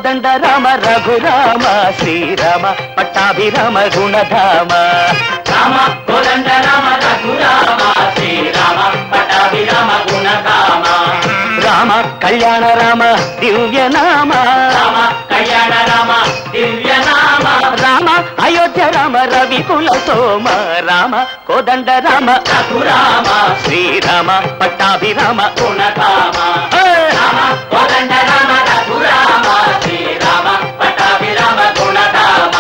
కోదండ రామ రఘురామ శ్రీరామ పట్టాభిరామ గుణధామ రామ కోదండ రామ రఘురామ శ్రీరామ పట్టాభిరామ గుణధామ రామ కళ్యాణ రామ దివ్యనామ రామ కళ్యాణ రామ దివ్యనామ రామ అయోధ్య రామ రవి కుల సోమ రామ కోదండ రామ రఘురామ శ్రీరామ పట్టాభిరామ గుణధామ రామ కోదండ రామ రఘురామ శ్రీరామ పట్టాభిరామ గుణధామ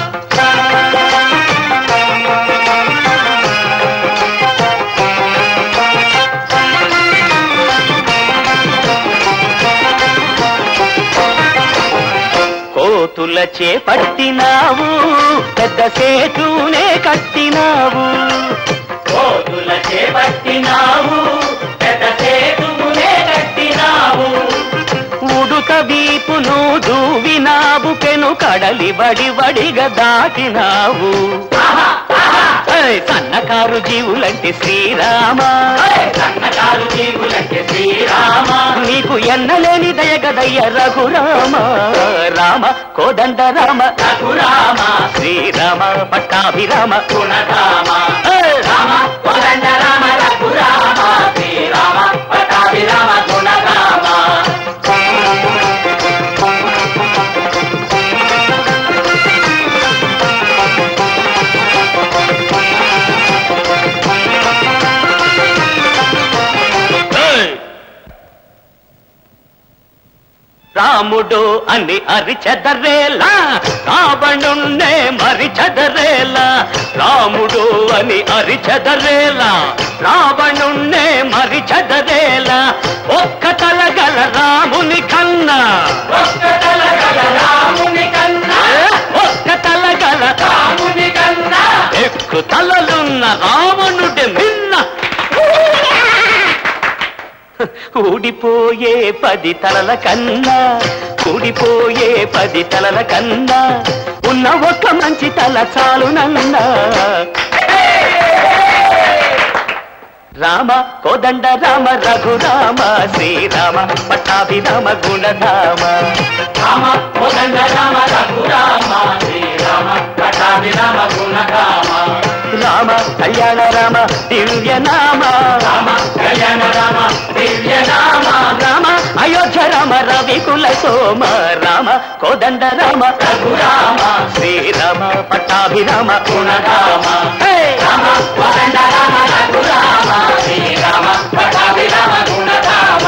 కోతుల చేపట్టినావు పెద్ద సేతునే కట్టినావు కోతుల చేపట్టినావు పెద్ద సేతునే కట్టినావు ఉడుత వీపును దూవినావు పెను కడలి వడి వడిగా దాటినావు ఏయ్, సన్నకారు జీవులంటే శ్రీరామ సన్నకారు జీవులంటే శ్రీరామ నీకు ఎన్నలేని దయగదయ్య రఘురామ రామ కోదండ రామ రఘురామ శ్రీరామ పట్టాభిరామ గుణరామ రామ కోదండ రామ రఘురామ శ్రీరామ పట్టాభిరామ గుణరామ రాముడు అని అరిచెదరేలా రావణున్నే మరిచెదరేలా రాముడు అని అరిచెదరేలా రావణున్నే మరిచెదరేలా ఒక్క తలగల రాముని కన్నా ఒక్క తలగల రాముని కన్నా ఒక్క తలగల రాముని కన్నా ఎక్కు తలలున్న రావణుడి మిన్న ఊడిపోయే పది తలల కన్నా ఊడిపోయే పది తలల కన్నా ఉన్న ఒక్క మంచి తల చాలునన్నా రామ కోదండ రామ రఘురామ శ్రీరామ పట్టాభిరామ గుణధామ రామ కోదండ రామ రఘురామ శ్రీరామ పట్టాభిరామ గుణధామ రామ కళ్యాణ రామ దివ్య నామ రామ కళ్యాణ రామ దివ్య నామ రామ అయోధ్య రామ రవి కుల సోమ రామ కోదండ రామ రఘురామ శ్రీరామ పట్టాభిరామ గుణధామ రామ కోదండ రామ రఘురామ శ్రీరామ పట్టాభిరామ గుణధామ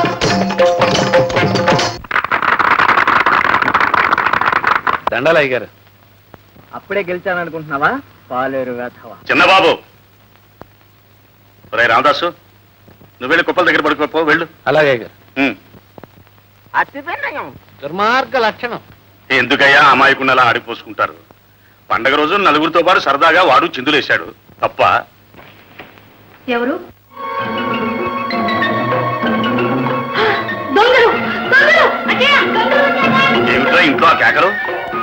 దండాలయ్య గారు అప్పుడే గెలిచాననుకుంటున్నావా పాలేరు వేధవా చిన్నబాబు రే రామదాసు నువ్వు వెళ్ళి కుప్పల దగ్గర పడుకోపో వెళ్ళు అలాగే గారు ఉమ్. అతిపెన్నయం దుర్మార్గ లక్షణం ఎందుకయ్యా అమాయకుండా ఆడిపోసుకుంటారు పండగ రోజు నలుగురితో పాటు సరదాగా వాడు చిందులేశాడు తప్ప ఎవరు దొంగలు దొంగలు అజయ దొంగలు వచ్చేసారు. ఏమిట్రా ఇంట్లో ఆ కేకలు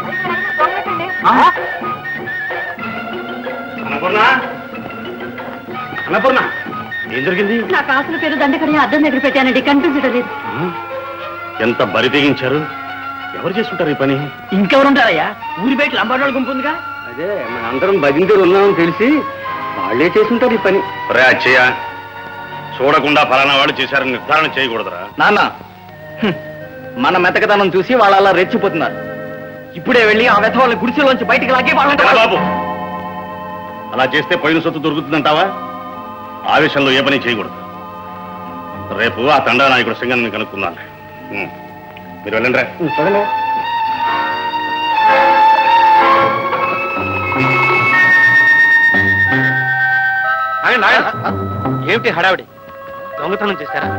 అన్నపూర్ణ అన్నపూర్ణ ఏం జరిగింది నా కాసుల పేరు దండకని అద్దం దగ్గర పెట్టానండి కనిపించడం లేదు ఎంత బరి తెగించారు ఎవరు చేసుకుంటారు ఈ పని ఇంకెవరుంటారయ్యా ఊరి బయట లంబాడోళ్ళ గుంపు ఉందిగా అదే మనందరం భజంతులు ఉన్నామని తెలిసి వాళ్ళే చేసుంటారు ఈ పని రే అచ్చయ్య చూడకుండా ఫలానా వాళ్ళు చేశారని నిర్ధారణ చేయకూడదురా నాన్న హ్మ్. మన మెతకదనం చూసి వాళ్ళు అలా రెచ్చిపోతున్నారు ఇప్పుడే వెళ్ళి ఆ వెధ వాళ్ళ గుడిసెలోంచి బయటికి లాగి రా వాళ్ళంటే బాబు అలా చేస్తే పోయిన సొత్తు దొరుకుతుందంటావా ఆవేశంలో ఏ పని చేయకూడదు రేపు ఆ తండా నాయకుడు సింగన్ని కనుక్కుందాం ఉం. మీరు వెళ్ళండి రా ఏమిటి హడావిడి దొంగతనం చేశారా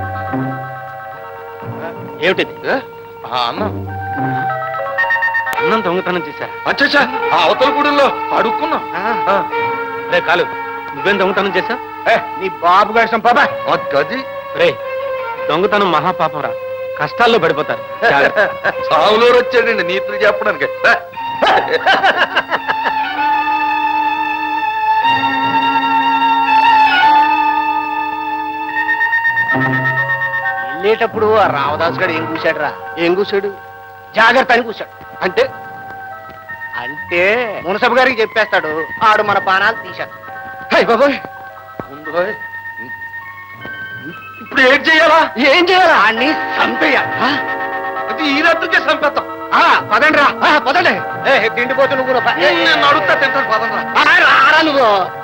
ఏమిటిది అన్నం అన్నం దొంగతనం చేశారా అచ్చా ఆ అవతల గూడెంలో అడుక్కున్నాం రే కాలు నువ్వేం దొంగతనం చేశా నీ బాబు కష్టం పాపా ఆ గది రే దొంగతనం మహాపాపం రా కష్టాల్లో పడిపోతారు జాగ్రత్త. సావులో వచ్చాడండి నీతులు చెప్పడానికి రా. వెళ్ళేటప్పుడు ఆ రామదాస్ గారు ఏం కూశాడు రా ఏం కూశాడు జాగ్రత్త అని కూర్చాడు అంటే అంటే మునసబు గారికి చెప్పేస్తాడు ఆడు మన పానాలు తీశాడు హై బాబాయ్ ముందు హై. ఇప్పుడు ఏం చేయాలా ఏం చేయాలి ఆడిని చంపేయాలి అది ఈ రాత్రికే చంపేస్తాం ఆ, పదండి రా ఆ, పదండి ఏ తిండిపోతు నువ్వు కూడా ప- ఏ, ఏ, నేను అడుగుతా తింటాను పదంరా ఆ, రారా నువ్వు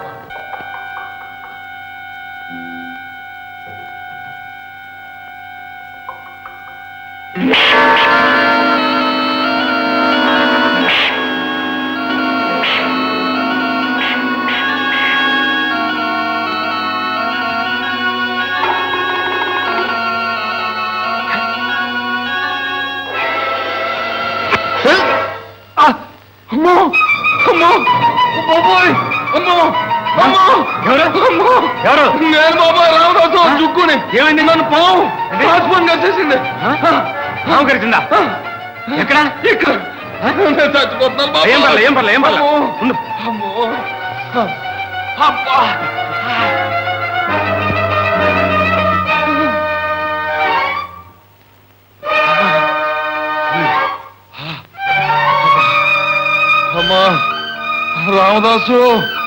అమ్మో అమ్మో బాబోయ్ అమ్మో అమ్మో ఎవరు? అమ్మో ఎవరు? నేను బాబాయ్ రామదాసు చుక్కుని ఏమైంది నన్ను పావు రాజభవన్ కలిసేసింది పాము కరిచిందా ఎక్కడ ఇక్కడ నేను చచ్చిపోతున్నాను బాబాయ్. ఏం పర్లే, ఏం పర్లే, ఏం పర్లే. అమ్మో. ఉండు. అమ్మో అబ్బా అమ్మా రామదాసు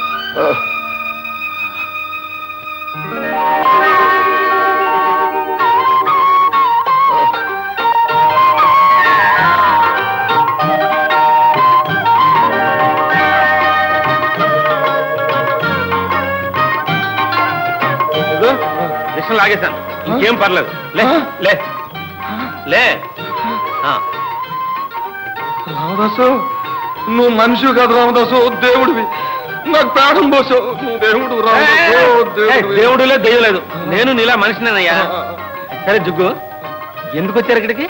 ఇదిగో, విషం లాగేశాను ఇంకేం పర్లేదు లే లే లే ఆ, రామదాసు నువ్వు మనిషి కాదు రామదాసు దేవుడివి నాకు ప్రాణం పోసావు నువ్వు దేవుడు రామదాసు ఏయ్, దేవుడివి. దేవుడు లేదు దెయ్యం లేదు నేను నీలా మనిషినేనయ్యా సరే జుగ్గు ఎందుకు వచ్చారు ఇక్కడికి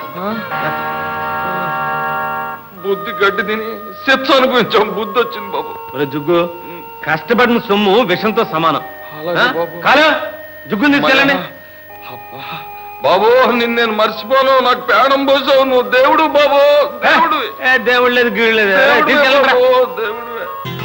బుద్ధి గడ్డి తిని శిక్ష అనుభవించాం బుద్ధి వచ్చింది బాబు ఒరే జుగ్గు కష్టపడిన సొమ్ము విషంతో సమానం అలాగే ఆ? బాబు. కాలు జుగ్గుని తీసుకెళ్ళండి అబ్బా. బాబు నిన్ను నేను మర్చిపోను నాకు ప్రాణం పోసావు నువ్వు దేవుడు బాబు దేవుడు ఏ, దేవుడు లేదు గీడు లేదు ఏ, తీసుకెళ్ళండి రా. దేవుడివే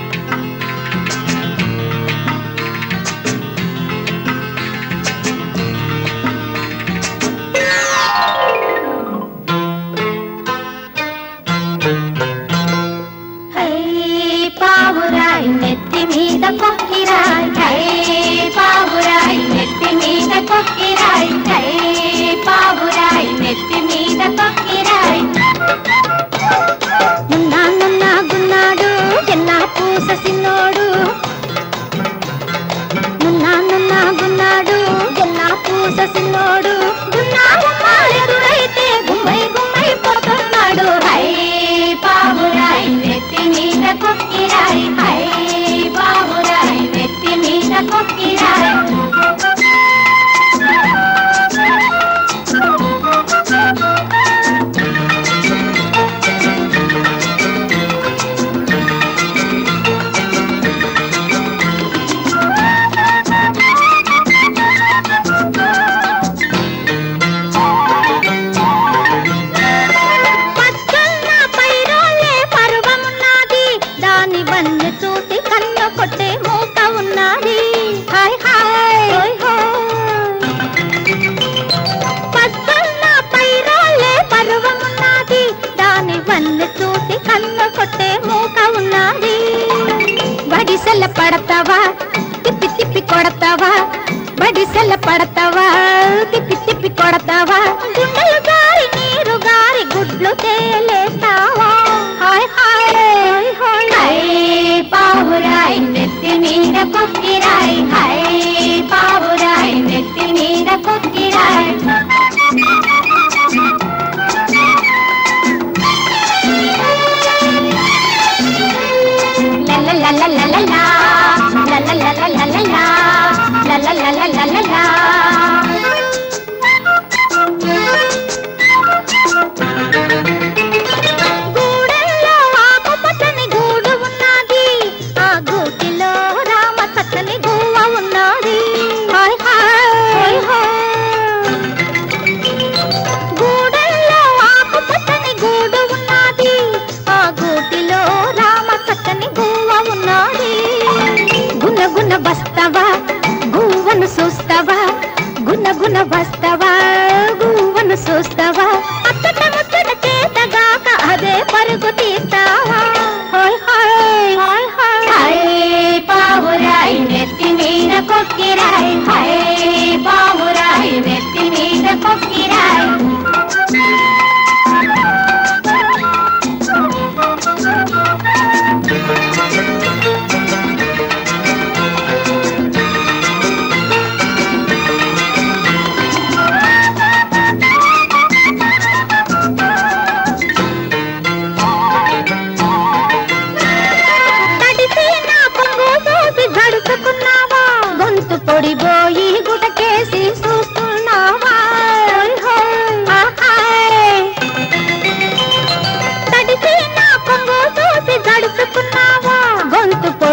హై పావురాయి నెత్తి మీద కొక్కిరాయి హై పావురాయి నెత్తి మీద కొక్కిరాయి హై పావురాయి నెత్తి మీద కొక్కిరాయి నున్నా నున్నా గున్నాడు ఎన్నా పూస సిన్నోడు నున్నా నున్నా గున్నాడు ఎన్నా పూస సిన్నోడు గున్నా గుమ్మా ఎదురైతే గుమ్మై గుమ్మై పోతున్నాడు హై బాబురాయి నెత్తి మీద కొక్కిరాయి హై బాబురాయి నెత్తి మీద కొక్కిరాయి పచ్చన్న పైరోలే పర్వమున్నది దాని వన్ను చూసి కన్ను కొట్టే మూక ఉన్నది హాయ్ హాయ్ హోయ్ హోయ్. పచ్చన్న పైరోలే పర్వమున్నది దాని వన్ను చూసి కన్ను కొట్టే మూక ఉన్నది బడిసెల పడతావా తిప్పి తిప్పి కొడతావా బడిసెల పడతావా తిప్పి తిప్పి కొడతావా గుండెలు గారి నీరు గారి గుడ్లు తేలేస్తావా హాయ్ హాయ్ హాయ్ హాయ్ హాయ్ పావురాయి నెత్తి మీద కొక్కిరాయి హాయ్ పావురాయి నెత్తి మీద కొక్కిరాయి గూడెల్లో ఆకుపచ్చని గూడు ఉన్నది ఆ గూటిలో రామ చక్కని గువ్వ ఉన్నది హాయ్ హాయ్ హాయ్ గూడెల్లో ఆకుపచ్చని గూడు ఉన్నది ఆ గూటిలో రామ చక్కని గువ్వ ఉన్నది గున గున వస్తవా గువ్వను చూస్తావా గున గున వస్తవా గువ్వను చూస్తావా అచ్చట ముచ్చట చేతగా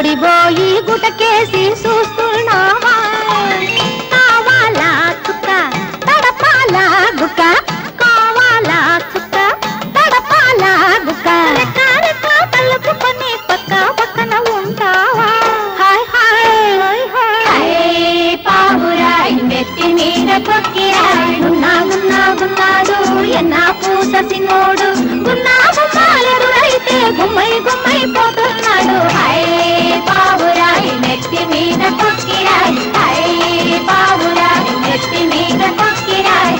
గుడిబోయి గుటకేసి చూస్తున్నావా కావాలా చుక్క తడపాలా గుక్క కావాలా చుక్క తడపాలా గుక్క రెక్క కలుపుకొని పక్క పక్కన ఉంటావా హాయ్ హాయ్ హాయ్ పావురాయి నెత్తి మీద కొక్కిరాయి ఉన్నా ఉన్నా ఉన్నాడు ఎన్నా పూస సినోడు ఉన్నా గుమ్మాలెదురైతే గుమ్మై గుమ్మై పోతున్నాడు హై పావురాయి నెత్తి మీద కొక్కిరాయి హై పావురాయి నెత్తి మీద కొక్కిరాయి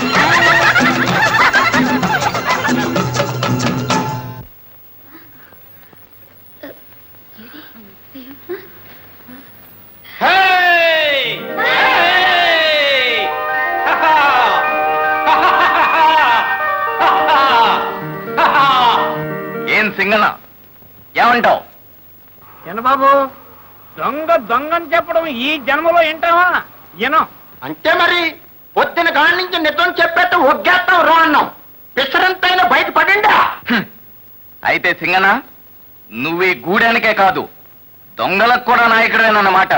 ఏం సింగన ఏమంటావు బాబు దొంగ దొంగని చెప్పడం ఈ జన్మలో ఏంటావా ఎనో అంటే మరి పొద్దున కాడి నుంచి నిజం చెప్పేట్టు ఒగ్గేస్తాం రా అన్నాం పిసరంతైనా బయట పడిందా హ్మ్. అయితే సింగన నువ్వు ఈ గూడానికే కాదు దొంగలకు కూడా నాయకుడేనన్నమాట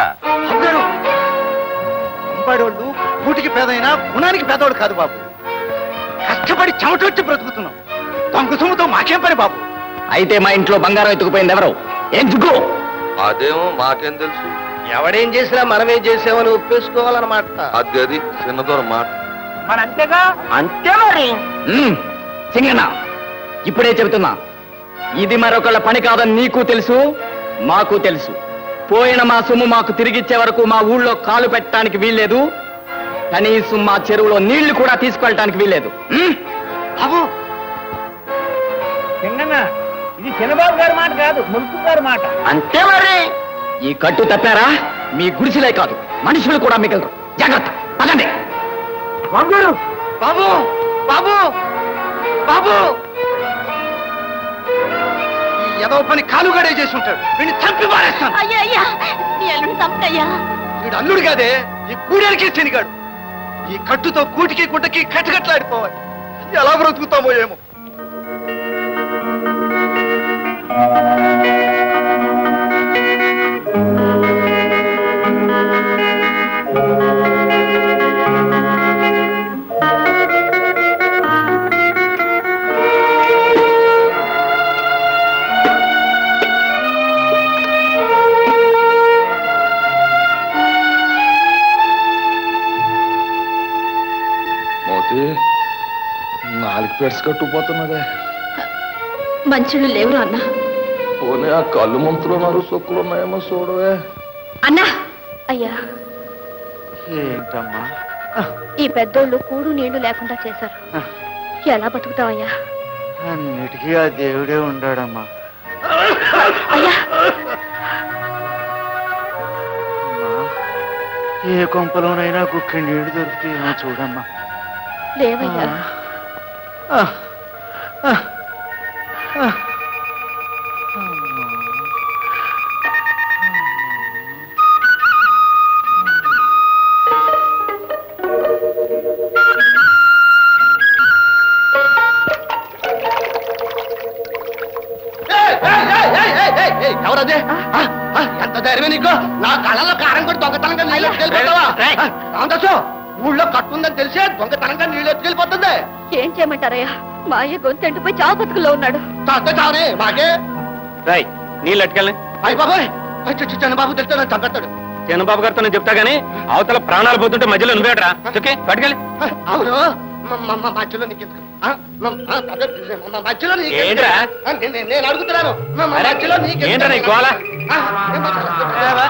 అంబాడోళ్ళు కూటికి పేదైనా గుణానికి పేదోడు కాదు బాబు కష్టపడి చెమటొచ్చి బ్రతుకుతున్నాం దొంగ సొమ్ముతో మాకేం పని బాబు అయితే మా ఇంట్లో బంగారం ఎత్తుకుపోయింది ఎవరు ఏం జుగ్గు అదేమో మాకేం తెలుసు ఎవడేం చేసినా మనమేం చేసామని ఒప్పేసుకోవాలన్నమాట అది అది చిన్నదొర మాట మరి అంతేగా అంతే మరి మ్మ్. సింగన్న ఇప్పుడే చెబుతున్నా ఇది మరొకళ్ళ పని కాదని నీకు తెలుసు మాకు తెలుసు పోయిన మా సొమ్ము మాకు తిరిగిచ్చే వరకు మా ఊళ్ళో కాలు పెట్టడానికి వీల్లేదు కనీసం మా చెరువులో నీళ్లు కూడా తీసుకెళ్ళటానికి వీల్లేదు మ్మ్? బాబు సింగన్న ఇది చిన్నబాబు గారి మాట కాదు ములుపు గారి మాట అంతే మరి ఈ కట్టు తప్పారా మీ గుడిసెలే కాదు మనుషులు కూడా మిగలరు జాగ్రత్త పదండి వంగుడు బాబు బాబు బాబు ఈ ఎదవ పని కాలుగాడే చేసి ఉంటాడు వీడిని చంపి మారేస్తాను అయ్యా అయ్యా నీ అల్లుడు తప్పయ్యా వీడు అల్లుడు కాదే ఈ కూడానికి శనిగాడు ఈ కట్టుతో కూటికి గుడ్డకి కట్టకట్లాడిపోవాలి ఎలా బ్రతుకుతామో ఏమో మోతి నాలుగు పెట్స్ కట్టుకుపోతున్నదే మంచులు లేవురా అన్నా పోనీ ఆ కళ్ళు మంతులు ఉన్నారు సొక్కులు ఉన్నాయేమో చూడవే అన్నా అయ్యా ఏంటమ్మా ఈ పెద్దోళ్ళు కూడు నీళ్లు లేకుండా చేశారు ఎలా బతుకుతావయ్యా అన్నిటికీ ఆ దేవుడే ఉండాడమ్మా అయ్యా ఏ కొంపలోనైనా కుక్కి నీళ్లు దొరుకుతాయేమో చూడమ్మా లేవయ్యా ఆ, ఆ, ఆ. ఎవరదే ఎంత ధైర్యం నీకు నా కళ్ళలో కారం కొట్టి దొంగతనంగా నీళ్ళు ఎత్తుకెళ్ళిపోతావా రామదాసు ఊళ్ళో కట్టుందని తెలిసే దొంగతనంగా నీళ్ళు ఎత్తుకెళ్ళిపోతుంది ఏం చేయమంటారయ్యా మా అయ్య గొంతెంటిపోయి చావు బతుకులో ఉన్నాడు తాత చావనే మాకే రాయ్ నీళ్ళు అట్టుకెళ్ళి అయ్య బాబాయ్ చిన్న బాబు తెలిస్తే నన్ను చంపేస్తాడు చిన్నబాబు గారితో నేను చెప్తా గానీ అవతల ప్రాణాలు పోతుంటే మధ్యలో నువ్వేట్రా ఓకే పట్టుకెళ్ళి అవును మ- మ- మ- మధ్యలో నీకు ఎందుకు? ఆ? మ- ఆ, అదే, మ- మధ్యలో నీకు ఎందుకు? ఏంట్రా? ఆ, నేను- నేను- నేను అడుగుతున్నాను మ- మ- అరే, మధ్యలో నీకు ఎందుకు? ఏంట్రా నీ గోల? ఆ, నేను మాట్లాడుతున్నా.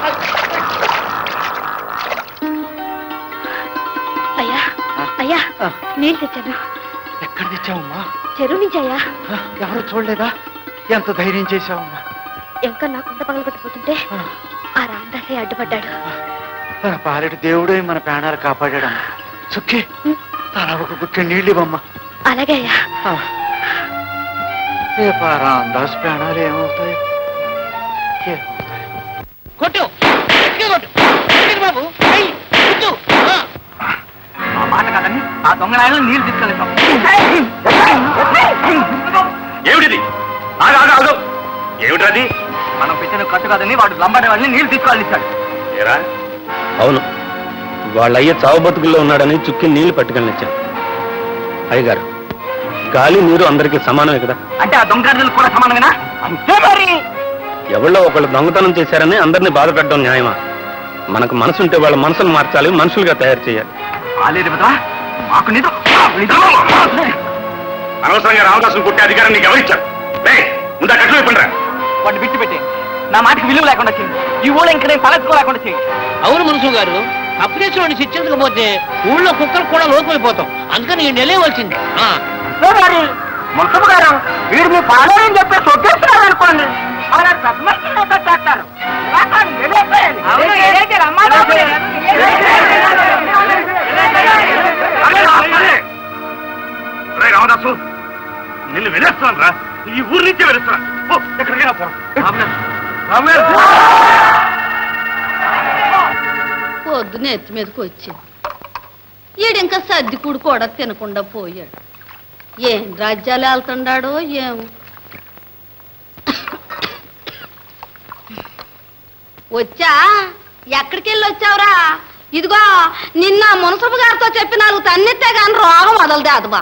అయ్యా అయ్యా నీళ్ళు తెచ్చాను ఎక్కడ తెచ్చావమ్మా చెరువు నుంచి అయ్యా ఆ, ఎవరు చూడలేదా ఎంత ధైర్యం చేశావమ్మా ఇంకా నా కుండ పగలగొట్టిపోతుంటే ఆ రామదాసే అడ్డుపడ్డాడు ఆ పాలెడు దేవుడే మన ప్రాణాలు కాపాడాడమ్మా సుఖి తల ఒక గుక్క నీళ్ళు ఇవ్వమ్మా అలాగే అయ్యా ఆ. రేపు ఆ రామదాస్ ప్రాణాలు ఏమవుతాయి ఏమవుతాయి కొట్టు గట్టిగా కొట్టు కొట్టు బాబు ఏయ్, కొట్టు. ఆ. ఆ మాట కాదని ఆ దొంగ నాయనలు నీళ్లు తీసుకెళ్తాం ఏమిటిది ఆగు ఆగు ఆగు ఏమిటది మనం పెట్టిన కట్టు కాదని వాడు లంబాడే వాళ్ళని నీళ్లు తీసుకురాలిస్తాడు ఏరా అవును వాళ్ళ అయ్య చావు బతుకుల్లో ఉన్నాడని చుక్కి నీళ్లు పట్టుకెళ్ళనిచ్చాను అయ్యగారు గాలి నీరు అందరికీ సమానమే కదా అంటే ఆ దొంగలు కూడా సమానంగా అంతే మరి ఎవళ్ళో ఒకళ్ళు దొంగతనం చేశారని అందరినీ బాధ పెట్టడం న్యాయమా మనకు మనసుంటే వాళ్ళ మనసును మార్చాలి మనుషులుగా తయారు చేయాలి ఆలేదు కదా మాకు నిజం అనవసరంగా రామదాసును కొట్టే అధికారం నీకు ఎవరిచ్చారు రేయ్, ముందు ఆ కట్లు ఇవ్వండి వాడిని విడిచి పెట్టి నా మాటకి విలువ లేకుండా చేయండి ఈ ఊళ్ళో ఇంక నేను తలెత్తుకోలేకుండా చేయండి అవును మనసు గారు అప్డేషన్ శిక్షించకపోతే ఊళ్ళో కుక్కలు కూడా లోపలిపోతాం అందుకని ఈ నెలేవలసింది మరి మున్సబు గారు వీడు మీ పాలేరని చెప్పి సొగ్గేస్తున్నారు అనుకోండి అలా ప్రథమస్థితిలో పెట్టేస్తారు. ఇలా కాదు, నిలేపేయాలి. రే రామదాసు నిన్ను వెలేస్తున్నాను రా ఈ ఊరి నుంచే వెలుస్తున్నాను పో, ఎక్కడికైనా పో పొద్దున ఎత్తి మీదకి వచ్చింది ఈడింకా సర్ది కూడు కూడా తినకుండా పోయాడు ఏం రాజ్యాలు వెళ్తున్నాడో ఏం వచ్చా ఎక్కడికి వెళ్ళి వచ్చావురా ఇదిగో నిన్న మునసబు గారితో చెప్పి నాలుగు తన్నితే కానీ రోగం వదలదే అదబా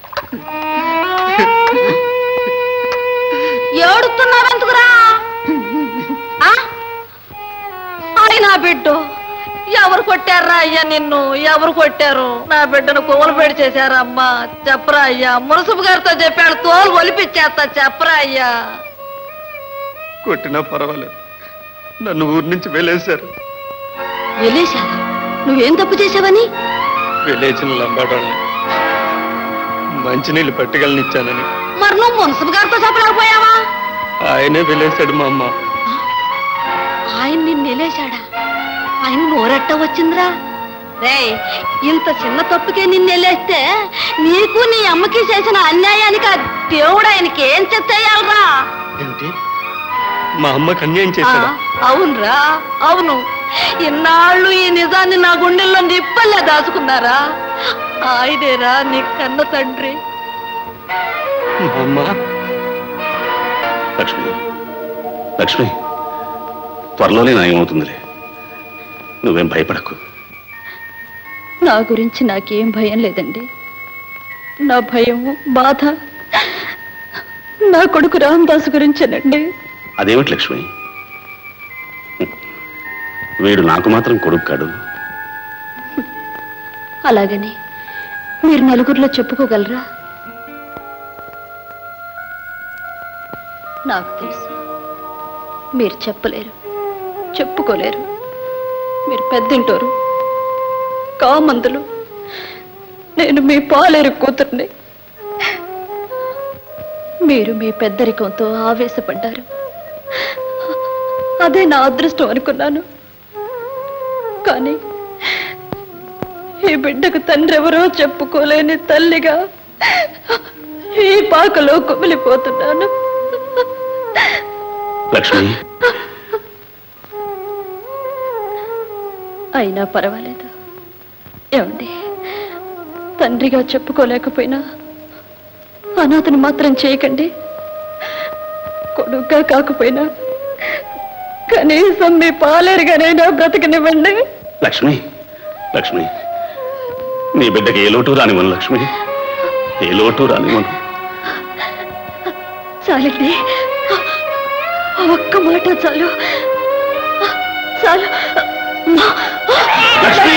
ఏడుతున్నావెందుకురా ఆ? అది నా బిడ్డు ఎవరు కొట్టారా అయ్యా నిన్ను ఎవరు కొట్టారు నా బిడ్డను కోలు పెడి చేశారా అమ్మా చెప్పరా అయ్యా మునసబు గారితో చెప్పాడు తోలు ఒలిపిచ్చేస్తా చెప్పరా అయ్యా కొట్టినా పర్వాలేదు నన్ను ఊరి నుంచి వెళ్ళేశారు వెళ్ళేశారా నువ్వేం తప్పు చేసావని వెళ్ళేసిన లంబాడాళ్ళని మంచినీళ్ళు పట్టుకెళ్ళనిచ్చానని మరి నువ్వు మునసబు గారితో చెప్పలేకపోయావా ఆయనే వెళ్ళేశాడు మా అమ్మ ఆయన నిన్ను వెళ్ళేశాడా ఆయన నోరెట్ట వచ్చిందిరా రే ఇంత చిన్న తప్పుకే నిన్ను వెళ్ళేస్తే నీకు నీ అమ్మకి చేసిన అన్యాయానికి ఆ దేవుడు ఆయనకి ఏం చెత్తేయాలరా ఏమిటి మా అమ్మకి అన్యాయం చేశాడా అవునరా అవును ఇన్నాళ్ళు ఈ నిజాన్ని నా గుండెల్లో నిప్పల్లే దాచుకున్నారా ఆయనేరా నీ కన్న తండ్రి మా అమ్మ లక్ష్మి లక్ష్మి త్వరలోనే నయమవుతుందిలే నువ్వేం భయపడకు నా గురించి నాకేం భయం లేదండి నా భయము బాధ నా కొడుకు రామదాసు గురించేనండి అదేమిటి లక్ష్మి వీడు నాకు మాత్రం కొడుకు కాడు అలాగని మీరు నలుగురిలో చెప్పుకోగలరా నాకు తెలుసు మీరు చెప్పలేరు చెప్పుకోలేరు మీరు పెద్దింటోరు కామందులు నేను మీ పాలేరు కూతుర్ని మీరు మీ పెద్దరికంతో ఆవేశపడ్డారు అదే నా అదృష్టం అనుకున్నాను కానీ ఈ బిడ్డకు తండ్రి ఎవరో చెప్పుకోలేని తల్లిగా ఈ పాకలో కుమిలిపోతున్నాను లక్ష్మి అయినా పర్వాలేదు ఏమండి తండ్రిగా చెప్పుకోలేకపోయినా అనాథను మాత్రం చేయకండి కొడుగ్గా కాకపోయినా కనీసం మీ పాలేరుగానైనా బ్రతకనివ్వండి లక్ష్మి లక్ష్మి నీ బిడ్డకి ఏ లోటు రానివ్వను లక్ష్మి ఏ లోటు రానివ్వను చాలండి ఆ ఒక్క మాట చాలు చాలు లక్ష్మి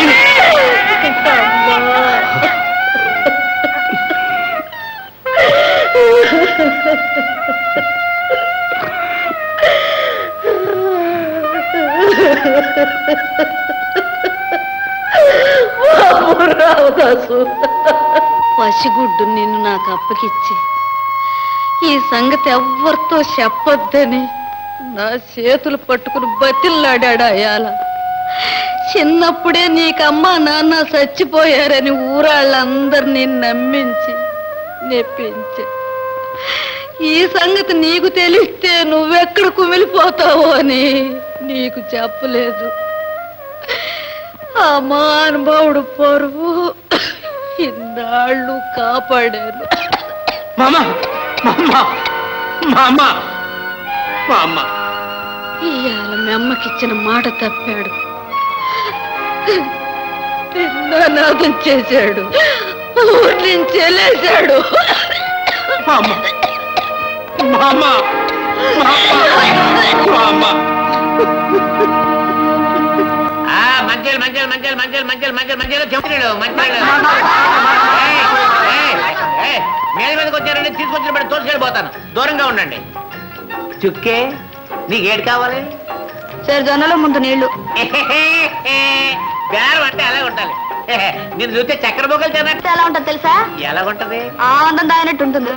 రావదాసు పసిగుడ్డు నిన్ను నాకు అప్పగిచ్చి ఈ సంగతి ఎవ్వరితో చెప్పొద్దని నా చేతులు పట్టుకుని బతిల్లాడాడు అయాల చిన్నప్పుడే నీకమ్మా నాన్న చచ్చిపోయారని ఊరాళ్ళందరినీ నమ్మించి నెప్పించి ఈ సంగతి నీకు తెలిస్తే నువ్వెక్కడ కుమిలిపోతావో అని నీకు చెప్పలేదు ఆ మహానుభావుడు పరువు ఇన్నాళ్ళు కాపాడాను మా అమ్మ మా అమ్మ మా అమ్మ మా అమ్మ ఇవాళ మీ అమ్మకిచ్చిన మాట తప్పాడు నాదం చేశాడు ఊరి నుంచి వెళ్ళేశాడు మంచిలు మంచిలు మంచిలు మంచిలు మంచిలు మంచిలు మంచిలు చెప్తున్నాడు మంచినీళ్ళు ఏయ్, ఏయ్, ఏయ్, మీద మీదకి వచ్చారండి తీసుకొచ్చిన బట్టి తోసుకెళ్ళిపోతాను దూరంగా ఉండండి చుక్కే నీకు ఏడు కావాలి సరే జొన్నలో ముందు నీళ్లు బేరం అంటే అలా ఉండాలి నేను చూస్తే చక్కెర బొగ్గలు తిన్నట్టు ఎలా ఉంటుంది తెలుసా ఎలా ఉంటది ఆనందం దాగినట్టు ఉంటుంది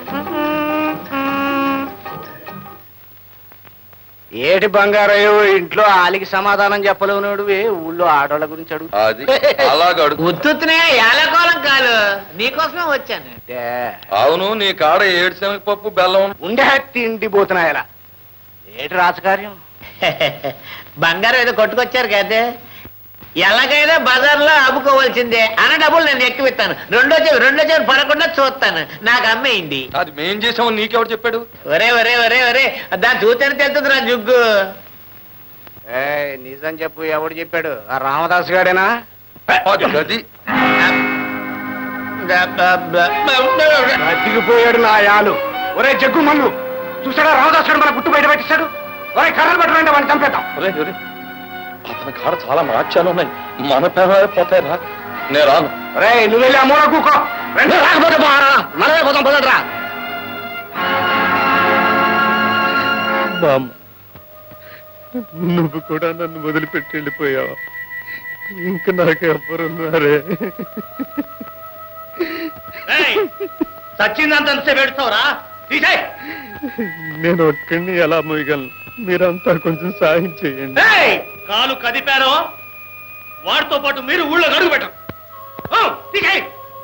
ఏటి బంగారయ్యో ఇంట్లో ఆలికి సమాధానం చెప్పలేవు నోడువే ఊళ్ళో ఆడవాళ్ళ గురించి అడుగు అది అలాగ అడుగు ఉత్తునే ఏలకోలం కాదు నీకోసమే వచ్చాను అవును నీ కాడ ఏడు శనగ పప్పు బెల్లం ఉండే తిండి పోతున్నాయలా ఏటి రాజకార్యం బంగారం ఏదో కొట్టుకొచ్చారు కదే ఎలాగైనా బజార్లో అమ్ముకోవాల్సిందే అన్న డబ్బులు నేను ఎక్కువ ఇస్తాను రెండో చెవి రెండో చెవి పడకుండా చూస్తాను నాకు అమ్మేయండి అది మేం చేసాము నీకెవడు చెప్పాడు ఒరే ఒరే ఒరే ఒరే దాన్ని చూస్తేనే తెలుస్తుంది నా జుగ్గు ఏయ్ నిజం చెప్పు ఎవడు చెప్పాడు ఆ రామదాస్ గాడేనా అది గది బతికిపోయాడు నా యాలు ఒరే జగ్గు మల్లు చూసాడా రామదాస్ గారు మన గుట్టు బయట పెట్టిస్తాడు ఒరే కర్రలు పట్టరండి వాడిని చంపేద్దాం ఒరే, ఒరే, అతని కాడ చాలా మార్చాలు ఉన్నాయి మన పేద పోతాయి రా నేను రాను రే నువ్వు వెళ్ళి ఆ మూల కూకో రెండు రాకపోతే పోరా మనమే పోతాం పదరా బామ్మ నువ్వు కూడా నన్ను వదిలిపెట్టి వెళ్ళిపోయావు ఇంక నాకు ఎవరున్నారే సచ్చిందంత పెడతావురా తీసే నేను ఒక్కడిని ఎలా మోయగలను మీరంతా కొంచెం సాయం చేయండి కాలు కదిపారో వాడితో పాటు మీరు ఊళ్ళో అడుగు పెట్టం తీసేయ్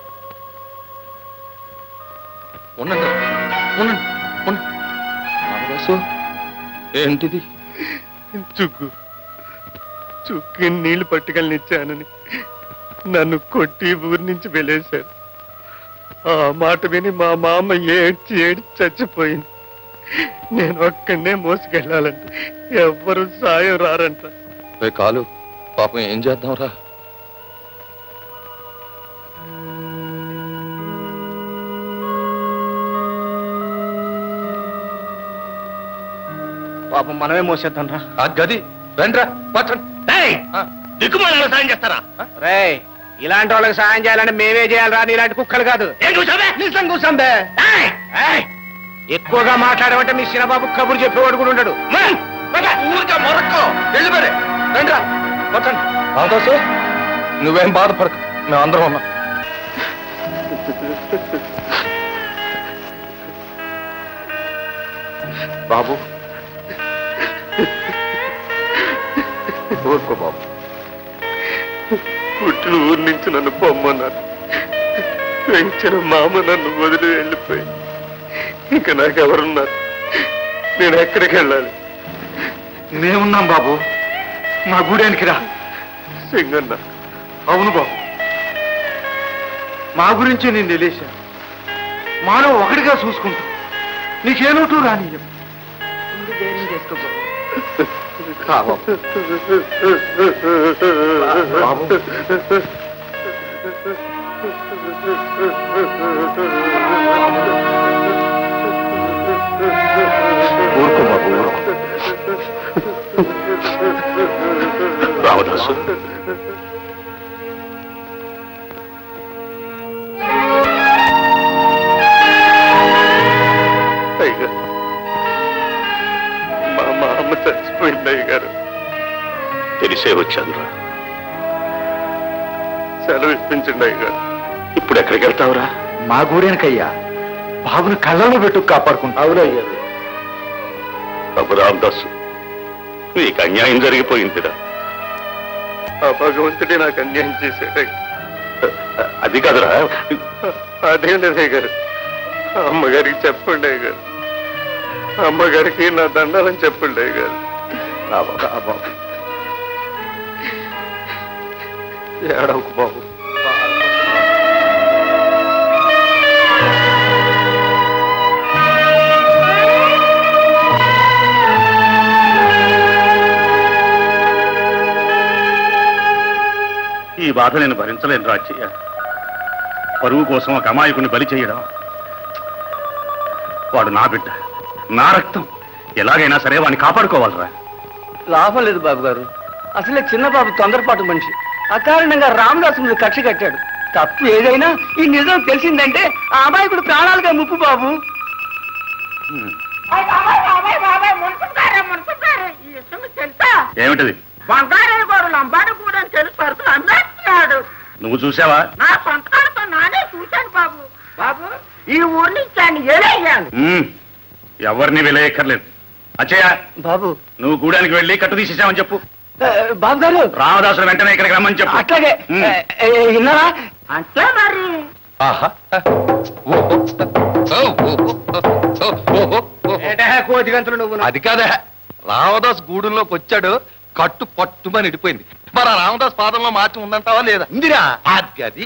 ఉండండి ఉండండి ఉండండి రామదాసు ఏంటిది చుగ్గు చుక్కి నీళ్లు పట్టుకెళ్ళనిచ్చానని నన్ను కొట్టి ఊరి నుంచి వెళ్ళేశారు ఆ మాట విని మా మామ ఏడ్చి ఏడ్చి చచ్చిపోయింది నేను ఒక్కడనే మోసుకెళ్ళాలంట ఎవ్వరు సాయం రారంట రే కాలు పాపం ఏం చేద్దాం రా పాపం మనమే మోసేద్దాం రా ఆ గది రండి రా పచ్చండి దిక్కుమాల సాయం చేస్తారా రే ఇలాంటి వాళ్ళకి సాయం చేయాలంటే మేమే చేయాలరా ఇలాంటి కుక్కలు కాదు నిజం కూర్చోంబే ఎక్కువగా మాట్లాడమంటే మీ చిన్నబాబు కబురు చెప్పేవాడు కూడా ఉండడు ఊరికే మొరక్కో వెళ్ళి మరి రండి రా పచ్చండి రామదాసు నువ్వేం బాధపడకు మేము అందరం ఉన్నాం బాబు ఊరుకో బాబు పుట్టిన ఊరి నుంచి నన్ను పొమ్మన్నారు పెంచిన మామ నన్ను వదిలి వెళ్ళిపోయి ఇంకా నాకెవరున్నారు నేను ఎక్కడికి వెళ్ళాలి మేమున్నాం బాబు మా గూడానికి రా సింగన్న అవును బాబు మా గురించి నేను తెలియసా మాలో ఒకటిగా చూసుకుంటాం నీకేనోటు రానియం ధైర్యం చేసుకో బాబు బాబు ఊరుకో బాబు ఊరుకో రామదాసు అయ్యగారు మా మా అమ్మ చచ్చిపోయింది అయ్యగారు తెలిసే వచ్చానురా సెలవు ఇప్పించండి అయ్యగారు ఇప్పుడు ఎక్కడికి వెళ్తావురా మా గూడెనకయ్యా బాబుని కళ్ళలో పెట్టు కాపాడుకుంటా అవునయ్యారు బాబు రామదాసు నీకు అన్యాయం జరిగిపోయిందిరా ఆ భగవంతుడే నాకు అన్యాయం చేశాడు అది కాదురా అదేం లేదు అయ్యగారు అమ్మగారికి చెప్పండి అయ్యగారు అమ్మగారికి నా దండాలని చెప్పండి అయ్యగారు బాబు ఏడవకు బాబు ఈ బాధ నేను భరించలేను రాజయ్య పరువు కోసం ఒక అమాయకుని బలి చేయడం వాడు నా బిడ్డ నా రక్తం ఎలాగైనా సరే వాడిని కాపాడుకోవాలరా లాభం లేదు బాబు గారు అసలే చిన్న బాబు తొందరపాటు మనిషి అకారణంగా రామదాసు మీద కక్ష కట్టాడు తప్పు ఏదైనా ఈ నిజం తెలిసిందంటే ఆ అమాయకుడు ప్రాణాలుగా ముప్పు బాబు ఏమిటది బంగారు గారు లంబాడి కూడా తెలుసు సరుకులు అమ్మేస్తున్నాడు నువ్వు చూసావా నా సొంతకాలతో నానే చూశాను బాబు బాబు ఈ ఊరి నుంచి ఆయన ఏలయ్యాను ఉమ్, ఎవరిని విలయక్కర్లేదు అచ్చయ్య బాబు నువ్వు గూడానికి వెళ్ళి కట్టు తీసేసావని చెప్పు ఆ, బాబు గారు రామదాసుడు వెంటనే ఇక్కడికి రమ్మని చెప్పు అట్లాగే ఉమ్. ఆ, ఏ, విన్నారా అంతే మరి ఆహా ఓహో. ఓ, ఓహో. ఓ, ఓహో. ఓహో. కోతి గంతులు నువ్వు అది కాదే రామదాస్ గూడుల్లోకి వచ్చాడు కట్టు పట్టుమని ఇడిపోయింది మరి ఆ రామదాస్ పాదంలో మార్చి ఉందంటావా లేదా ఇందిరా అది అది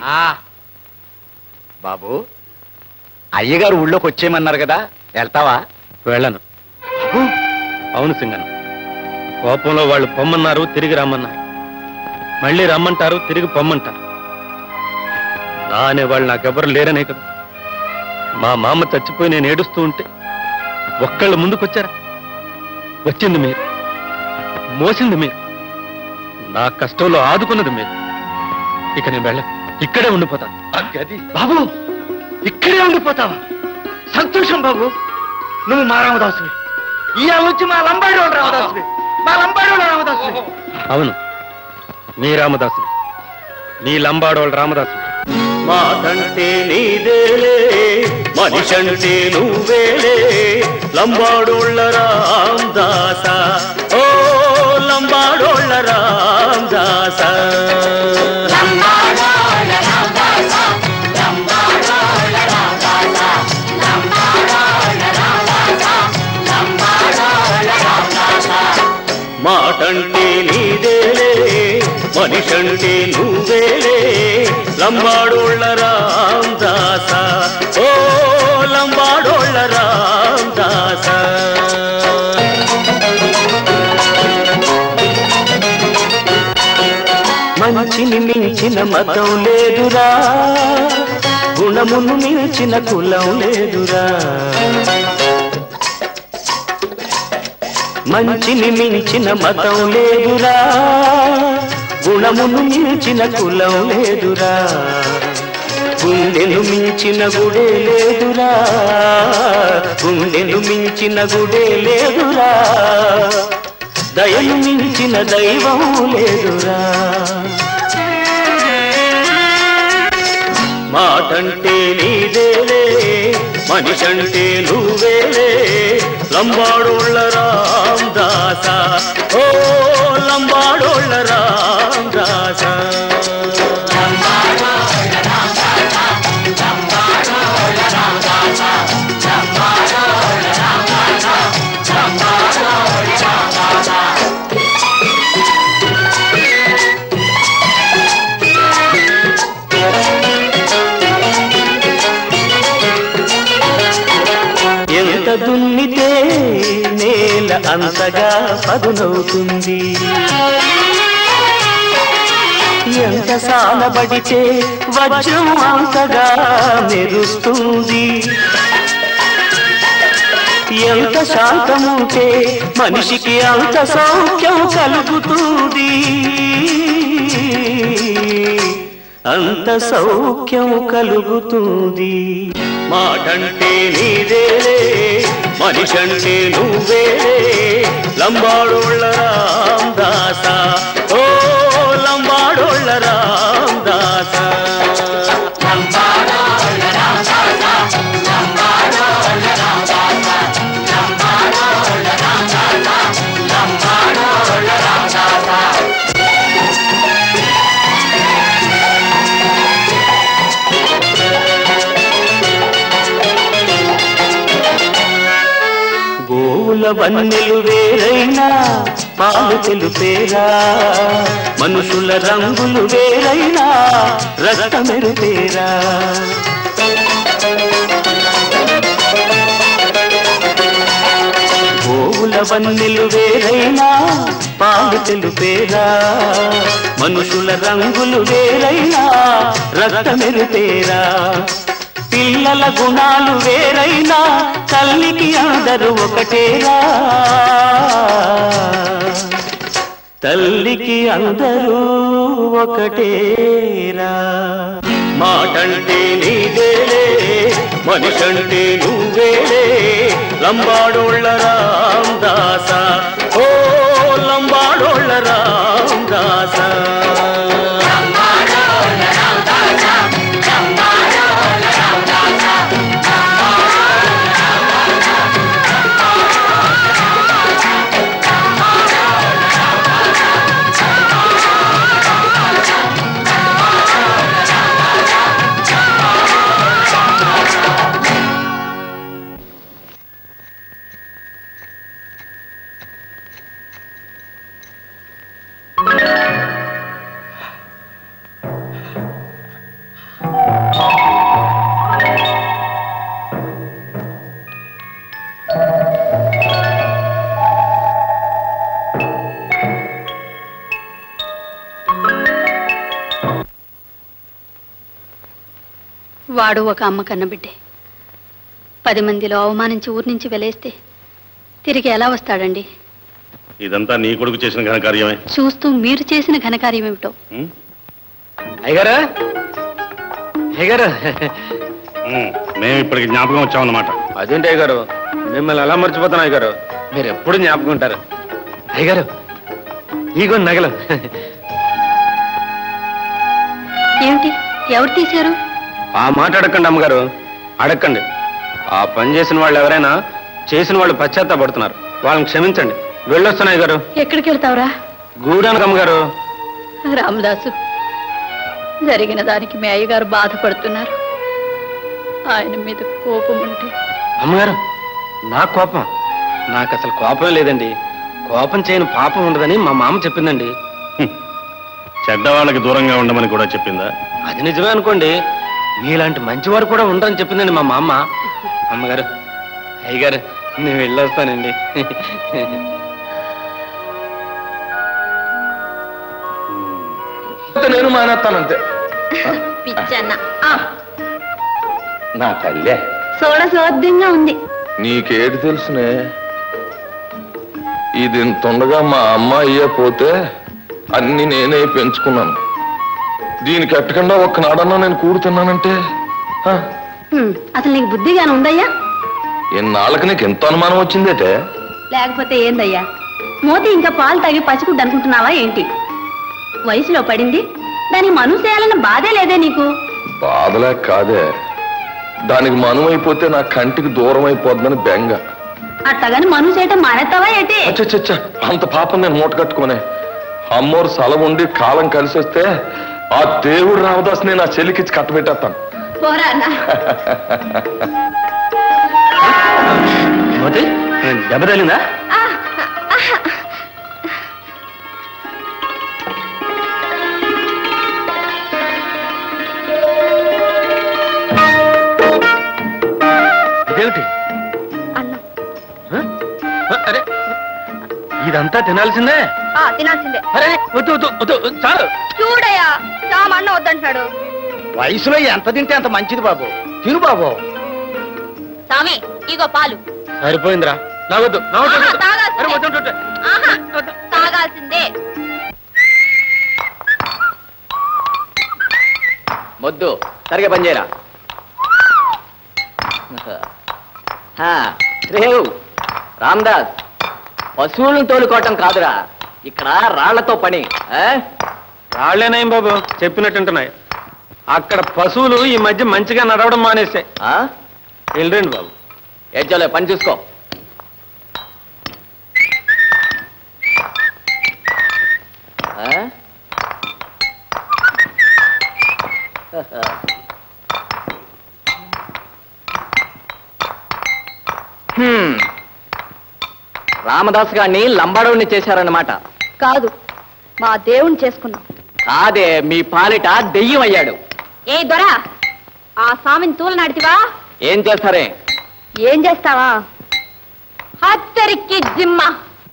బాబు అయ్యగారు ఊళ్ళోకి వచ్చేయమన్నారు కదా వెళ్తావా వెళ్ళను అవును సింగన్న కోపంలో వాళ్ళు పొమ్మన్నారు తిరిగి రమ్మన్నారు మళ్ళీ రమ్మంటారు తిరిగి పొమ్మంటారు నా అనేవాళ్ళు నాకెవ్వరు లేరనే కదా మా మామ చచ్చిపోయి నేను ఏడుస్తూ ఉంటే ఒక్కళ్ళు ముందుకొచ్చారా వచ్చింది మీరు మోసింది మీరు నా కష్టంలో ఆదుకున్నది మీరు ఇక నేను వెళ్ళ ఇక్కడే ఉండిపోతాను అది అది బాబు ఇక్కడే ఉండిపోతావా సంతోషం బాబు నువ్వు మా రామదాసువి ఇవాళ నుంచి మా లంబాడి వాళ్ళు రామదాసువి మా లంబాడి వాళ్ళు రామదాసువి అవును మీ రామదాసు మీ లంబాడోళ్ళ రామదాసు మాటంటే నీదేలే మనిషంటే నువ్వేలే లంబాడోళ్ళ రామదాస ఓ లంబాడోళ్ళ రామదాస మాటంటే నీదేలే మనిషంటే నువ్వేలే లంబాడోళ్ళ రామదాస ఓ లంబాడోళ్ళ రామదాస మంచిని మించిన మతం లేదురా గుణమును మించిన కులం లేదురా మంచిని మించిన మతం లేదురా గుణమును మించిన కులం లేదురా గుండెను మించిన గుడే లేదురా గుండెను మించిన గుడే లేదురా దయను మించిన దైవం లేదురా మాటంటే నీదేలే మనిషంటే నువ్వేలే లంబాడోళ్ళ రామదాస ఓ లంబాడోళ్ళ రామదాస ఎంత దున్నితే నేల అంతగా పదునవుతుంది ఎంత సాలబడితే వజ్రం అంతగా మెరుస్తుంది ఎంత శాంతముంటే మనిషికి అంత సౌఖ్యం కలుగుతుంది అంత సౌఖ్యం కలుగుతుంది మాటంటే నీదేలే మనిషంటే నువ్వేలే లంబాడోళ్ళ రామదాస ఓ లంబాడోళ్ళ రామదాస గోవుల వన్నెలు వేరైనా పాలు తెలుపేరా మనుషుల రంగులు వేరైనా రక్తమెరుపేరా గోవుల పువ్వుల వన్నెలు వేరైనా పాలు తెలుపేరా మనుషుల రంగులు వేరైనా రక్తమెరుపేరా పిల్లల గుణాలు వేరైనా తల్లికి అందరూ ఒకటేరా తల్లికి అందరూ ఒకటేరా మాటంటే నీదేలే మనిషంటే నువ్వేలే లంబాడోళ్ళ రామదాస ఓ లంబాడోళ్ళ రామదాస వాడు ఒక అమ్మ కన్న బిడ్డే పది మందిలో అవమానించి ఊరి నుంచి వెలేస్తే తిరిగి ఎలా వస్తాడండి ఇదంతా నీ కొడుకు చేసిన ఘనకార్యమే చూస్తూ మీరు చేసిన ఘనకార్యం ఏమిటో అయ్యగారు అయ్యగారు ఉమ్, మేము ఇప్పటికి జ్ఞాపకం వచ్చామన్నమాట అదేంటి అయ్యగారు మిమ్మల్ని ఎలా మర్చిపోతాను అయ్యగారు మీరు ఎప్పుడు జ్ఞాపకం ఉంటారు అయ్యగారు ఇగో నగలు ఏమిటి ఎవరు తీశారు ఆ మాట అడగండి అమ్మగారు అడగండి ఆ పని చేసిన వాళ్ళు ఎవరైనా చేసిన వాళ్ళు పశ్చాత్తాపడుతున్నారు వాళ్ళని క్షమించండి వెళ్ళొస్తున్నాయి గారు ఎక్కడికి వెళ్తావురా గూడానికి అమ్మగారు రామదాసు జరిగిన దానికి మీ అయ్యగారు బాధపడుతున్నారు ఆయన మీద కోపం ఉంటే అమ్మగారు నా కోపం నాకు అసలు కోపం లేదండి కోపం చేయని పాపం ఉండదని మా మామ చెప్పిందండి చెడ్డవాళ్ళకి దూరంగా ఉండమని కూడా చెప్పిందా అది నిజమే అనుకోండి మీలాంటి మంచివారు కూడా ఉండరని చెప్పిందండి మా మామ అమ్మగారు అయ్యగారు నేను వెళ్ళొస్తానండి నేను మానేస్తానంతే పిచ్చన్న నా తల్లే సోడ సోద్యంగా ఉంది నీకేటి తెలుసునే ఇది ఇంతుండగా మా అమ్మ అయ్యే పోతే అన్ని నేనే పెంచుకున్నాను దీనికి ఎట్టకుండా ఒక్కనాడన్నా నేను కూడుతున్నానంటే ఆ, హ్మ్, అసలు నీకు బుద్ధిగానే ఉందయ్యా ఇన్నాళ్ళకి నీకు ఎంత అనుమానం వచ్చిందేటే లేకపోతే ఏందయ్యా మోతి ఇంకా పాలు తాగి పచ్చిగుడ్డు అనుకుంటున్నావా ఏంటి వయసులో పడింది దానికి మనుసు చేయాలన్న బాధే లేదే నీకు బాధలే కాదే దానికి మనువైపోతే నా కంటికి దూరం అయిపోద్దని బెంగ అట్టగాని మనుసు చేయటం మానేస్తావా ఏంటి అచ్చచ్చచ్చ అంత పాపం నేను మూట కట్టుకునే అమ్మోరు సెలవు ఉండి కాలం కలిసి వస్తే ఆ దేవుడు రామదాస్ నేను ఆ చెల్లికిచ్చి కట్టబెట్టేస్తాను పోరా అన్న మోతి దెబ్బ తగిలిందా ఇదేమిటి అన్నం ఆ, అరే ఇదంతా తినాల్సిందే ఆ, తినాల్సిందే అరే వద్దు వద్దు వద్దు చాలు చూడయ్యా రామ అన్నం వద్దంటున్నాడు వయసులో ఎంత తింటే అంత మంచిది బాబు తిను బాబు స్వామి ఇగో పాలు సరిపోయిందిరా నావద్దు నావద్దు ఆహా, వద్దు. తాగాల్సిందే. అరే, వద్దు, వద్దు, వద్దు. ఆహా, తాగాల్సిందే మొద్దు సరిగా పనిచేయరా హా, రేవ్ రామ్దాస్ పశువులను తోలుకోవటం కాదురా ఇక్కడ రాళ్లతో పని ఆ? రాళ్లేనాయం బాబు చెప్పినట్టుంటున్నాయి అక్కడ పశువులు ఈ మధ్య మంచిగా నడవడం మానేసాయి ఆ? వెళ్ళండి బాబు ఏడ్చోలే పని చూసుకో ఆ? హ్మ్. రామదాస్ గారిని లంబాడవుని చేశారన్నమాట కాదు మా దేవుణ్ణి చేసుకున్నాం కాదే మీ పాలిట దెయ్యం అయ్యాడు ఏ దొర ఆ స్వామిని తూల నడితివా ఏం చేస్తారే ఏం చేస్తావా హత్తరికి జిమ్మ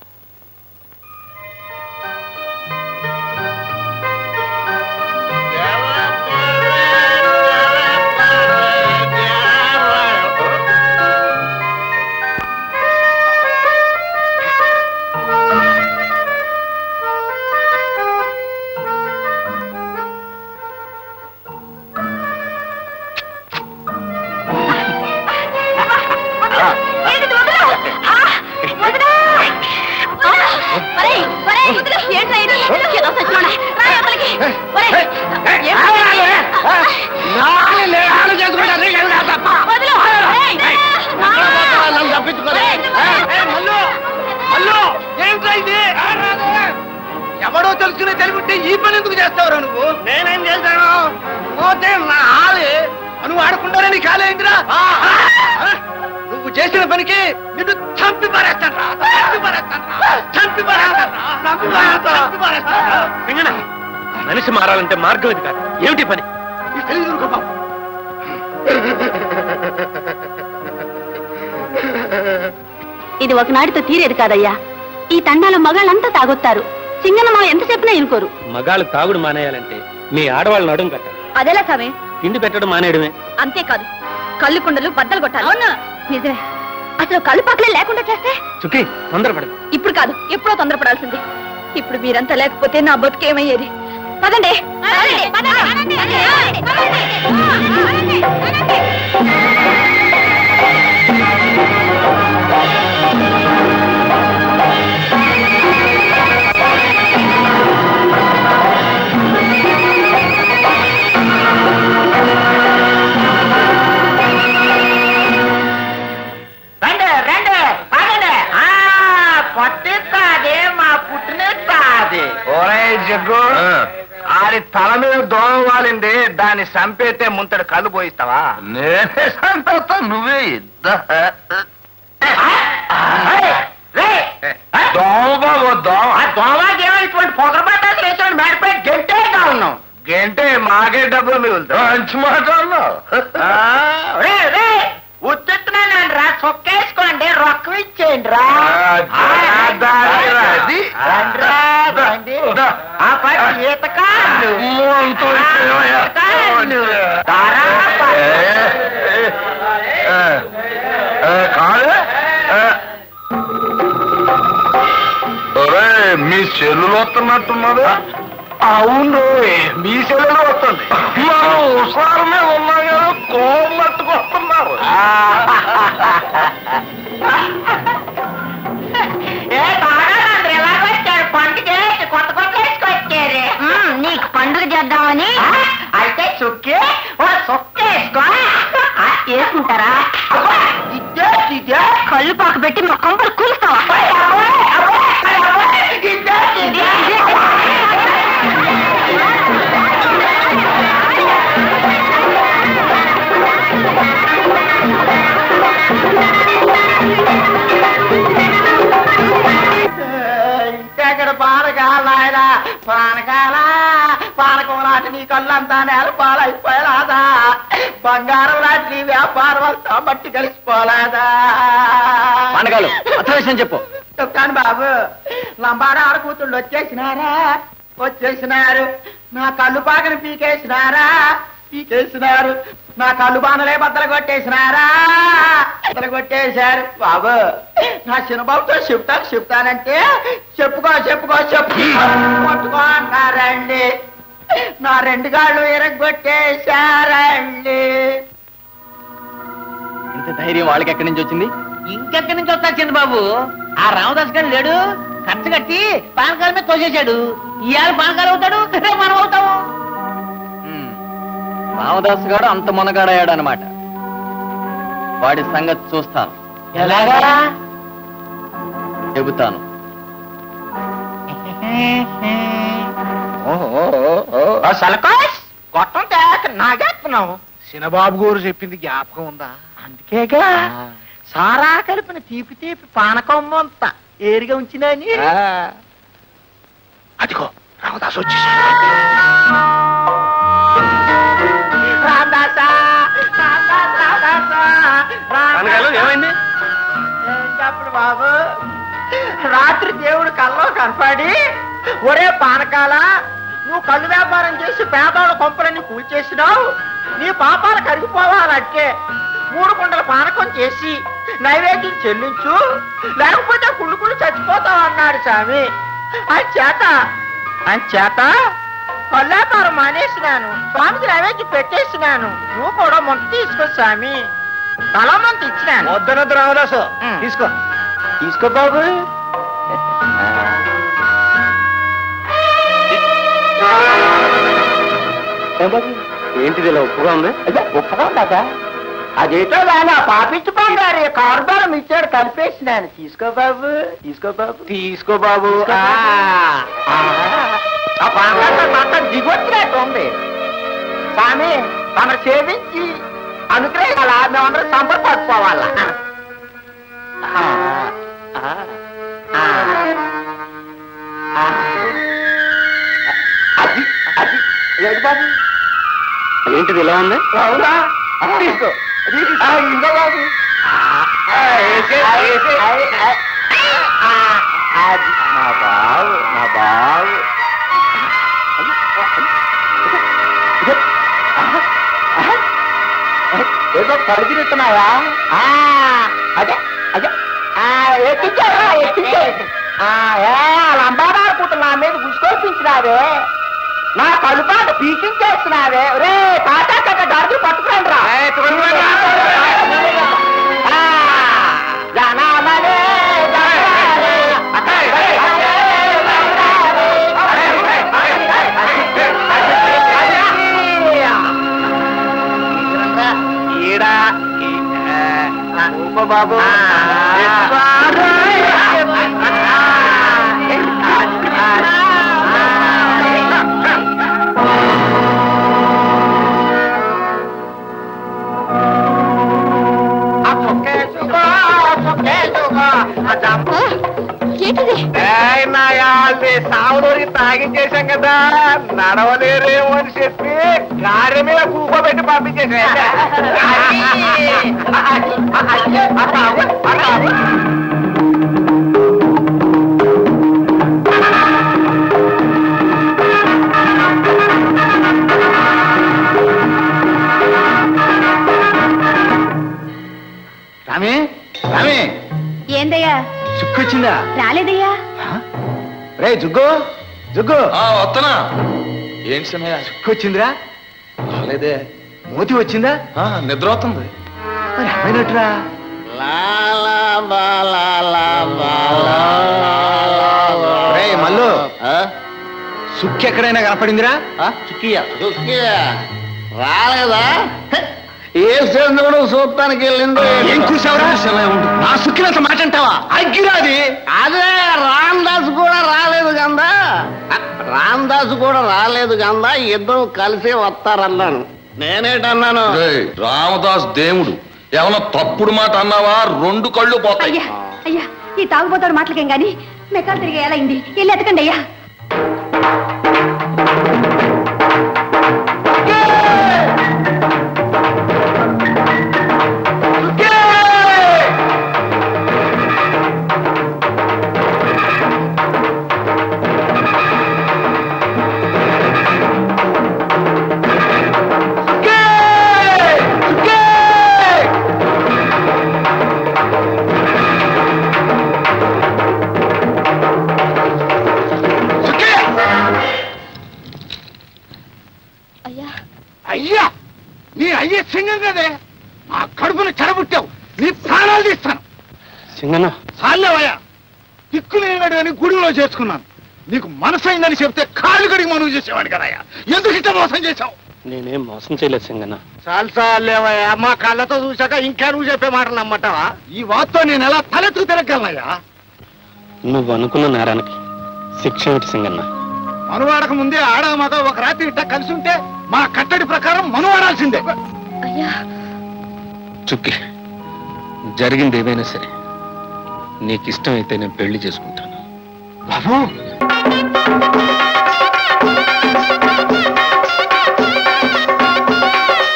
ఎవడో తెలుసుకునే తెలివింటే ఈ పని ఎందుకు చేస్తావురా నువ్వు నేనేం చేశాను పోతే నా ఆలే నువ్వు ఆడకుండానే నీ కాలేందిరా నువ్వు చేసిన పనికి నిన్ను చంపి పారేస్తాను రా చంపి పారేస్తాను రా చంపి పారేస్తాను రా చంపి పారేస్తాను చంపి పారేస్తాను రా. సింగన మనిషి మారాలంటే మార్గం ఇది కాదు ఏమిటి పని ఈ తెలివి దొరక బాబు. ఇది ఒకనాటితో తీరేది కాదయ్యా ఈ తండాలో మగాళ్ళంతా తాగొత్తారు సింగనమ్మ ఎంత చెప్పినా ఇనుకోరు మగాళ్ళు తాగుడు మానేయాలంటే మీ ఆడవాళ్ళని నడుం కట్టాలి అదెలా సామే తిండి పెట్టడం మానేయడమే అంతేకాదు కళ్ళు కుండలు బద్దలు కొట్టాలి అవునా నిజమే అసలు కళ్ళు పక్కలే లేకుండా చేస్తే చుక్కి తొందరపడదు ఇప్పుడు కాదు ఎప్పుడో తొందరపడాల్సింది ఇప్పుడు మీరంతా లేకపోతే నా బతుకేమయ్యేది పదండి రండి రండి పదండి ఆ, పట్టిస్తాది మా పుట్టినిస్తాది ఒరే జగ్గు ఆడి తల మీద దోమ వాలింది దాన్ని చంపేస్తే ముంతడు కళ్ళు పోయిస్తావా నేనే సంపేస్తా నువ్వే ఇద్దా దోమ బాబు దోమ దోమకేమో ఇటువంటి పొగరబట్టాలు వేసాడు మేడపై గెంటేగా ఉన్నాం గంటే మాకే డబ్బులు మిగులుతాయి మంచి మాట అన్నావు రే రే ఉత్తున్నానండి రా చొక్కేసుకోండి రొక్కం ఇచ్చేయండి రా అది రండిరా, రండి. ఆ పని ఈత కాళ్ళు కాళ్ళు. దారా కాదు ఒరే మీ చెల్లులు వస్తున్నట్టున్నారు అవును మీ సెలవులు వస్తుంది మనం ఉసారు మీద ఉన్నాం కదా కోమట్టుకు వస్తున్నారు ఏ తాగారందరూ ఎలాగొచ్చారు పండుగ కొత్త కొత్త వేసుకొచ్చారు నీకు పండుగ చేద్దామని అయితే చుక్కి ఓ చొక్క వేసుకో వేసుకుంటారా ఇదే ఇదే కళ్ళు పాక పెట్టి మా కొంపలు కూలుస్తావా ఇదే ఇదే ఇంకెక్కడ పానకాల ఆయన పానకాల పానకం లాంటి నీ కళ్ళంతా నేల పాలైపోయేలాదా బంగారం లాంటి నీ వ్యాపారం అంతా బట్టి కలిసిపోలేదా పండగలు అసలు విషయం చెప్పు చెప్తాను బాబు లంబాడ ఆడకూతుళ్ళు వచ్చేసినారా వచ్చేసినారు నా కళ్ళు పాకని పీకేసినారా పీకేసినారు నా కళ్ళు బాణలే బద్దలు కొట్టేసినారా బద్దలు కొట్టేశారు బాబు నా చిన్నబాబుతో చెప్తాను చెప్తానంటే చెప్పుకో చెప్పుకో చెప్పు కొట్టుకో అన్నారండి నా రెండు కాళ్ళు ఎరగొట్టేశారండి ఇంత ధైర్యం వాళ్ళకి ఎక్కడి నుంచి వచ్చింది ఇంకెక్కడి నుంచి వస్తా చంద్రబాబు ఆ రామదాస్ గారు లేడు ఖర్చు కట్టి పానకాల మీద తోసేశాడు ఇవాళ పానకాలు అవుతాడు రేపు మనం అవుతాము హ్మ్. రామదాసు గారు అంత మునగాడయ్యాడనమాట వాడి సంగతి చూస్తాను ఎలాగా చెబుతాను సలకాష్ గొట్టం తేక నాగేస్తున్నావు చిన్నబాబు గారు చెప్పింది జ్ఞాపకం ఉందా అందుకేగా సారా కలిపిన తీపి తీపి పానకం అంత ఏరిగా ఉంచినని అదిగో రామదాస్ వచ్చి రామదాసా, రామదాసా, రామదాసా, రామదాసా. అనగాలు ఏమైంది ఏం అప్పుడు బాబు రాత్రి దేవుడు కల్లో కనపడి ఒరే పానకాల నువ్వు కళ్ళు వ్యాపారం చేసి పేదవాళ్ళ కొంపలన్నీ కూల్చేసినావు నీ పాపాలు కరిగిపోవాలంటే మూడు కుండల పానకం చేసి నైవేద్యం చెల్లించు లేకపోతే కుళ్ళు కుళ్ళు చచ్చిపోతావు అన్నాడు స్వామి ఆయన చేత ఆయన చేత కళ్ళు వ్యాపారం మానేసినాను స్వామికి నైవేద్యం పెట్టేసినాను నువ్వు కూడా మొంత తీసుకో స్వామి తల మంత ఇచ్చినాను వద్దనొద్దు రామదాసు తీసుకో తీసుకో బాబు ఏంటిది ఇలా ఉప్పుగా ఉంది ఉప్పుగా ఉండదా అదేటో నాన్న పాపించి పండారు కార్బారం ఇచ్చాడు కలిపేసినాను తీసుకో బాబు తీసుకో బాబు తీసుకో బాబు ఆ, ఆ, ఆ పాంగంట మొత్తం దిగొచ్చినట్టు ఉంది స్వామి తమరు సేవించి అనుగ్రహాల మేమందరం సంబరపడిపోవాలా ఆ, ఆ, ఆ, ఆ. అది అది లేదు బాబు ఏంటిది ఇలా ఉంది అవునా తీసుకో ఆ, ఇంకో బాబు ఆ, ఏసే, ఏసే. ఆ, అది మా బావు మా బావు ఏదో పడిగిరుతున్నావా అదే అదే ఆ, ఎక్కించావా ఎక్కించా ఆ, ఏ, లంబాడారుకుంటా నా మీద గుసుకొల్పించినావే నా కలుపాటు పీకించేస్తున్నావే రే తాతా కట్ట దర్జు పట్టుకురండి రా ఆ, జనమనే, జనమనే, ఈడ ఊప బాబు ఏంటిది సావులోకి తాగించేశాం కదా నడవలేరేమో అని చెప్పి గారి మీద కూకోబెట్టి పంపించేసా రామే రామే ఏందయ్యా చుక్కొచ్చిందా రాలేదయ్యా రే జుగ్గు జుగ్గు ఆ వత్తనా ఏంటి సినయ్య చుక్కొచ్చిందిరా రాలేదే మూతి వచ్చిందా ఆ, నిద్ర అవుతుంది మరి ఏమైనట్టురా రే మల్లు సుక్కి ఎక్కడైనా కనపడిందిరా రాలేదా ఏ చంద్రుడు చూస్తానికి వెళ్ళిందో ఏం చూసావురా నా సుక్కినంత మాట అంటావా అగ్గిరాది అదే రామదాస్ కూడా రాలేదు కదా రామదాస్ కూడా రాలేదు కదా ఇద్దరు కలిసి వస్తారన్నాను నేనేటన్నాను రేయ్, రామదాస్ దేవుడు ఏమన్నా తప్పుడు మాట అన్నావా రెండు కళ్ళు పోతాయి అయ్యా అయ్యా ఈ తాగుబోతాడు మాటలకేం గాని మెకాలు తిరిగి ఎలా అయింది వెళ్ళి ఎతకండి అయ్యా అయ్యా అయ్యా నీ అయ్యే సింగం కదే ఆ కడుపును చెడబుట్టావు నీ ప్రాణాలు తీస్తాను సింగన్న చాలేవయ్యా దిక్కు లేనాడు అని గుడిలో చేసుకున్నాను నీకు మనసు అయిందని చెప్తే కాలు కడిగి మనవి చేసేవాడు కదయ్యా ఎందుకు ఇట్లా మోసం చేశావు నేనేం మోసం చేయలేదు సింగన్న చాలు చాలేవయ్యా మా కళ్ళతో చూశాక ఇంకా నువ్వు చెప్పే మాటలు నమ్మటావా ఈ వార్త నేను ఎలా తలెత్తుకు తిరగలనయ్యా నువ్వు అనుకున్న నేరానికి శిక్ష ఏమిటి సింగన్న మనువాడక ముందే ఆడ మగ ఒక రాత్రి ఇట్లా కలిసి ఉంటే మా కట్టడి ప్రకారం మనువాడాల్సిందే అయ్యా చుక్కి జరిగింది ఏదైనా సరే నీకు ఇష్టమైతే నేను పెళ్లి చేసుకుంటాను బాబు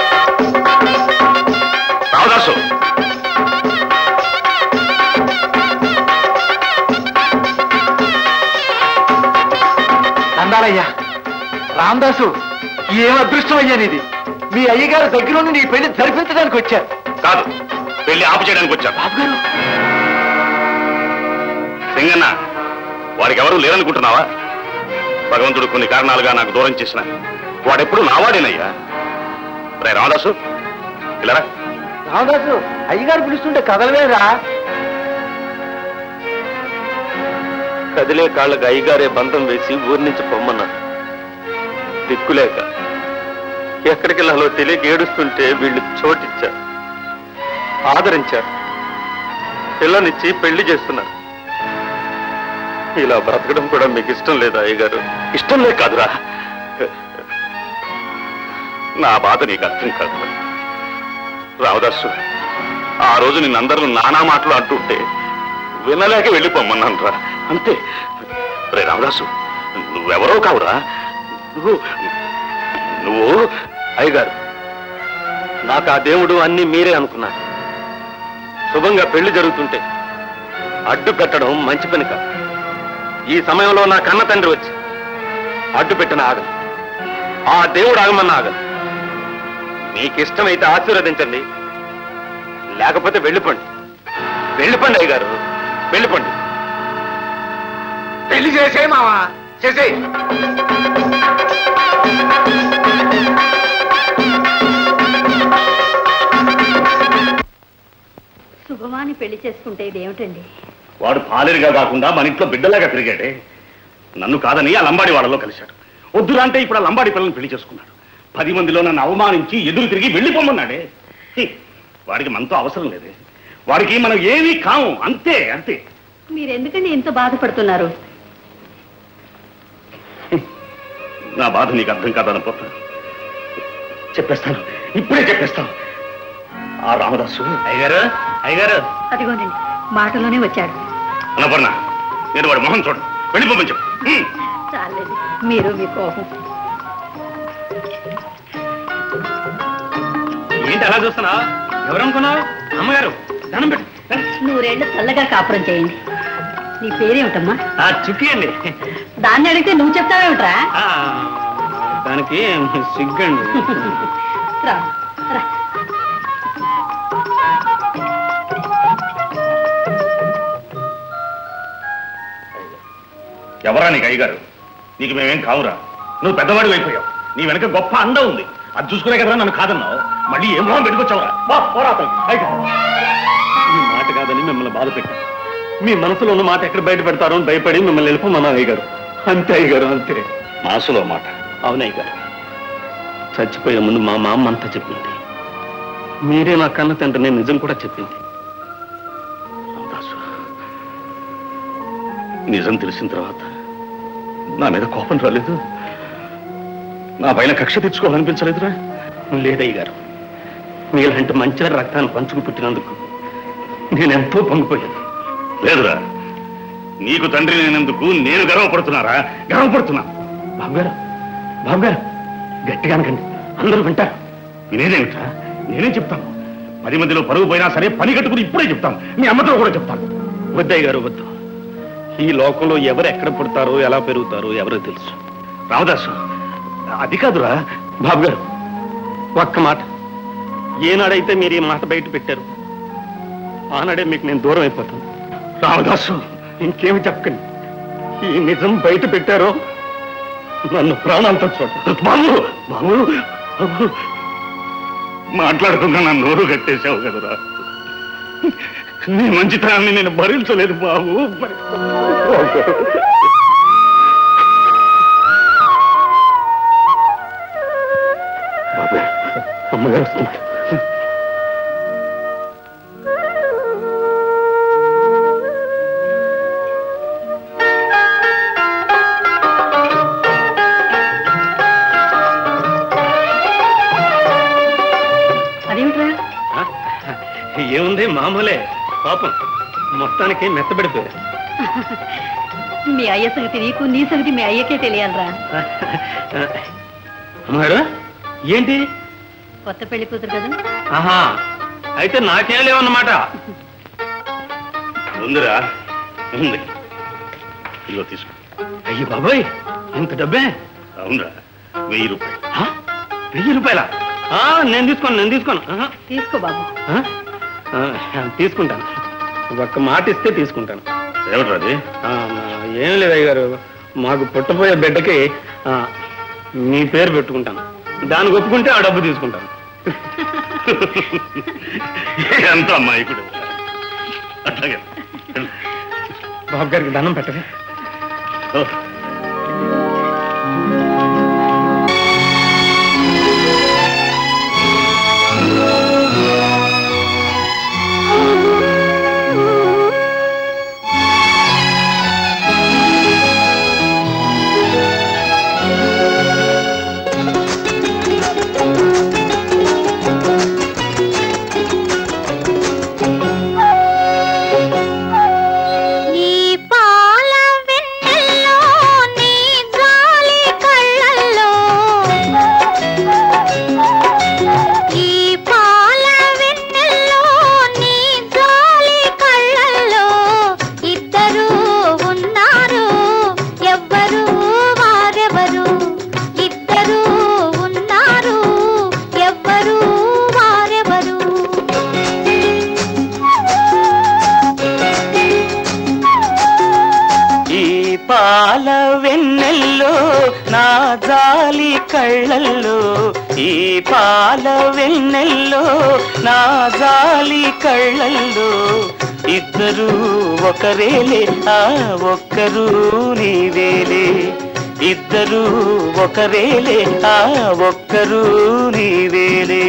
రామదాసు అయ్యా రామదాసు ఏం అదృష్టం అయ్యా నీది మీ అయ్యగారు దగ్గర నుండి నీ పెళ్లి జరిపించడానికి వచ్చారు కాదు పెళ్లి ఆపు చేయడానికి వచ్చా బాబు గారు సింగన్న వాడికి ఎవరు లేరనుకుంటున్నావా భగవంతుడు కొన్ని కారణాలుగా నాకు దూరం చేసిన వాడెప్పుడు నావాడేనయ్యా రే రామదాసు ఇలా రా. రామదాసు అయ్యగారు పిలుస్తుంటే కదలవేరా కదిలే కాళ్ళకు అయ్యగారే బంధం వేసి ఊరి నుంచి పొమ్మన్నారు దిక్కులేక ఎక్కడికి వెళ్ళాలో తెలియక ఏడుస్తుంటే వీళ్ళు చోటిచ్చారు ఆదరించారు పిల్లనిచ్చి పెళ్లి చేస్తున్నారు ఇలా బ్రతకడం కూడా మీకు ఇష్టం లేదా అయ్యగారు ఇష్టం లేక కాదురా నా బాధ నీకు అర్థం కాదు రామదాసు ఆ రోజు నిన్నందరూ నానా మాటలు అంటుంటే వినలేక వెళ్ళిపోమన్నాను రా అంతే రే రామదాసు నువ్వెవరో కావురా నువ్వు నువ్వు అయ్యగారు నాకు ఆ దేవుడు అన్ని మీరే అనుకున్నారు శుభంగా పెళ్లి జరుగుతుంటే అడ్డు పెట్టడం మంచి పని కాదు ఈ సమయంలో నా కన్న తండ్రి వచ్చి అడ్డు పెట్టిన ఆగదు ఆ దేవుడు ఆగమన్న ఆగదు మీకు ఇష్టమైతే ఆశీర్వదించండి లేకపోతే వెళ్ళిపోండి వెళ్ళిపోండి అయ్యగారు వెళ్ళిపోండి పెళ్లి చేసే మావా చేసే శుభమాని పెళ్లి చేసుకుంటే ఇదేమిటండి వాడు పాలేరుగా కాకుండా మన ఇంట్లో బిడ్డలాగా తిరిగాడే నన్ను కాదని ఆ లంబాడి వాళ్ళలో కలిశాడు వద్దురా అంటే ఇప్పుడు ఆ లంబాడి పిల్లల్ని పెళ్లి చేసుకున్నాడు పది మందిలో నన్ను అవమానించి ఎదురు తిరిగి వెళ్ళిపోమన్నాడే హి, వాడికి మనతో అవసరం లేదే వాడికి మనం ఏమీ కాము అంతే అంతే మీరెందుకండి ఇంత బాధపడుతున్నారు నా బాధ నీకు అర్థం కాదనపోతా చెప్పేస్తాను ఇప్పుడే చెప్పేస్తాను ఆ రామదాసు అయ్యగారు అయ్యగారు అదిగోనండి మాటలోనే వచ్చాడు అనపర్ణ నేను వాడి మొహం చూడు వెళ్ళిపోమని చెప్పు హ్మ్. చాలండి మీరు మీ కోపం ఏంటి అలా చూస్తున్నా ఎవరనుకున్నావు అమ్మగారు దండం పెట్టు నూరేళ్లు చల్లగా కాపురం చేయండి నీ పేరేమిటమ్మా ఆ చుక్కి అండి దాన్ని అడిగితే నువ్వు చెప్తావేమిట్రా ఆ, దానికి సిగ్గండి రా రా ఎవరా నీకు అయ్యగారు నీకు మేమేం కావురా నువ్వు పెద్దవాడి అయిపోయావు నీ వెనక గొప్ప అండ ఉంది అది చూసుకునే కదరా నన్ను కాదన్నావు మళ్ళీ ఏం మొహం పెట్టుకొచ్చావురా బా, పోరా అతనికి. అయ్యగారు. మీ మాట కాదని మిమ్మల్ని బాధ పెట్టాను మీ మనసులో ఉన్న మాట ఎక్కడ బయట పెడతారో అని భయపడి మిమ్మల్ని వెళ్ళిపోమన్నా అయ్యగారు అంతే అయ్యగారు అంతే మనసులో మాట అవునయ్య గారు చచ్చిపోయే ముందు మా మా అమ్మ అంతా చెప్పింది మీరే నా కన్న తండ్రి నేను నిజం కూడా చెప్పింది రామదాసు, నిజం తెలిసిన తర్వాత నా మీద కోపం రాలేదు నా పైన కక్ష తెచ్చుకోవాలనిపించలేదురా లేదయ్య గారు మీలాంటి మంచి రక్తాన్ని పంచుకు పుట్టినందుకు నేనెంతో పొంగిపోయాను లేదురా నీకు తండ్రి నేనందుకు నేను గర్వపడుతున్నారా గర్వపడుతున్నా బాబు గారు బాబు గారు గట్టిగా అనకండి అందరూ వింటారు వినేదేమిట్రా నేనే చెప్తాను పది మందిలో పరుగు పోయినా సరే పని కట్టుకుని ఇప్పుడే చెప్తాను మీ అమ్మతో కూడా చెప్తాను వద్దయ్య గారు వద్దు ఈ లోకంలో ఎవరు ఎక్కడ పుడతారో ఎలా పెరుగుతారో ఎవరో తెలుసు రామదాసు అది కాదురా బాబు గారు ఒక్క మాట ఏనాడైతే మీరు ఈ మాట బయట పెట్టారు ఆనాడే మీకు నేను దూరం అయిపోతాను రామదాసు ఇంకేమి చెప్పకండి ఈ నిజం బయట పెట్టారో నన్ను ప్రాణాలతో చూడండి బాబు బాబు బాబు మాట్లాడుతున్నా నా నోరు కట్టేశావు కదరా నీ మంచితనాన్ని నేను భరించలేదు బాబు బాబు అమ్మగారు వస్తున్నారు అదేమిట్రా ఏముంది మామూలే పాపం మొత్తానికి మెత్తబడిపోయారు మీ అయ్య సంగతి నీకు నీ సంగతి మీ అయ్యకే తెలియాలరా అమ్మగారు ఏంటి కొత్త పెళ్లి కూతురు కదా ఆహా అయితే నాకేం లేవన్నమాట ఉందిరా ఉంది ఇదిగో తీసుకో అయ్యి బాబాయ్ ఇంత డబ్బే అవునరా వెయ్యి రూపాయలు ఆ? వెయ్యి రూపాయల నేను తీసుకోను నేను తీసుకోను ఆహా. తీసుకో బాబు ఆ? ఆ, తీసుకుంటాను ఒక్క మాట ఇస్తే తీసుకుంటాను ఏమిట్రా అది ఆ, ఏం లేదు అయ్య గారు మాకు పుట్టపోయే బిడ్డకి ఆ, మీ పేరు పెట్టుకుంటాను దానికి ఒప్పుకుంటే ఆ డబ్బు తీసుకుంటాను ఎంత అమ్మాయికుడు అట్లాగే బాబు గారికి దండం పెట్టవే ఓ. ఈ పాల వెన్నెల్లో నీ గాలి కళ్ళల్లో ఈ పాల వెన్నెల్లో నీ గాలి కళ్ళల్లో ఇద్దరు ఉన్నారు ఎవ్వరు వారెవరు ఇద్దరు ఉన్నారు ఎవ్వరు వారెవరు ఈ పాల వెన్నెల్లో నా జాలి కళ్ళల్లో ఈ పాల వెన్నెల్లో నా జాలి కళ్ళల్లో ఇద్దరు ఒకరేలే ఆ ఒక్కరు నీవేలే ఇద్దరు ఒకరేలే ఆ ఒక్కరు నీవేలే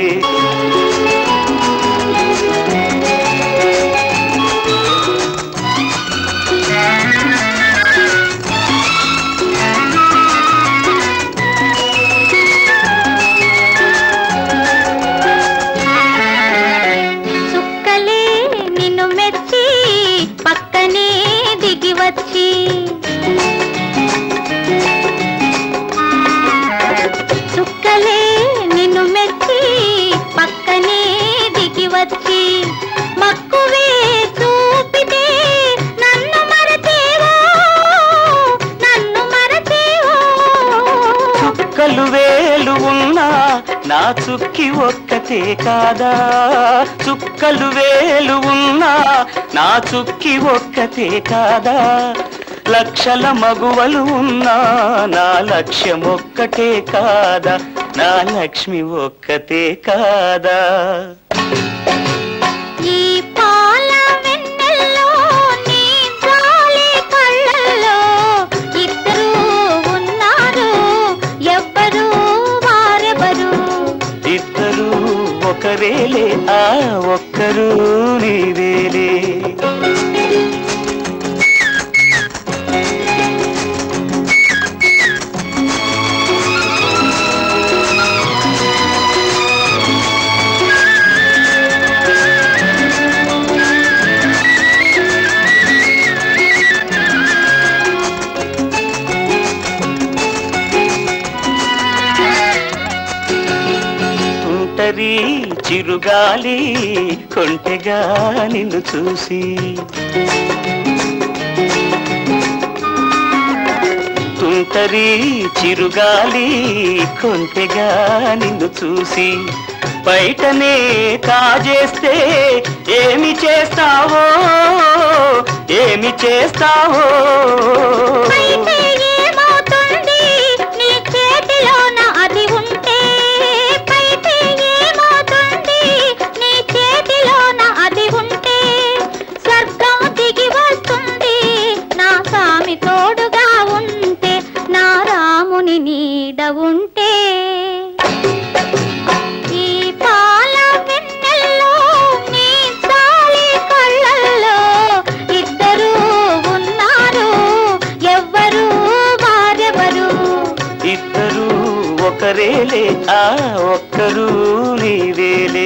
చుక్కలే నిన్ను మెచ్చి పక్కనే దిగి వచ్చి చుక్కలే నిన్ను మెచ్చి పక్కనే దిగి వచ్చి మక్కువే చూపితే నన్ను మరచేవో నన్ను మరచేవో చుక్కలు వేలు ఉన్నా నా చుక్కి ఒక్కతే కాదా చుక్కలు వేలు ఉన్నా నా చుక్కి ఒక్కతే కాదా లక్షల మగువలు ఉన్నా నా లక్ష్యం ఒక్కటే కాదా నా లక్ష్మి ఒక్కతే కాదా ఈ పాల వెన్నెల్లో నీ జాలి కళ్ళల్లో ఇద్దరు ఉన్నారు ఎవ్వరు వారెవరు ఇద్దరు ఒకరేలే ఆ ఒక్కరు నీవేలే తుంటరి చిరుగాలి కొంటెగా నిన్ను చూసి తుంటరి చిరుగాలి కొంటెగా నిన్ను చూసి బయటనే కాజేస్తే ఏమి చేస్తావో ఏమి చేస్తావో అయితే ఏమవుతుంది నీ చేతిలోన అది ఉంటే అయితే ఏమవుతుంది నీ చేతిలోన అది ఉంటే స్వర్గం దిగి వస్తుంది నా స్వామి తోడుగా ఉంటే నా రాముని నీడ ఉంటే ఈ పాల వెన్నెల్లో నీ జాలి కళ్ళల్లో ఇద్దరు ఉన్నారు ఎవ్వరు వారెవరు ఇద్దరు ఒకరేలే ఆ ఒక్కరు నీవేలే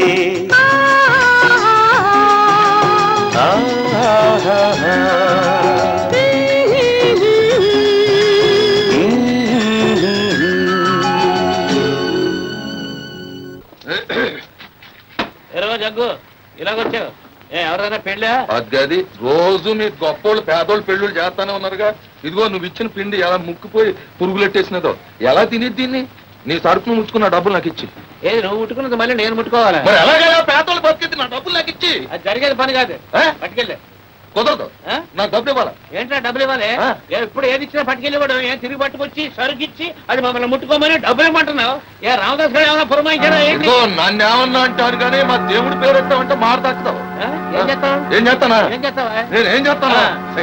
ఎరగో జగ్గు ఇలాగొచ్చావు ఏ ఎవరైనా పెళ్ళా అది అది రోజు మీ గొప్పోళ్ళు పేదోళ్ళు పెళ్ళిళ్ళు చేస్తానే ఉన్నారుగా ఇదిగో నువ్వు ఇచ్చిన పిండి ఎలా ముక్కిపోయి పురుగులెట్టేసినదో ఎలా తినేది దీన్ని నీ సరుకును ముచ్చుకున్న డబ్బులు నాకు ఇచ్చి ఏది నువ్వు ముట్టుకున్నది మళ్ళీ నేను ముట్టుకోవాలా మరి ఎలాగైనా పేదోళ్ళు బతికింది నా డబ్బులు నాకు ఇచ్చి అది జరిగేది పని కాదు ఏ? పట్టుకెళ్ళి కుదరదు నాకు డబ్బులు ఇవ్వాలా ఏంట్రా డబ్బులు ఇవ్వాలి ఆ. ఏ, ఇప్పుడు ఏది ఇచ్చినా పట్టుకెళ్ళి ఇవ్వడం ఏం తిరిగి పట్టుకొచ్చి సరుకు ఇచ్చి అది మమ్మల్ని ముట్టుకోమని డబ్బులు ఇవ్వమంటున్నావు ఏ రామదాస్ గారు ఏమైనా పురమాయించాడా ఏంటి ఇదిగో నన్ను ఏమన్నా అంటారు కానీ మా దేవుడి పేరు ఎత్తామంటే మాట తక్కుతావు ఆ? ఏం చేస్తావు ఏం చేస్తానా ఏం చేస్తావా నేను ఏం చేస్తానా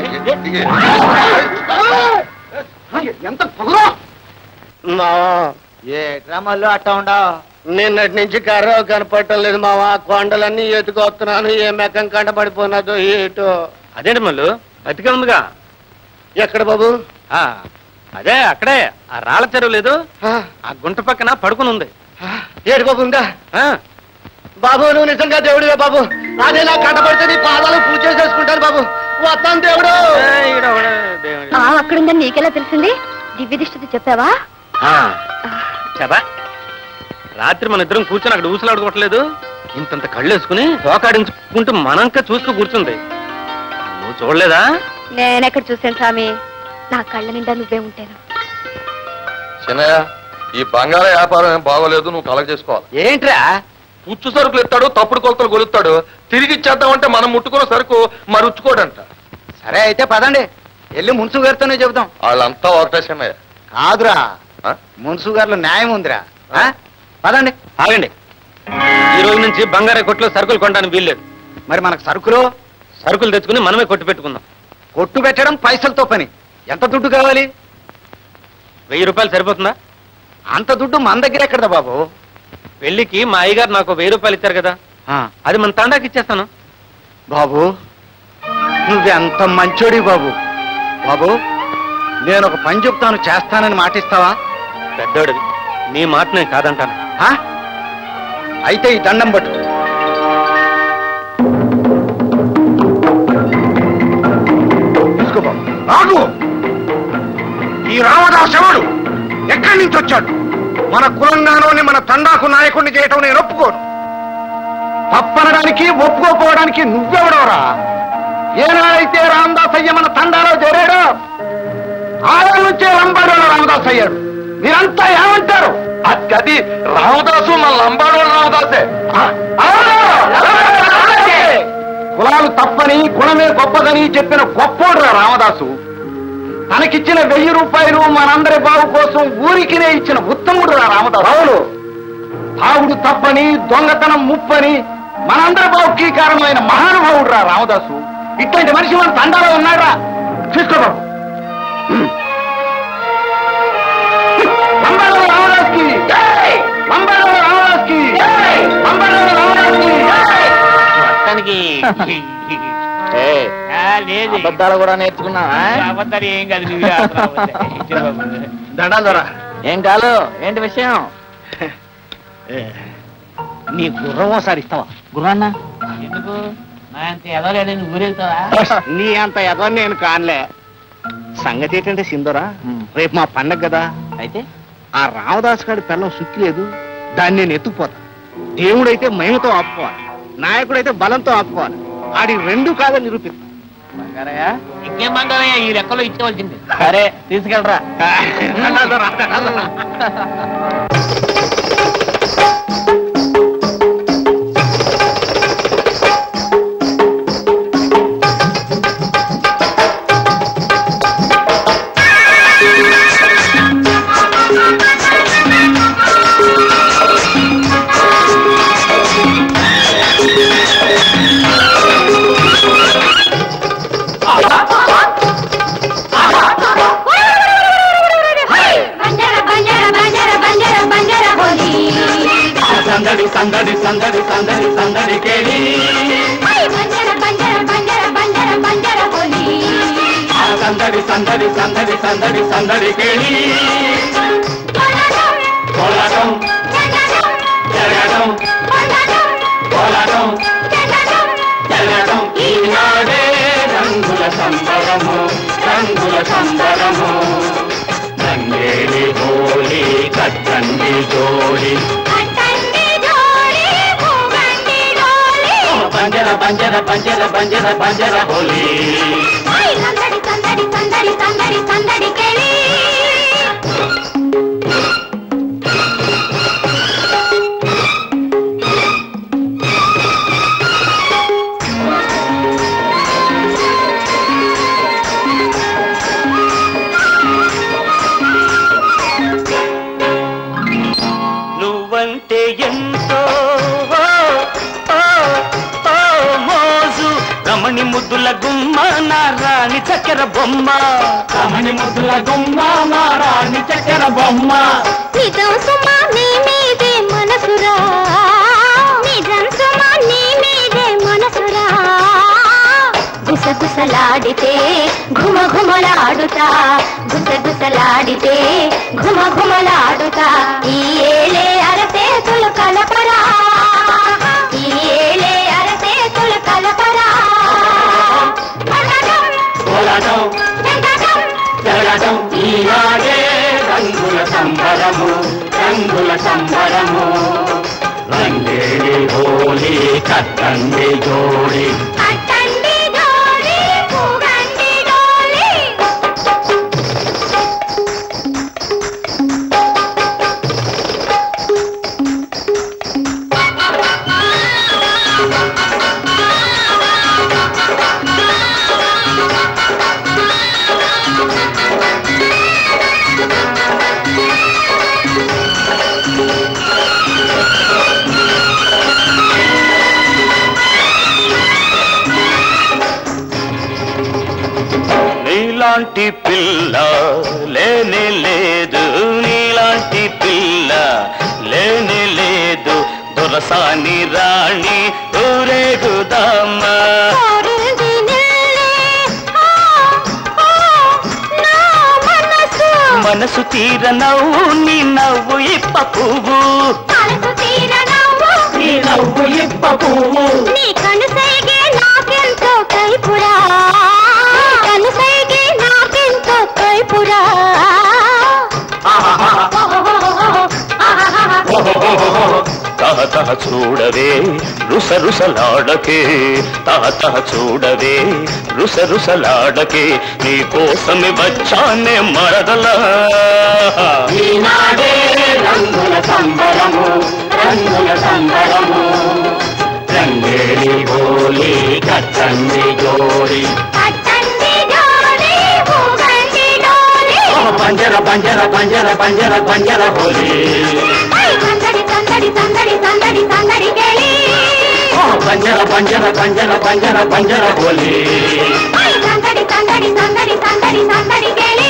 ఆ. ఎంత పొగరో మావా ఏ డ్రామాల్లో అట్టా ఉండవు నిన్నటి నుంచి కర్ర కనపడటం లేదు మావా కొండలన్నీ ఎత్తుకొస్తున్నాను ఏ మెక్కం కంటపడిపోయినదో ఏటో అదేంటి మళ్ళు బతికే ఉందిగా ఎక్కడ బాబు ఆ, అదే అక్కడే ఆ రాళ్ళ చెరువు లేదు ఆ గుంట పక్కన పడుకుని ఉంది ఏడు బాబు ఉందా ఆ, బాబు నువ్వు నిజంగా దేవుడివే బాబు అదే నాకు కంటపడితే నీ పాదాలు పూజ చేసేసుకుంటాను బాబు వస్తాను దేవుడు ఏ, ఈడ ఒకడు దేవుడు. ఆ అక్కడుందని నీకెలా తెలిసింది దివ్య దిష్టితో చెప్పావా ఆ, చెప్పా రాత్రి మన ఇద్దరం కూర్చొని అక్కడ ఊసలాడుకోవట్లేదు ఇంతంత కళ్ళు వేసుకుని తోకాడించుకుంటూ మనంక చూస్తూ కూర్చుంది నువ్వు చూడలేదా నేనెక్కడ చూశాను స్వామి నా కళ్ళ నిండా నువ్వే ఉంటాను చిన్నయ్య ఈ బంగాళ వ్యాపారం ఏం బాగోలేదు నువ్వు కలగ చేసుకోవాలి ఏంట్రా పుచ్చు సరుకులు ఇస్తాడు తప్పుడు కొలతలు కొలుస్తాడు తిరిగి ఇచ్చేద్దామంటే మనం ముట్టుకున్న సరుకు మరి ఉచ్చుకోడంట సరే అయితే పదండి వెళ్ళి మున్సు గారితోనే చెబుతాం వాళ్ళంతా ఒకటే చిన్నయ్య కాదురా ఆ? మున్సు గారిలో న్యాయం ఉందిరా ఆ? పదండి ఆగండి ఈ రోజు నుంచి బంగారా కొట్లో సరుకులు కొనడానికి వీల్లేదు మరి మనకు సరుకులు సరుకులు తెచ్చుకుని మనమే కొట్టు పెట్టుకుందాం కొట్టు పెట్టడం పైసలతో పని ఎంత దుడ్డు కావాలి వెయ్యి రూపాయలు సరిపోతుందా అంత దుడ్డు మన దగ్గర ఎక్కడదా బాబు పెళ్లికి మా అయ్యగారు నాకు వెయ్యి రూపాయలు ఇచ్చారు కదా ఆ, అది మన తండాకి ఇచ్చేస్తాను బాబు నువ్వెంత మంచోడి బాబు బాబు నేను ఒక పని చెప్తాను చేస్తానని మాటిస్తావా పెద్దోడివి నీ మాట నేను కాదంటాను ఆ? అయితే ఈ దండం పట్టు తీసుకో బాబు ఆగు ఈ రామదాస్ ఎవడు ఎక్కడి నుంచి వచ్చాడు మన కులంగాలోని మన తండాకు నాయకుడిని చేయటం నేను ఒప్పుకోను తప్పనడానికి ఒప్పుకోపోవడానికి నువ్వెవడవరా ఏనాడైతే రామదాస్ అయ్య మన తండాలో చేరాడో ఆ రోజు నుంచే రంబాడోలో రామదాస్ అయ్యాడు మీరంతా ఏమంటారు అది రామదాసు మన లంబాడు రామదాసే అవును! కులాలు తప్పని గుణమే గొప్పదని చెప్పిన గొప్పోడురా రామదాసు తనకిచ్చిన వెయ్యి రూపాయలు మనందరి బావు కోసం ఊరికినే ఇచ్చిన ఉత్తముడు రా రామదాసు అవును తాగుడు తప్పని దొంగతనం ముప్పని మనందరి బావుకి కారణమైన మహానుభావుడు రా రామదాసు ఇట్లాంటి మనిషి మన తండాలో ఉన్నాడా చూసుకో బాబు లంబాడో రామదాస్కి లంబాడో రామదాస్కి లంబాడో రామదాస్కి మొత్తానికి ఆ, లేదు అబద్ధాలు కూడా నేర్చుకున్నావా అబద్ధాలు ఏం కాదు నువ్వే ఆపరా అబద్ధాలు. ఇచ్చిన బాబు. దండాలు దొరా ఏం కాదు ఏంటి విషయం నీ గుర్రం ఒకసారి ఇస్తావా గుర్రాన్న ఎందుకు నా అంత ఎదలేదని ఊరెళ్తావా నీ అంత ఎదో నేను కానులే సంగతి ఏంటంటే సింధురా రేపు మా పండగ కదా అయితే ఆ రామదాస్ గారి పిల్లం సుక్కి లేదు దాన్ని నేను ఎత్తుకుపోతా దేవుడైతే మహిమతో ఆపుకోవాలి నాయకుడైతే బలంతో ఆపుకోవాలి ఆడి రెండు కాదని నిరూపిస్తా బంగారయ్య ఇంకేం బంగారయ్య ఈ లెక్కలో ఇచ్చేవలసింది సరే తీసుకెళ్ళరా దండాలు దొరా, దండాలు దొరా. బంజర బంజర బంజర బంజర బంజర హోలీ సందడి సందడి సందడి సందడి సందడి కేళి బంజర బంజర బంజర బంజర బంజర హోలీ ఆ సందడి సందడి సందడి సందడి సందడి కేళి కోలాటం జరగడం కోలాటం జరగడం ఈనాడే రంగుల సంబరము రంగుల సంబరము రంగేలి హోలీ కట్టండి జోడి అట్టండి డోలి భూగండి డోలి పంజర బంజర బంజర బంజర బంజర హోలీ సందడి సందడి సందడి సందడి సందడి కేళి నువ్వంటే ఎంతో ఓ, ఓ, ఓ మోజు రమణి ముద్దుల గుమ్మ నా రాణి చక్కెర బొమ్మ రమణి ముద్దుల గుమ్మ నా రాణి చక్కెర బొమ్మ నిజం సుమా నీ మీదే మనసురా నిజం సుమా నీ మీదే మనసురా గుసగుసలాడితే ఘుమ ఘుమలాడుతా గుసగుసలాడితే ఘుమ ఘుమలాడుతా ఈ ఏలే అరసేతులు కలపరా ఈ ఏలే అరసేతులు కలపరా పోరాటం జరగటం ఈనాడే రంగుల సంబరము రంగుల సంబరము రంగేడి హోలీ కట్టండి జోడి కట్టండి డోలి పూగండి డోలి నీలాంటి పిల్ల లేనే లేదు నీలాంటి పిల్ల లేనే లేదు దొరసాని రాణి ఊరేగుదామా కోరింది నిన్నే, ఆ, ఆ, నా మనసు మనసు తీర నవ్వు నీ నవ్వు ఇప్ప పువ్వు మనసు తీర నవ్వు నీ నవ్వు ఇప్ప పువ్వు నీ కనుసైగే నాకెంతో కైపురా నీ కనుసైగే నాకెంతో కైపురా తహ తహ చూడవే రుస రుసలాడకే తహ తహ చూడవే రుస రుసలాడకే నీ కోసమే వచ్చానే మరదలా ఈనాడే రంగుల సంబరము రంగుల సంబరము రంగేడి హోలీ కట్టండి జోడి కట్టండి డోలి పూగండి డోలి పంజర పంజర పంజర పంజర పంజర హోలీ ఐ సందడి సందడి సందడి సందడి సందడి కేళి పంజర పంజర పంజర పంజర పంజర హోలీ ఐ సందడి సందడి సందడి సందడి సందడి కేళి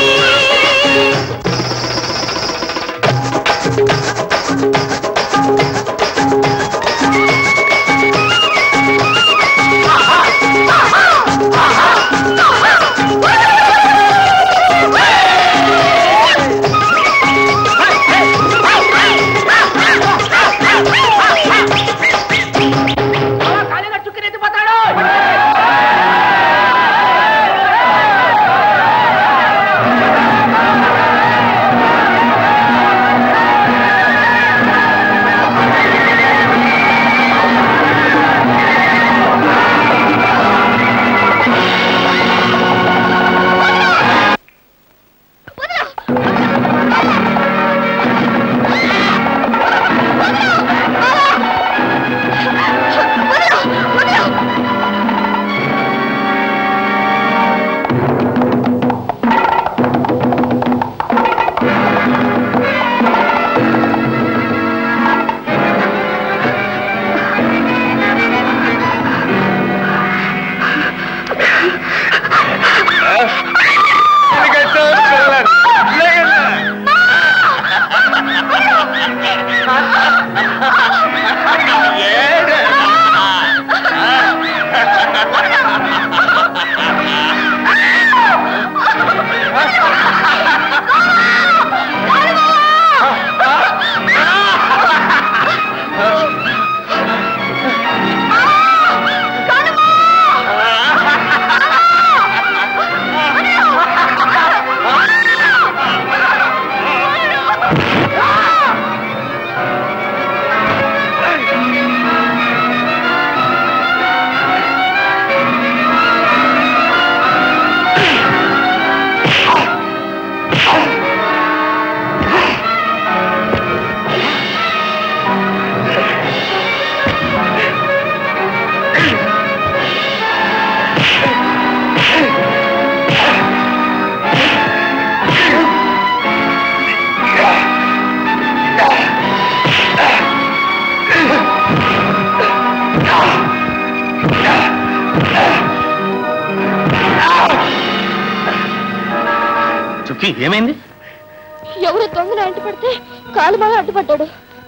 సుఖి ఏమైంది ఎవరో దొంగను అంటుపడితే కాలు బాగా అడ్డుపడ్డాడు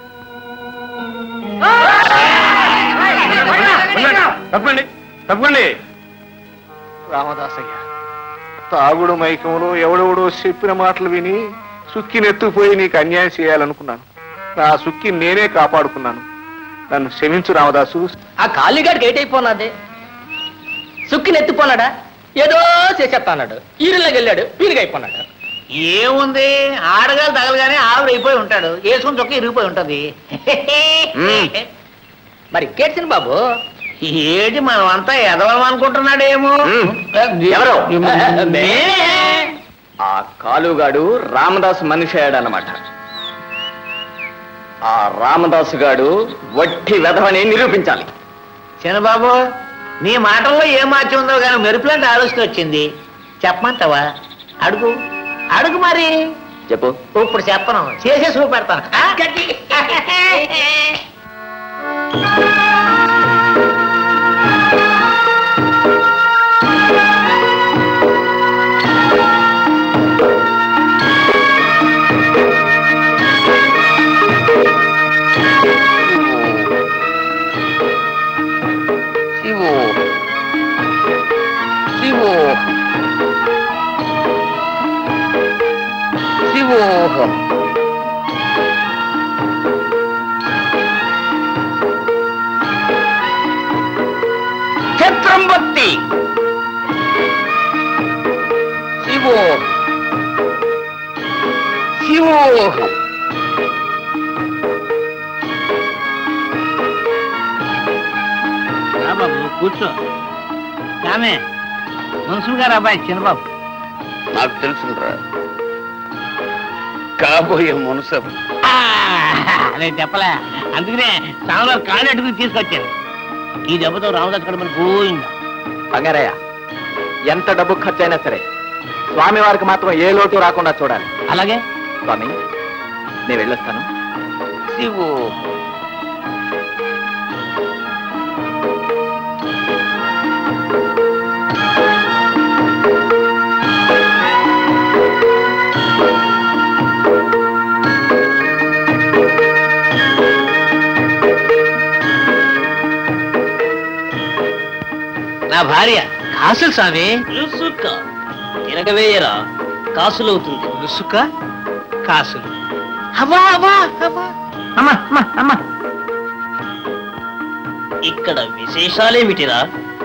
తప్పండి తప్పండి రామదాసయ్య తాగుడు మైకంలో ఎవడెవడో చెప్పిన మాటలు విని సుక్కిని ఎత్తుకుపోయి నీకు అన్యాయం చేయాలనుకున్నాను నా సుక్కి నేనే కాపాడుకున్నాను నన్ను క్షమించు రామదాసు ఆ కాళ్ళీగాడికి ఏటైపోనాదే సుక్కిని ఎత్తిపోనాడా ఏదో చేసేస్తాడు ఈరులోకి వెళ్ళాడు పీరుగైపోనాడు ఏముంది ఆడగాలు తగలగానే ఆవిరైపోయి ఉంటాడు వేసుకుని చొక్క ఇరిగిపోయి ఉంటది మరి కేట్సిన బాబు ఏటి మనం అంతా ఎదవం అనుకుంటున్నాడేమో ఎవరు నేనే. ఆ కాలుగాడు రామదాసు మనిషి అయ్యాడనమాట ఆ రామదాసు గాడు వట్టి వెధవని నిరూపించాలి చిన్నబాబు నీ మాటల్లో ఏం మార్చి ఉందో కానీ మెరుపులాంటి ఆలోచన వచ్చింది చెప్పమంటావా అడుగు అడుగు మరి చెప్పు ఇప్పుడు చెప్పను చేసే చూపెడతాను ఆ? శివు శివు శివు చిత్రంబత్తి శివు శివు రా బాబు నువ్వు కూర్చో ఆమె మున్సిపల్ గారు అబ్బాయి చిన్నబాబు నాకు తెలుసురా కాబోయే మునసబు ఆ, నేను చెప్పలే అందుకనే సాంబార్ కాళ్ళు అట్టుకుని తీసుకొచ్చాను ఈ దెబ్బతో రామదాస్ గడు మనకు పోయిందా బంగారయ్య ఎంత డబ్బు ఖర్చు అయినా సరే స్వామి వారికి మాత్రం ఏ లోటు రాకుండా చూడాలి అలాగే స్వామి నేను వెళ్ళొస్తాను శివు నా భార్య కాసులు స్వామి రుసుక తిరగవేయరా కాసులు అవుతుంది రుసుక కాసులు అమ్మా అమ్మా అమ్మా అమ్మా అమ్మా అమ్మా ఇక్కడ విశేషాలేమిటిరా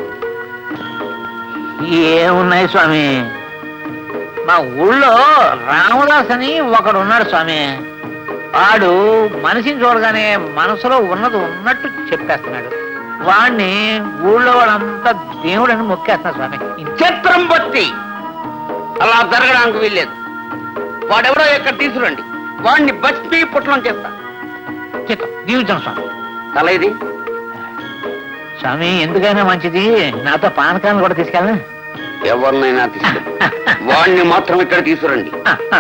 ఏమున్నాయి స్వామి మా ఊళ్ళో రామదాస్ అని ఒకడు ఉన్నాడు స్వామి వాడు మనిషిని చూడగానే మనసులో ఉన్నది ఉన్నట్టు చెప్పేస్తున్నాడు వాణ్ణి ఊళ్ళో వాళ్ళంతా దేవుడని మొక్కేస్తున్నారు స్వామి చిత్రం బట్టి అలా జరగడానికి వీల్లేదు వాడెవరో ఇక్కడ తీసుకురండి వాడిని బస్పీ పుట్టడం చేస్తా చిత్తం దీవించాం స్వామి తల ఇది స్వామి ఎందుకైనా మంచిది నాతో పానకాలను కూడా తీసుకెళ్ళా ఎవరినైనా తీసుకురండి వాడిని మాత్రం ఇక్కడ తీసుకురండి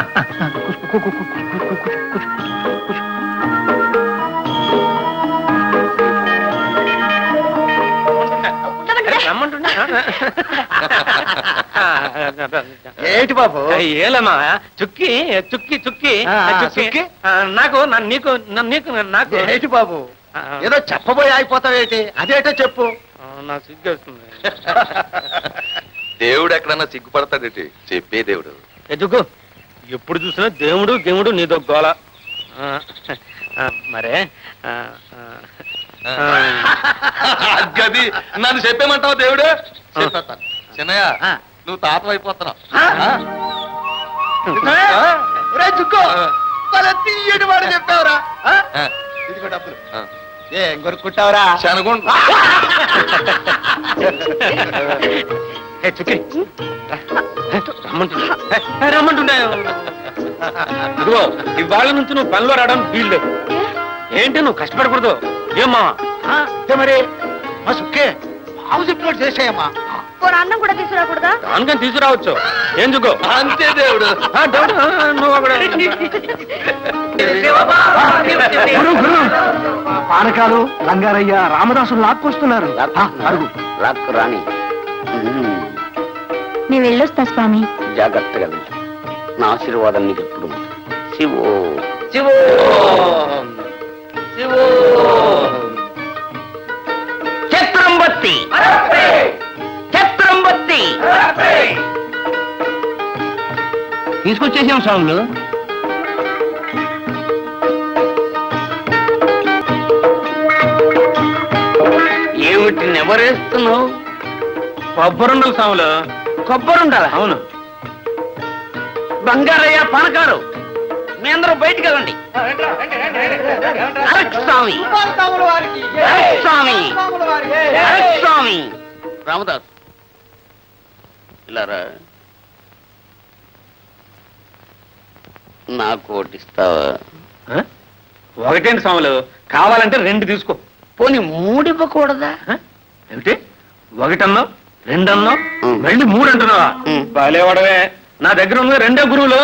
ఏంటి బాబు ఏలమ్మా చుక్కి చుక్కి చుక్కి ఆ, ఆ, చుక్కి చుక్కి? ఆ, నాకు నన్ను నీకు నన్ను నీకు నాకు ఏంటి బాబు ఏదో చెప్పబోయి అయిపోతావేటి అదేటో చెప్పు ఆ, నాకు సిగ్గేస్తుంది దేవుడు ఎక్కడన్నా సిగ్గుపడతాడేటి చెప్పే దేవుడు ఎందుకు ఎప్పుడు చూసినా దేవుడు దేవుడు నీదో గోల ఆ, ఆ, మరే ఆ, ఆ, ఆ, గది నన్ను చెప్పేమంటావు దేవుడు చెప్పేస్తాను చిన్నయ్య నువ్వు తాత అయిపోతున్నావు ఒరే చుక్కో భలే తీయటి వాడు చెప్పావురా ఆ? ఇదిగో డబ్బులు ఏ కొనుక్కుంటావురా శనగుండు ఏ, చుక్కి రమ్మంటుండే ఏ, రమ్మంటుండే ఇదిగో ఇవాళ నుంచి నువ్వు పనిలో రావడం వీల్లేదు ఏంటి నువ్వు కష్టపడకూడదు ఏమ్మా ఆ, అంతే మరి మా సుక్కే బాగు చెప్పినట్టు చేసేయమ్మా పోనీ అన్నం కూడా తీసుకురాకూడదా దానికని తీసుకురావచ్చు ఏం చుక్కో అంతే దేవుడు ఆ, దేవుడు ఆ, నువ్వు అక్కడ గురు, గురు. పానకాలు రంగారయ్య రామదాసులు లాక్కొస్తున్నారు ఆ, అడుగు లాక్కు రాని ఉమ్, నేను వెళ్ళొస్తా స్వామి జాగ్రత్తగా వెళ్ళు నా ఆశీర్వాదం నీకు ఎప్పుడు ఉంటుంది. శివో శివో శివో చిత్రంబత్తి చిత్రంబత్తి తీసుకొచ్చేసాం స్వాములు ఏమిటి నెవరేస్తున్నావు కొబ్బరుండలు సాములు కొబ్బరి ఉండాలి అవును బంగారయ్య పానకారు మీ అందరూ బయటికి వెళ్ళండి అరక్ స్వామి అరక్ స్వామి అరక్ స్వామి రామదాస్ ఇలా రా నాకు ఒకటి ఇస్తావా ఆ? ఒకటేంటి సాములు కావాలంటే రెండు తీసుకో పోనీ మూడివ్వకూడదా ఏమిటి ఒకటన్నావు రెండన్నావు మళ్ళీ మూడు అంటున్నావా బాలేవాడవే నా దగ్గర ఉంది రెండే గురువులు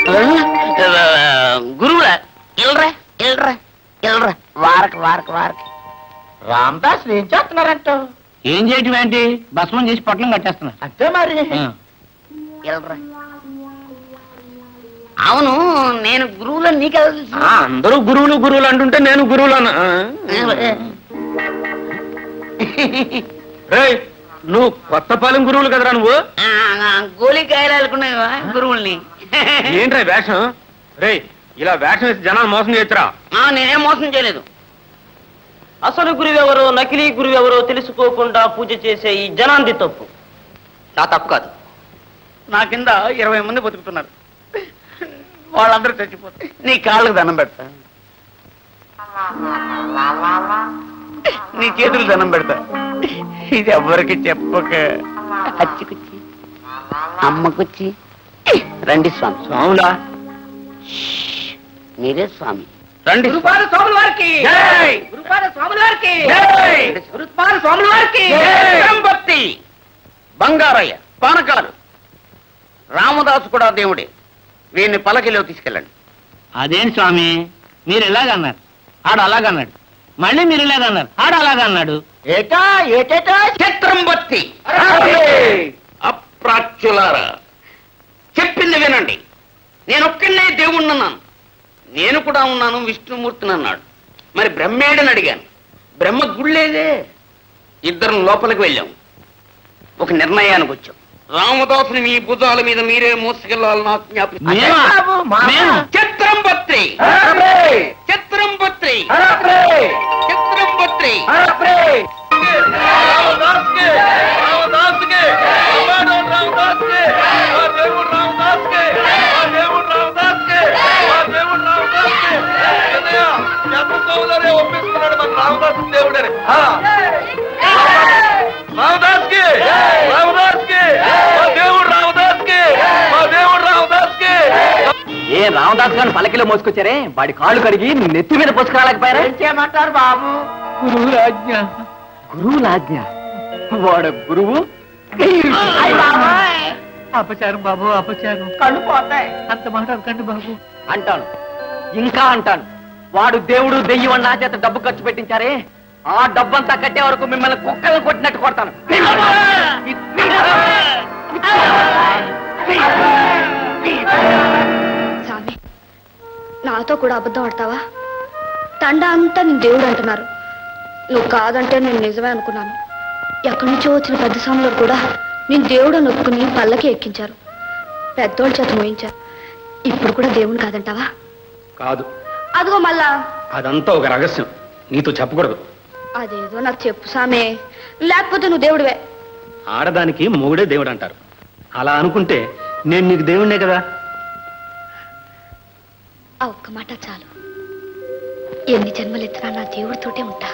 గురువులా ఎల్రా ఎల్రా ఎల్రా వారక వారక వారక రామదాస్ ఏం చేస్తున్నారంట ఏం చేయటం ఏంటి భస్మం చేసి పొట్లం కట్టేస్తున్నా అంతే మరి ఎల్రా అవును నేను గురువులని నీకెలా తెలుసు ఆ, అందరూ గురువులు గురువులు అంటుంటే నేను గురువులు అన్న రేయ్ నువ్వు కొత్తపాలెం గురువులు కదరా నువ్వు గోలికాయలు అనుకున్నావా గురువుల్ని ఏంట్రా ఈ వేషం రేయ్ ఇలా వేషం వేసి జనాలు మోసం చేయొచ్చురా ఆ, నేనేం మోసం చేయలేదు అసలు గురువెవరో నకిలీ గురువెవరో తెలుసుకోకుండా పూజ చేసే ఈ జనాంది తప్పు నా తప్పు కాదు నా కింద ఇరవై మంది బతుకుతున్నారు వాళ్ళందరూ చచ్చిపోతారు నీ కాళ్ళకు దండం పెడతా నీ చేతులు దండం పెడతా ఇది ఎవ్వరికి చెప్పక అచ్చికొచ్చి అమ్మకొచ్చి రండి స్వామి స్వాములా మీరే స్వామి రండి గురుపాద స్వాముల వారికి జై! గురుపాద స్వాముల వారికి జై! గురుపాద స్వాముల వారికి భక్తి బంగారయ్య పానకాలు రామదాసు కూడా దేవుడే వీరిని పలకిలో తీసుకెళ్ళండి అదేంటి స్వామి మీరు ఎలాగన్నారు ఆడు అలాగన్నాడు మళ్ళీ మీరు ఇలాగన్నారు ఆడు అలాగన్నాడు ఏటా ఏటేటా చిత్రం బత్తి అప్రాచ్యులారా చెప్పింది వినండి నేను ఒక్కనే దేవుణ్ణన్నాను నేను కూడా ఉన్నాను విష్ణుమూర్తిని అన్నాడు మరి బ్రహ్మేడని అడిగాను బ్రహ్మ గుళ్ళేదే ఇద్దరం లోపలికి వెళ్ళాం ఒక నిర్ణయానికి వచ్చాం రామదాసుని మీ భుజాల మీద మీరే మోసుకెళ్ళాలని నాకు జ్ఞాపకం మేమా? మేము? చిత్రం పత్రి చిత్రం పత్రి చిత్రం పత్రి ఏ రామదాస్ గారిని పలకిలో మోసుకొచ్చారే వాడి కాళ్ళు కడిగి నెత్తి మీద పోసుకురాలేకపోయారా ఏం చేయమంటారు బాబు గురువు ఆజ్ఞ గురువు ఆజ్ఞ వాడ గురువు అయ్య బాబాయ్ అపచారం బాబు అపచారం కళ్ళు పోతాయి అంత మాట అనకండి బాబు అంటాను ఇంకా అంటాను వాడు దేవుడు దెయ్యం అన్న చేత డబ్బు ఖర్చు పెట్టించారే ఆ డబ్బంతా కట్టే వరకు మిమ్మల్ని కుక్కలను కొట్టినట్టు కొడతాను స్వామి నాతో కూడా అబద్ధం ఆడతావా తండ అంతా నేను దేవుడు అంటున్నారు నువ్వు కాదంటే నేను నిజమే అనుకున్నాను ఎక్కడి నుంచో వచ్చిన పెద్ద స్వాములు కూడా నేను దేవుడు నొక్కుని పల్లకి ఎక్కించారు పెద్దోళ్ళ చేత మోయించారు ఇప్పుడు కూడా దేవుని కాదంటావా కాదు అదిగో మళ్ళా అదంతా ఒక రహస్యం నీతో చెప్పకూడదు అదేదో నాకు చెప్పు సామే లేకపోతే నువ్వు దేవుడివే ఆడదానికి మొగుడే దేవుడు అంటారు అలా అనుకుంటే నేను నీకు దేవుణ్ణే కదా ఆ ఒక్క మాట చాలు ఎన్ని జన్మలు ఎత్తినా నా దేవుడితోటే ఉంటా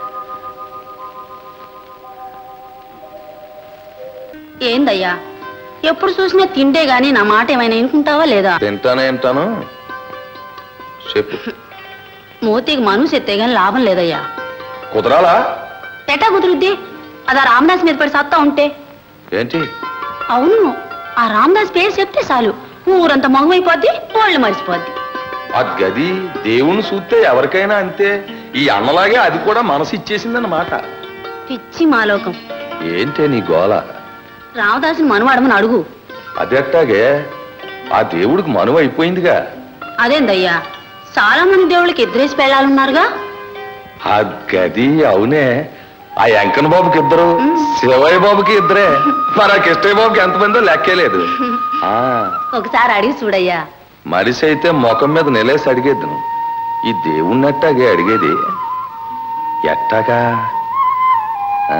ఏందయ్యా ఎప్పుడు చూసినా తిండే గాని నా మాట ఏమైనా వినుకుంటావా లేదా తింటానే వింటాను చెప్పు మోతీకి మనసు ఎత్తే గాని లాభం లేదయ్యా కుదరాలా ఎట్టా కుదురుద్ది అది ఆ రామదాస్ మీద పడి సత్తా ఉంటే ఏంటి అవును ఆ రామదాస్ పేరు చెప్తే చాలు ఊరంతా మగువైపోద్ది వాళ్ళు మర్చిపోద్ది ఆ గది దేవుణ్ణి చూస్తే ఎవరికైనా అంతే ఈ అన్నలాగే అది కూడా మనసు ఇచ్చేసిందన్నమాట పిచ్చి మాలోకం ఏంటే నీ గోల రామదాసుని మనవాడమని అడుగు అదెట్టాగే ఆ దేవుడికి మనువు అయిపోయిందిగా అదేందయ్యా చాలా మంది దేవుళ్ళకి ఎదురేసి పెళ్ళాలన్నారుగా ఆ గది అవునే ఆ వెంకన్న బాబుకి ఇద్దరు శివయ్య బాబుకి ఇద్దరే మరి ఆ కిష్టయ్య బాబుకి ఎంతమందో లెక్కే లేదు ఆ ఒకసారి అడిగి చూడయ్యా మనిషి అయితే ముఖం మీద నిలేసి అడిగేద్దును ఈ దేవుణ్ణట్టాగే అడిగేది ఎట్టాగా ఆ?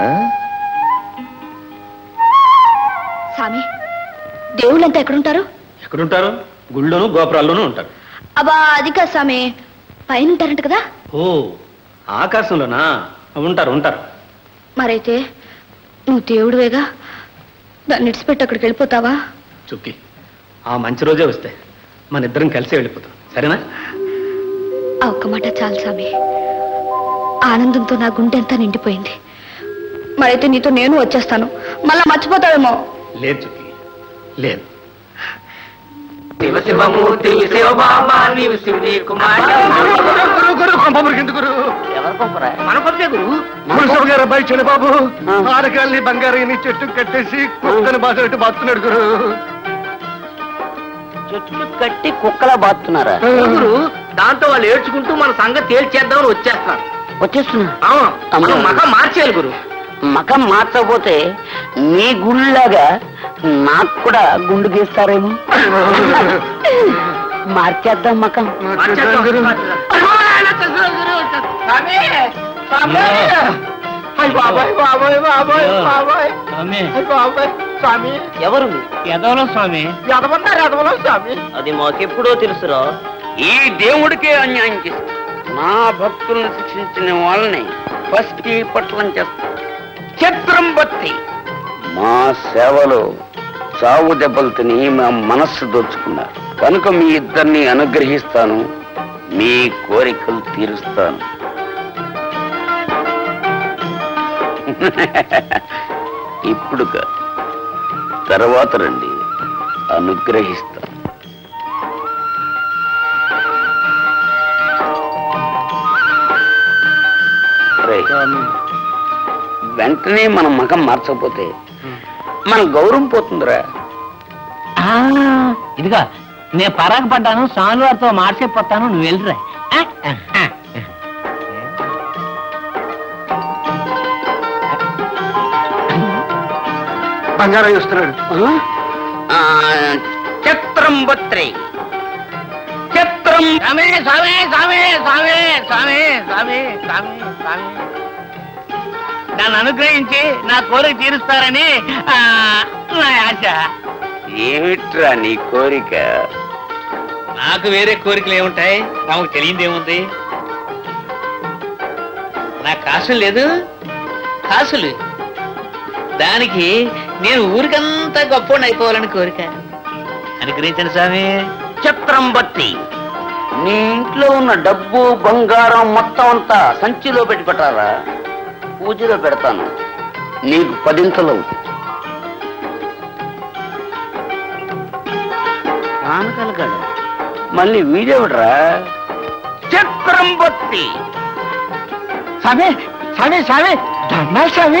స్వామి దేవుళ్ళంతా ఎక్కడుంటారు ఎక్కడుంటారు గుళ్ళోను గోపురాల్లోనూ ఉంటారు అబ్బా అది కాదు స్వామి పైన ఉంటారంట కదా ఓ ఆకాశంలోనా ఉంటారు ఉంటారు మరైతే నువ్వు దేవుడివేగా దాన్ని ఇడిచిపెట్టి అక్కడికి వెళ్ళిపోతావా చుక్కి ఆ మంచి రోజే వస్తే మన ఇద్దరం కలిసి వెళ్ళిపోతాం సరేనా ఆ ఒక్క మాట చాలు స్వామి ఆనందంతో నా గుండె అంతా నిండిపోయింది మరైతే నీతో నేను వచ్చేస్తాను మళ్ళా మర్చిపోతావేమో లేదు చుక్కి లేదు శివ శివమూర్తి శివబాబా నీవు శివుని మన పంపే గురు మున్సబ్ గారు అబ్బాయి చెల్లిబాబు ఆడకాల్ని బంగారాన్ని చెట్టు కట్టేసి కుక్కని బాధట్టు బాతున్నాడు గురు చెట్లు కట్టి కుక్కలా బాతున్నారా గురు దాంతో వాళ్ళు ఏడ్చుకుంటూ మన సంగతి తేల్చేద్దామని వచ్చేస్తున్నారు వచ్చేస్తున్నారు మకం మార్చేయాలి గురు మకం మార్చకపోతే నీ గుళ్ళలాగా నాకు కూడా గుండు గీస్తారేమో మార్చేద్దాం మకం ఎవరు ఎదవలో స్వామి ఎదవన్నారు ఎదవలో స్వామి అది మాకెప్పుడో తెలుసురా ఈ దేవుడికే అన్యాయం చేస్తా నా భక్తులను శిక్షించిన వాళ్ళని పసిపి పట్లం చేస్తా చిత్రం బత్తి మా సేవలో చావు దెబ్బలు తిని మా మనస్సు దోచుకున్నారు కనుక మీ ఇద్దరిని అనుగ్రహిస్తాను మీ కోరికలు తీరుస్తాను ఇప్పుడు కాదు తర్వాత రండి అనుగ్రహిస్తాను రేయ్, వెంటనే మనం మగం మార్చకపోతే మన గౌరవం పోతుందిరా ఇదిగా నేను పరాకు పడ్డాను స్వామి వారితో మార్చేపోతాను నువ్వు వెళ్ళిరా ఆ? ఆ. బంగారం ఇస్తున్నాడు ఆ, చిత్రం బత్రి చిత్రం స్వామి స్వామి స్వామి స్వామి స్వామి స్వామి స్వామి స్వామి నన్ను అనుగ్రహించి నా కోరిక తీరుస్తారని ఆ, నా ఆశ ఏమిట్రా నీ కోరిక నాకు వేరే కోరికలు ఏముంటాయి నాకు తెలియంది ఏముంది నా కాసులు లేదు కాసులు దానికి నేను ఊరికంతా గొప్ప అయిపోవాలని కోరిక అనుగ్రహించండి స్వామి చిత్రం బట్టి నీ ఇంట్లో ఉన్న డబ్బు బంగారం మొత్తం అంతా సంచిలో పెట్టి పెట్టారా పూజలో పెడతాను నీకు పదింతలు అవుతుంది. నాన్నకలగాడు మళ్ళీ వీడేవిడ్రా చిత్రం బట్టి స్వామి స్వామి స్వామి దండాలు స్వామి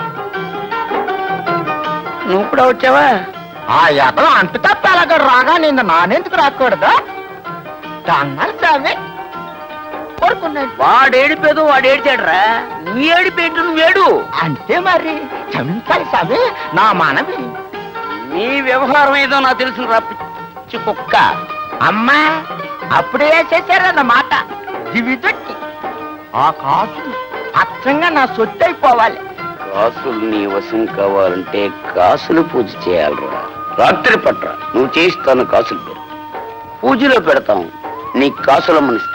నువ్వు కూడా వచ్చావా ఆ ఎదలో అంటు తప్ప ఎలాగ రాగా నిన్ను నానెందుకు రాకూడదు దండాలు స్వామి కోరుకున్నాడు వాడేడిపోదు వాడు ఏడిచాడురా నీ ఏడిపేటు నువ్వేడు అంతే మరి క్షమించాలి స్వామి నా మనవి నీ వ్యవహారం ఏదో నాకు తెలిసిన రా పిచ్చి కుక్క అమ్మా అప్పుడే చేశారన్నమాట దివిదొట్టి ఆ కాసు అచ్చంగా నా సొత్తు అయిపోవాలి కాసులు నీ వశం కావాలంటే కాసులు పూజ చేయాలిరా రాత్రి పట్ర నువ్వు చేయిస్తాను కాసులు పేరు పూజలో పెడతాం నీ కాసుల మనిస్తా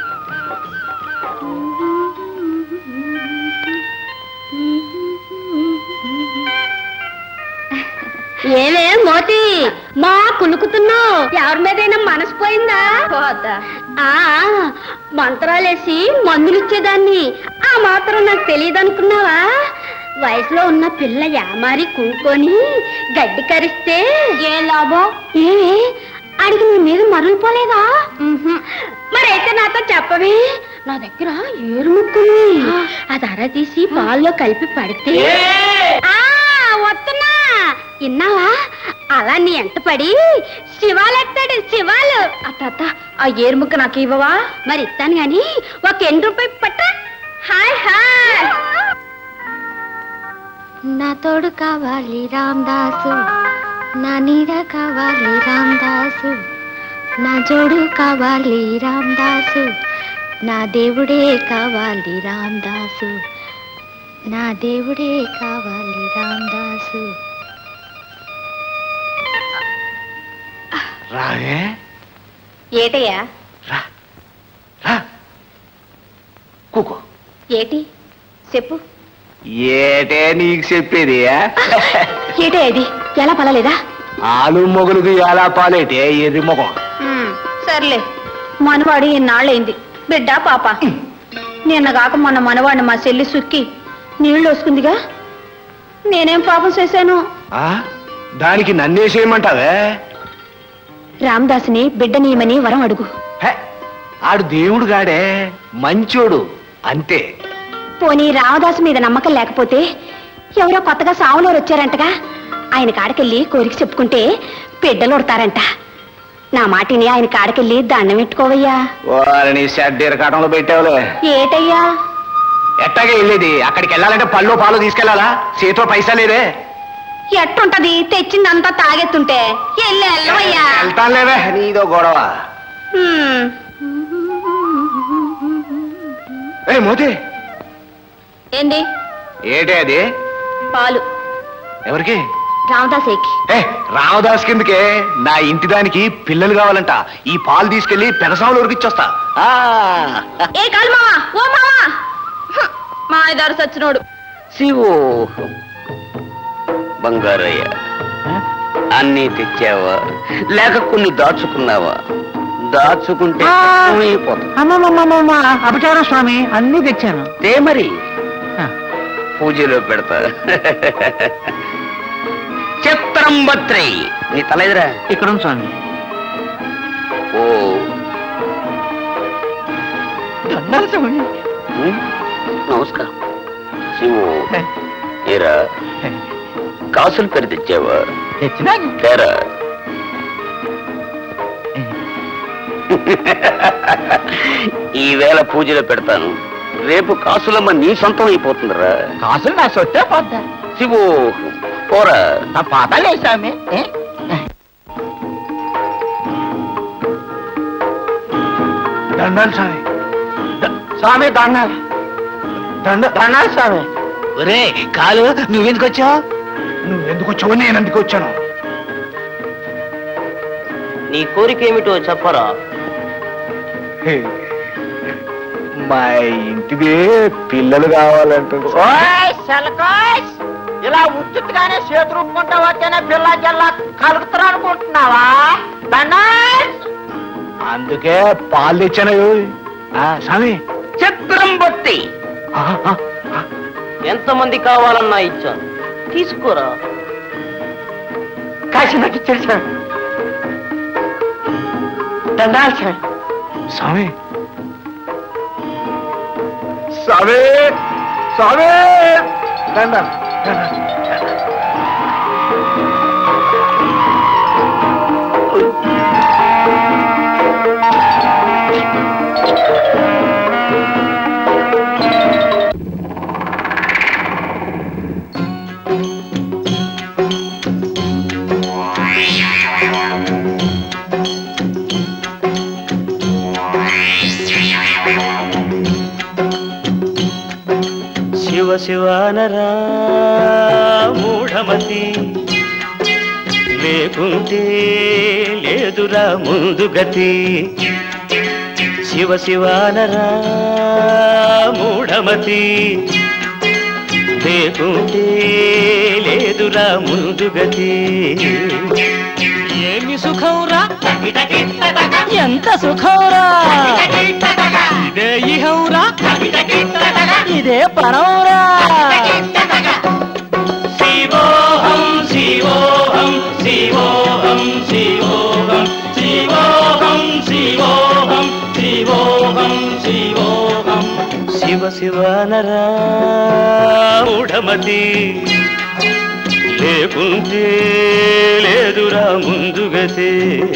ఏమే మోతి మా కులుకుతున్నావు ఎవరి మీదైనా మనసు పోయిందా ఆ మంత్రాలేసి మందులు ఇచ్చేదాన్ని ఆ మాత్రం నాకు తెలియదు అనుకున్నావా వయసులో ఉన్న పిల్ల యామారి కూకొని గడ్డి కరిస్తే ఏ లాభం ఏమే అడిగి నీ మీద మరులు పోలేదా మరైతే నాతో చెప్పవే నా దగ్గర ఏరు ముక్కుంది అది అర తీసి పాల్లో కలిపి పడితే ఆ వస్తున్నా విన్నావా అలా నీ ఎంట పడి శివాలెత్తాడు శివాలు అత్త ఆ ఏరుముక్క నాకు ఇవ్వవా మరి ఇస్తాను గాని ఒక ఎన్ని రూపాయి పట్ట హాయ్ హాయ్ నా తోడు కావాలి రామదాసు నా నీడ కావాలి రామదాసు నా జోడు కావాలి రామదాసు నా దేవుడే కావాలి రామదాసు నా దేవుడే కావాలి రామదాసు రావే ఏటయ్యా కూకో ఏటి చెప్పు ఏటే నీకు చెప్పేది ఏటే ఇది ఎలా పలలేదా ఆలు మొగులకు ఎలా పాలేటే ఎర్రి మొగం సర్లే మనవాడు ఇన్నాళ్ళైంది బిడ్డ పాప నిన్న కాక మొన్న మనవాడిని మా చెల్లి సుక్కి నీళ్లు వస్తుందిగా నేనేం పాపం చేశాను ఆ? దానికి నన్నేసేయమంటావే రామదాసుని బిడ్డనీయమని వరం అడుగు హే, ఆడు దేవుడు గాడే మంచోడు అంతే పోనీ రామదాసు మీద నమ్మకం లేకపోతే ఎవరో కొత్తగా సావులోరు వచ్చారంటగా ఆయన కాడకెళ్ళి కోరిక చెప్పుకుంటే బిడ్డలు ఉడతారంట నా మాటిని ఆయన కాడకెళ్ళి దండం పెట్టుకోవయ్యా వారిని షడ్డీర కాటంలో పెట్టావులే ఏటయ్యా ఎట్టాగే వెళ్ళేది అక్కడికి వెళ్ళాలంటే పళ్ళు పాలు తీసుకెళ్లాలా చేతిలో పైసా లేదే ఎట్టుంటది తెచ్చిందంతా తాగెత్తుంటే ఎల్లు ఎల్లవయ్యా వెళ్తానులేవే నీదో గొడవ హ్మ్. ఏ మోతి ఏంది ఏటే అది పాలు ఎవరికి రామదాసేకి ఏ రామదాస్ కిందకే నా ఇంటి దానికి పిల్లలు కావాలంట ఈ పాలు తీసుకెళ్లి పెదసాములు ఉరికిచ్చొస్తా ఆ, ఏ కాలు మావా ఓ మావా హ, మా ఇదారు సచ్చినోడు శివు బంగారయ్య అన్నీ తెచ్చావా లేక కొన్ని దాచుకున్నావా దాచుకుంటే అయిపోతుంది అమ్మమ్మమ్మమ్మ అపచారం స్వామి అన్ని తెచ్చాను తే మరి పూజలో పెడతా చిత్రం బత్రై నీ తల ఎదురా ఇక్కడ ఉంది స్వామి ఓ దండాలు స్వామి ఉమ్, నమస్కారం శివు ఏరా కాసులు పెరి తెచ్చావా తెచ్చినాను తేరా ఈ వేళ పూజలో పెడతాను రేపు కాసులమ్మ నీ సొంతం అయిపోతుందిరా కాసులు నా సొట్టే పోద్దా శివు పోరా నా పాతాలే స్వామి ఏ? దండాలు స్వామి ద- స్వామి దండాలు దండ దండాలు స్వామి ఒరే కాలు నువ్వెందుకు వచ్చావు నువ్వెందుకు వచ్చావు నేను ఎందుకు వచ్చాను నీ కోరిక ఏమిటో చెప్పరా మా ఇంటిది పిల్లలు కావాలంటుంది ఓయ్ శలకోయ్ ఇలా ఉచితగానే చేతి రూపుకుంటా వస్తేనే పిల్ల జల్ల కలుగుతారు అనుకుంటున్నావా దండాల్ అందుకే పాలు తెచ్చాను ఆ, స్వామి చిత్రం బట్టి ఆ, ఆ, ఆ. ఎంతమంది కావాలన్నా ఇచ్చాను తీసుకోరా కాశీ నాకు ఇచ్చాడు సార్ దండాల్ సార్ స్వామి స్వామి స్వామి దండం దండం. శివ శివానరా మూఢమతి లేకుంటే లేదురా ముందు గతి శివ శివానరా మూఢమతి లేకుంటే లేదురా ముందు గతి ఏమి సుఖంరా ఎంత సుఖంరా ఇదే ఇహంరా ఇదే పరంరా శివోహం శివోహం శివోహం శివోహం శివోహం శివోహం శివోహం శివోహం శివ శివనరా మూఢమతి లేకుంటే లేదురా ముందుగతే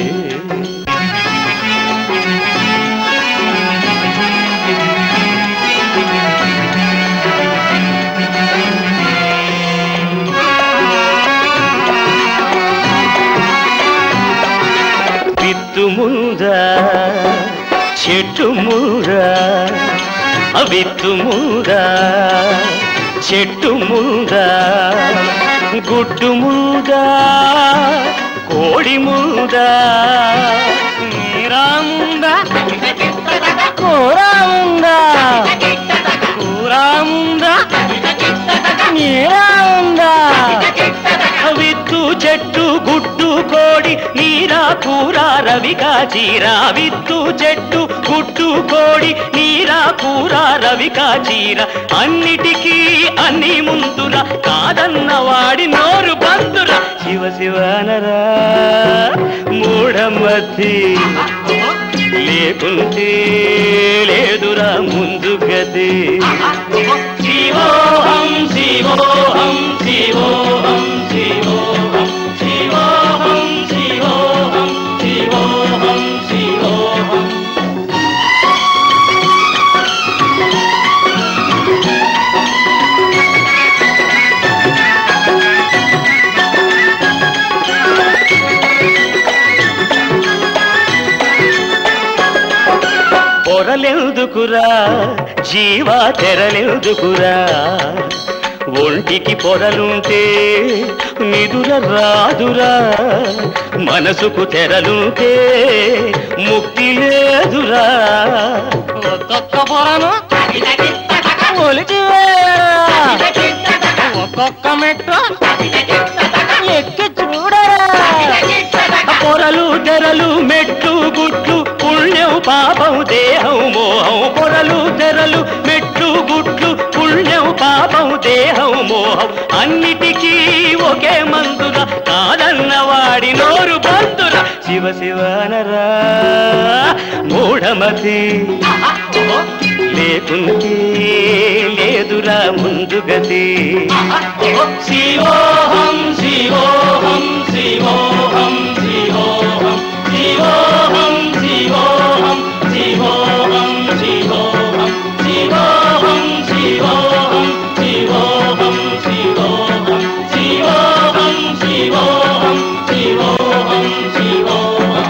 విత్తు ముందా చెట్టు మూరా విత్తు మూదా చెట్టు మూదా గుడ్డు మూదా కోడి మూదా మీరా ముందా కూర ఉందా కూర ఉందా మీరా ఉందా విత్తు చెట్టు గుడ్డు కోడి నీరా కూర రవిగా చీరా విత్తు చెట్టు గుడ్డు కోడి నీరా కూర రవిగా చీర అన్నిటికీ అన్ని ముందురా కాదన్న వాడి నోరు బందురా శివ శివనరా మూఢమతి లేకుంటే లేదురా ముందు గది శివోహం శివోహం శివోహం శివోహం శివోహం శివోహం శివోహం శివోహం పొరలెందుకురా జీవా తెరలెందుకురా ఒంటికి పొరలుంటే నిదుర రాదురా మనసుకు తెరలుంటే ముక్తి లేదురా ఒక్కొక్క పొరను ఒలిచి ఒక్కొక్క మెట్టు ఎక్కి చూడరా పొరలు తెరలు మెట్లు గుట్లు పుణ్యం పాపం దేహం మోహం పొరలు తెరలు మెట్లు గుట్లు పుణ్యం పాపం దేహం మోహం అన్నిటికీ ఒకే మందుర కాదన్న వాడి నోరు బంతుర శివ శివనరా మూఢమతి లేకుంటే లేదురా ముందుగతి శివోహం శివోహం శివోహం శివోహం శివోహం శివోహం శివోహం శివోహం శివోహం శివోహం శివోహం శివోహం శివోహం శివోహం శివోహం శివోహం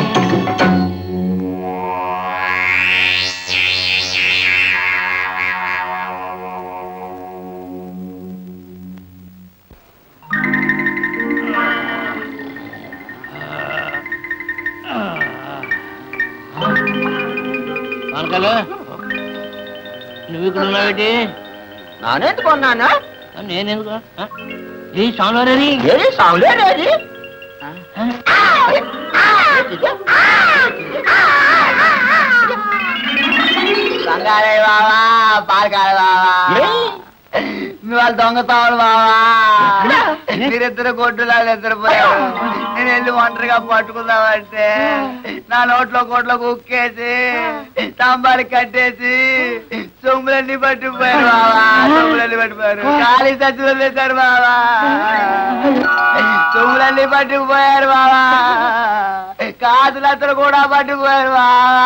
కనకాలు నువ్వు ఇక్కడ ఉన్నావేటి నానెందుకు కొన్నాను నేనెందుకు ఆ? ఏ సాంలోరేది ఏది సాంలేరేది బంగారే బావా పాలకాయ బావా మీ వాళ్ళు దొంగతావులు బావా మీరిద్దరు కొట్టులా ఇద్దరు పోయారు నేను వెళ్ళి ఒంటరిగా పట్టుకుందామంటే నా నోట్లో కోట్లో కుక్కేసి సాంబార్ కట్టేసి సొమ్ములన్నీ పట్టుకుపోయారు బావా సొమ్ములన్నీ పట్టుకుపోయారు ఖాళీ సచ్చులు పెట్టారు బావా సొమ్ములన్నీ పట్టుకుపోయారు బావా కాదులందరూ కూడా పట్టుకుపోయారు బావా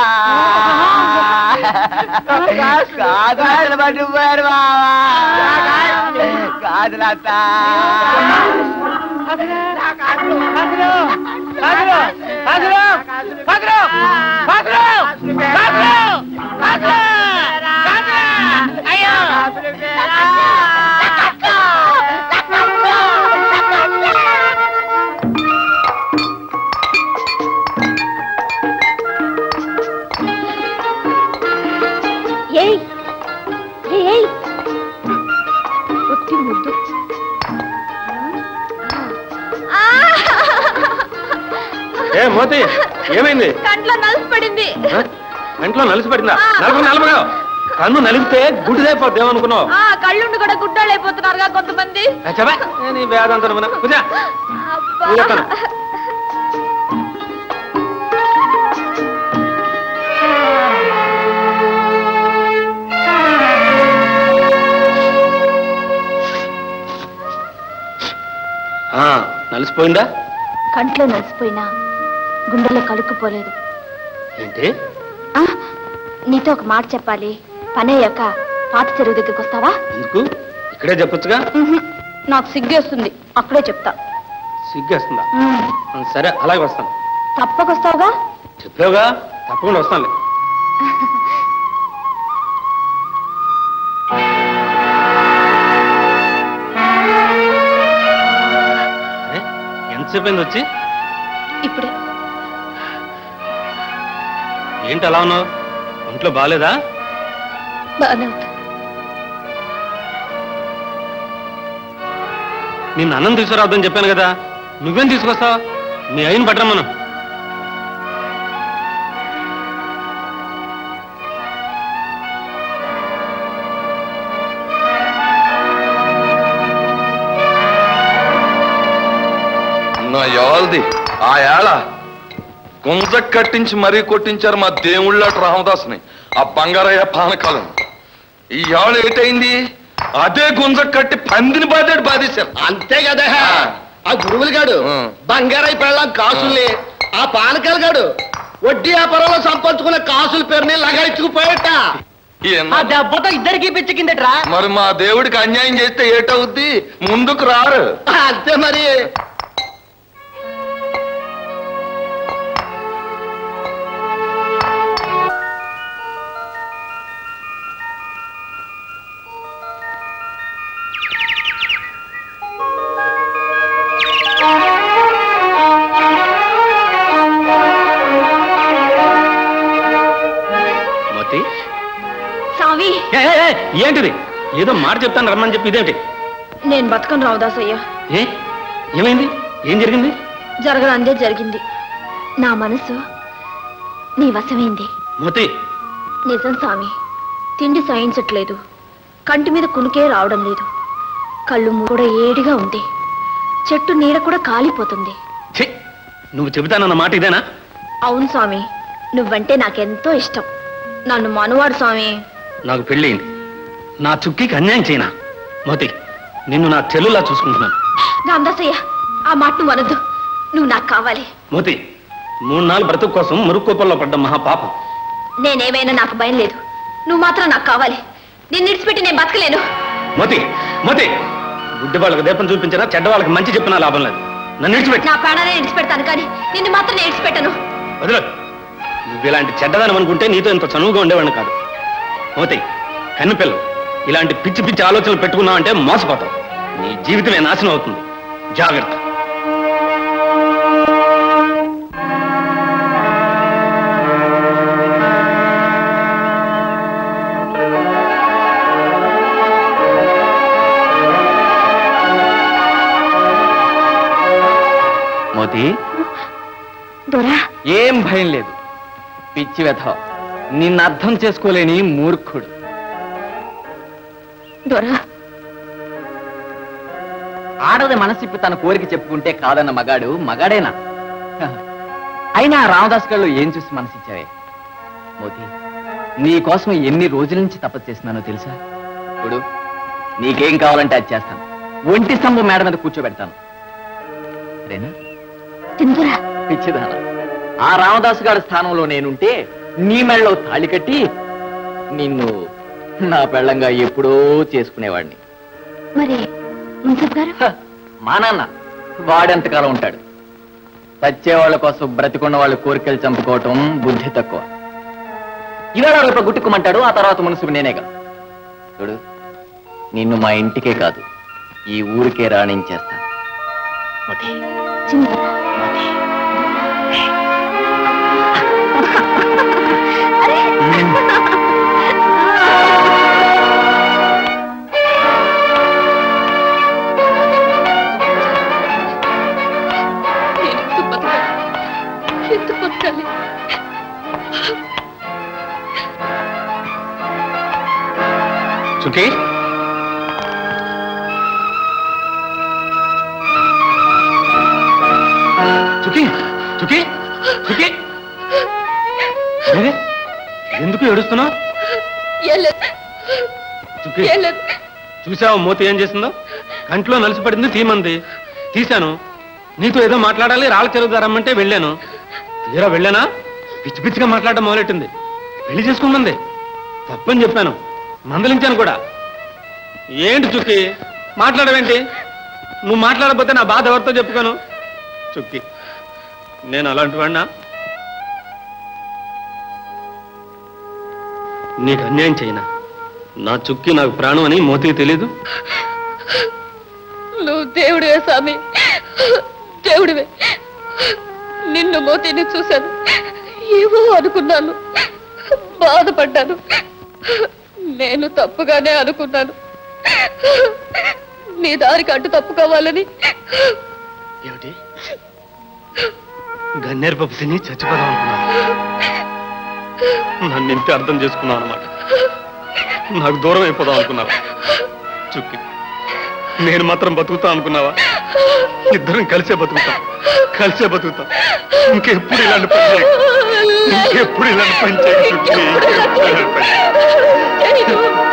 కాదులు పట్టుకుపోయారు బావా కాదులత్త ఏయ్ ఏయ్ ఒట్టి ముద్దు ఏ మోతి ఏమైంది కంట్లో నలుసు పడింది ఆ? కంట్లో నలిసి పడిందా నలుపు నలుపుగా కన్ను నలిపితే గుడ్డిదైపోద్ది ఏమనుకున్నావు ఆ కళ్ళుండి కూడా గుడ్డాళ్ళు అయిపోతున్నారుగా కొంతమంది చెప్పా నీ వేదాంతం పూజ అబ్బా. నువ్వు చెప్తాను నలిసిపోయిందా కంట్లో నలిసిపోయినా గుండెలో కలుక్కుపోలేదు ఏంటి ఆ, నీతో ఒక మాట చెప్పాలి పని అయ్యాక పాత చెరువు దగ్గరికి వస్తావా ఎందుకు ఇక్కడే చెప్పొచ్చుగా ఉహుం, నాకు సిగ్గేస్తుంది అక్కడే చెప్తా సిగ్గేస్తుందా ఉమ్, ఆ, సరే అలాగే వస్తాను తప్పకొస్తావుగా చెప్పావుగా తప్పకుండా వస్తానులే అరే, ఎంతసేపు అయింది వచ్చి ఇప్పుడే ఏంటి అలా ఉన్నావు ఒంట్లో బాగాలేదా బాగానే ఉంది నిన్ను అన్నం తీసుకురావద్దని చెప్పాను కదా నువ్వేం తీసుకొస్తావు మీ అయిన పట్టరమ్మను నా యాల్ది ఆ ఏళ గుంజ కట్టించి మరీ కొట్టించారు మా దేవుళ్ళట రామదాసుని ఆ బంగారయ్య పానకాలం ఈ ఏళ ఏటైంది అదే గుంజ కట్టి పందిని బాధాడు బాధేశారు అంతే కదా ఆ గురువులు గాడు బంగారై పెళ్ళాం కాసుల్ని ఆ పానకాలు గాడు వడ్డీ వ్యాపారంలో సంపాదించుకున్న కాసుల పేరుని లగాయించుకుపోయట ఈయన- దెబ్బతో ఇద్దరికి పిచ్చికిందట్రా మరి మా దేవుడికి అన్యాయం చేస్తే ఏటవుద్ది ముందుకు రారు అంతే మరి మోతి సావి ఏ, ఏ, ఏ, ఏంటిది ఏదో మాట చెప్తాను రమ్మని చెప్పి ఇదేంటి నేను బతకను రావుదాసయ్య ఏ ఏమైంది ఏం జరిగింది జరగదందే జరిగింది నా మనసు నీ వశమైంది మోతి నిజం స్వామి తిండి సహించట్లేదు కంటి మీద కునుకే రావడం లేదు కళ్ళు మూడు కూడా ఏడిగా ఉంది చెట్టు నీడ కూడా కాలిపోతుంది ఛీ, నువ్వు చెబుతానన్న మాట ఇదేనా అవును స్వామి నువ్వంటే నాకెంతో ఇష్టం నన్ను మనువాడు స్వామి నాకు పెళ్ళయింది నా చుక్కీకి అన్యాయం చేయనా మోతి నిన్ను నా చెల్లులా చూసుకుంటున్నాను రామదాసయ్య ఆ మాట నువ్వు అనొద్దు నువ్వు నాకు కావాలి మోతి మూడు నాలుగు బ్రతుకు కోసం మురుక్కోపంలో పడ్డ మహాపాపం నేనేమైనా నాకు భయం లేదు నువ్వు మాత్రం నాకు కావాలి నిన్ను విడిచిపెట్టి నేను బతకలేను మోతి మోతి గుడ్డి వాళ్ళకి దీపం చూపించినా చెడ్డ వాళ్ళకి మంచి చెప్పినా లాభం లేదు నన్ను విడిచిపెట్టి నా ప్రాణాన్ని విడిచిపెడతాను కానీ నిన్ను మాత్రం నేను విడిచిపెట్టను వదిలే నువ్వు ఇలాంటి చెడ్డదానం అనుకుంటే నీతో ఇంత చనువుగా ఉండేవాడిని కాదు మోతి కన్నుపిల్లలు ఇలాంటి పిచ్చి పిచ్చి ఆలోచనలు పెట్టుకున్నావు అంటే మోసపోతావు నీ జీవితమే నాశనం అవుతుంది జాగ్రత్త మోతి దొరా ఏం భయం లేదు పిచ్చి వెధ నిన్ను అర్థం చేసుకోలేని మూర్ఖుడు దొరా ఆడది మనసిప్పి తన కోరిక చెప్పుకుంటే కాదన్న మగాడు మగాడేనా హ. అయినా ఆ రామదాస్ గారు ఏం చూసి మనసిచ్చావే మోతి నీ కోసం ఎన్ని రోజుల నుంచి తపస్సు చేస్తున్నానో తెలుసా ఇప్పుడు నీకేం కావాలంటే అది చేస్తాను ఒంటి స్తంభం మేడ మీద కూర్చోబెడతాను సరేనా తిందురా పిచ్చిదాన ఆ రామదాసు గారి స్థానంలో నేనుంటే నీ మెళ్ళలో తాళి కట్టి నిన్ను నా పెళ్ళంగా ఎప్పుడో చేసుకునేవాడిని మరి మున్సబ్ గారు హ, మా నాన్న వాడెంతకాలం ఉంటాడు చచ్చేవాళ్ళ కోసం బ్రతికున్న వాళ్ళ కోరికలు చంపుకోవటం బుద్ధి తక్కువ ఇవాళ రేపు గుట్టుకోమంటాడు ఆ తర్వాత మనసు నేనేగా చూడు నిన్ను మా ఇంటికే కాదు ఈ ఊరికే రాణించేస్తాను మోతి, చిందురా మోతి. ఎందుకు బతకాలి ఎందుకు బతకాలి చుకి చుకి చుకి చుకి ఏది? ఎందుకు ఏడుస్తున్నావు ఏం లేదు చుకి ఏం లేదు చూసావు మూత ఏం చేసిందో కంట్లో నలిసిపడింది తీమంది తీశాను నీతో ఏదో మాట్లాడాలి రాళ్ళ చెరువు రమ్మంటే వెళ్ళాను తీరా వెళ్ళానా పిచ్చి పిచ్చిగా మాట్లాడడం మొదలెట్టింది పెళ్లి చేసుకుంటుంది తప్పని చెప్పాను మందలించాను కూడా ఏంటి చుక్కి మాట్లాడవేంటి నువ్వు మాట్లాడకపోతే నా బాధ ఎవరితో చెప్పుకోను చుక్కి నేను అలాంటి వాడినా నీకు అన్యాయం చేయనా నా చుక్కి నాకు ప్రాణం అని మోతికి తెలీదు నువ్వు దేవుడివే స్వామి దేవుడివే నిన్ను మోతిని చూశాను ఏవో అనుకున్నాను బాధపడ్డాను నేను తప్పుగానే అనుకున్నాను నీ దారికి అడ్డు తప్పుకోవాలని ఏమిటి గన్నేరు పప్పు తిని చచ్చిపోదాం అనుకున్నాను నన్ను ఇంతే అర్థం చేసుకున్నావు అనమాట నాకు దూరం అయిపోదాం అనుకున్నావా చుక్కి నేను మాత్రం బతుకుతా అనుకున్నావా ఇద్దరం కలిసే బతుకుతాం కలిసే బతుకుతాం ఇంకెప్పుడు ఇలాంటి పని చేయకు. ఇంకెప్పుడు ఇలాంటి పని చేయకు, చుక్కి. ఇంకెప్పుడు ఇలాంటి పని చేయకు.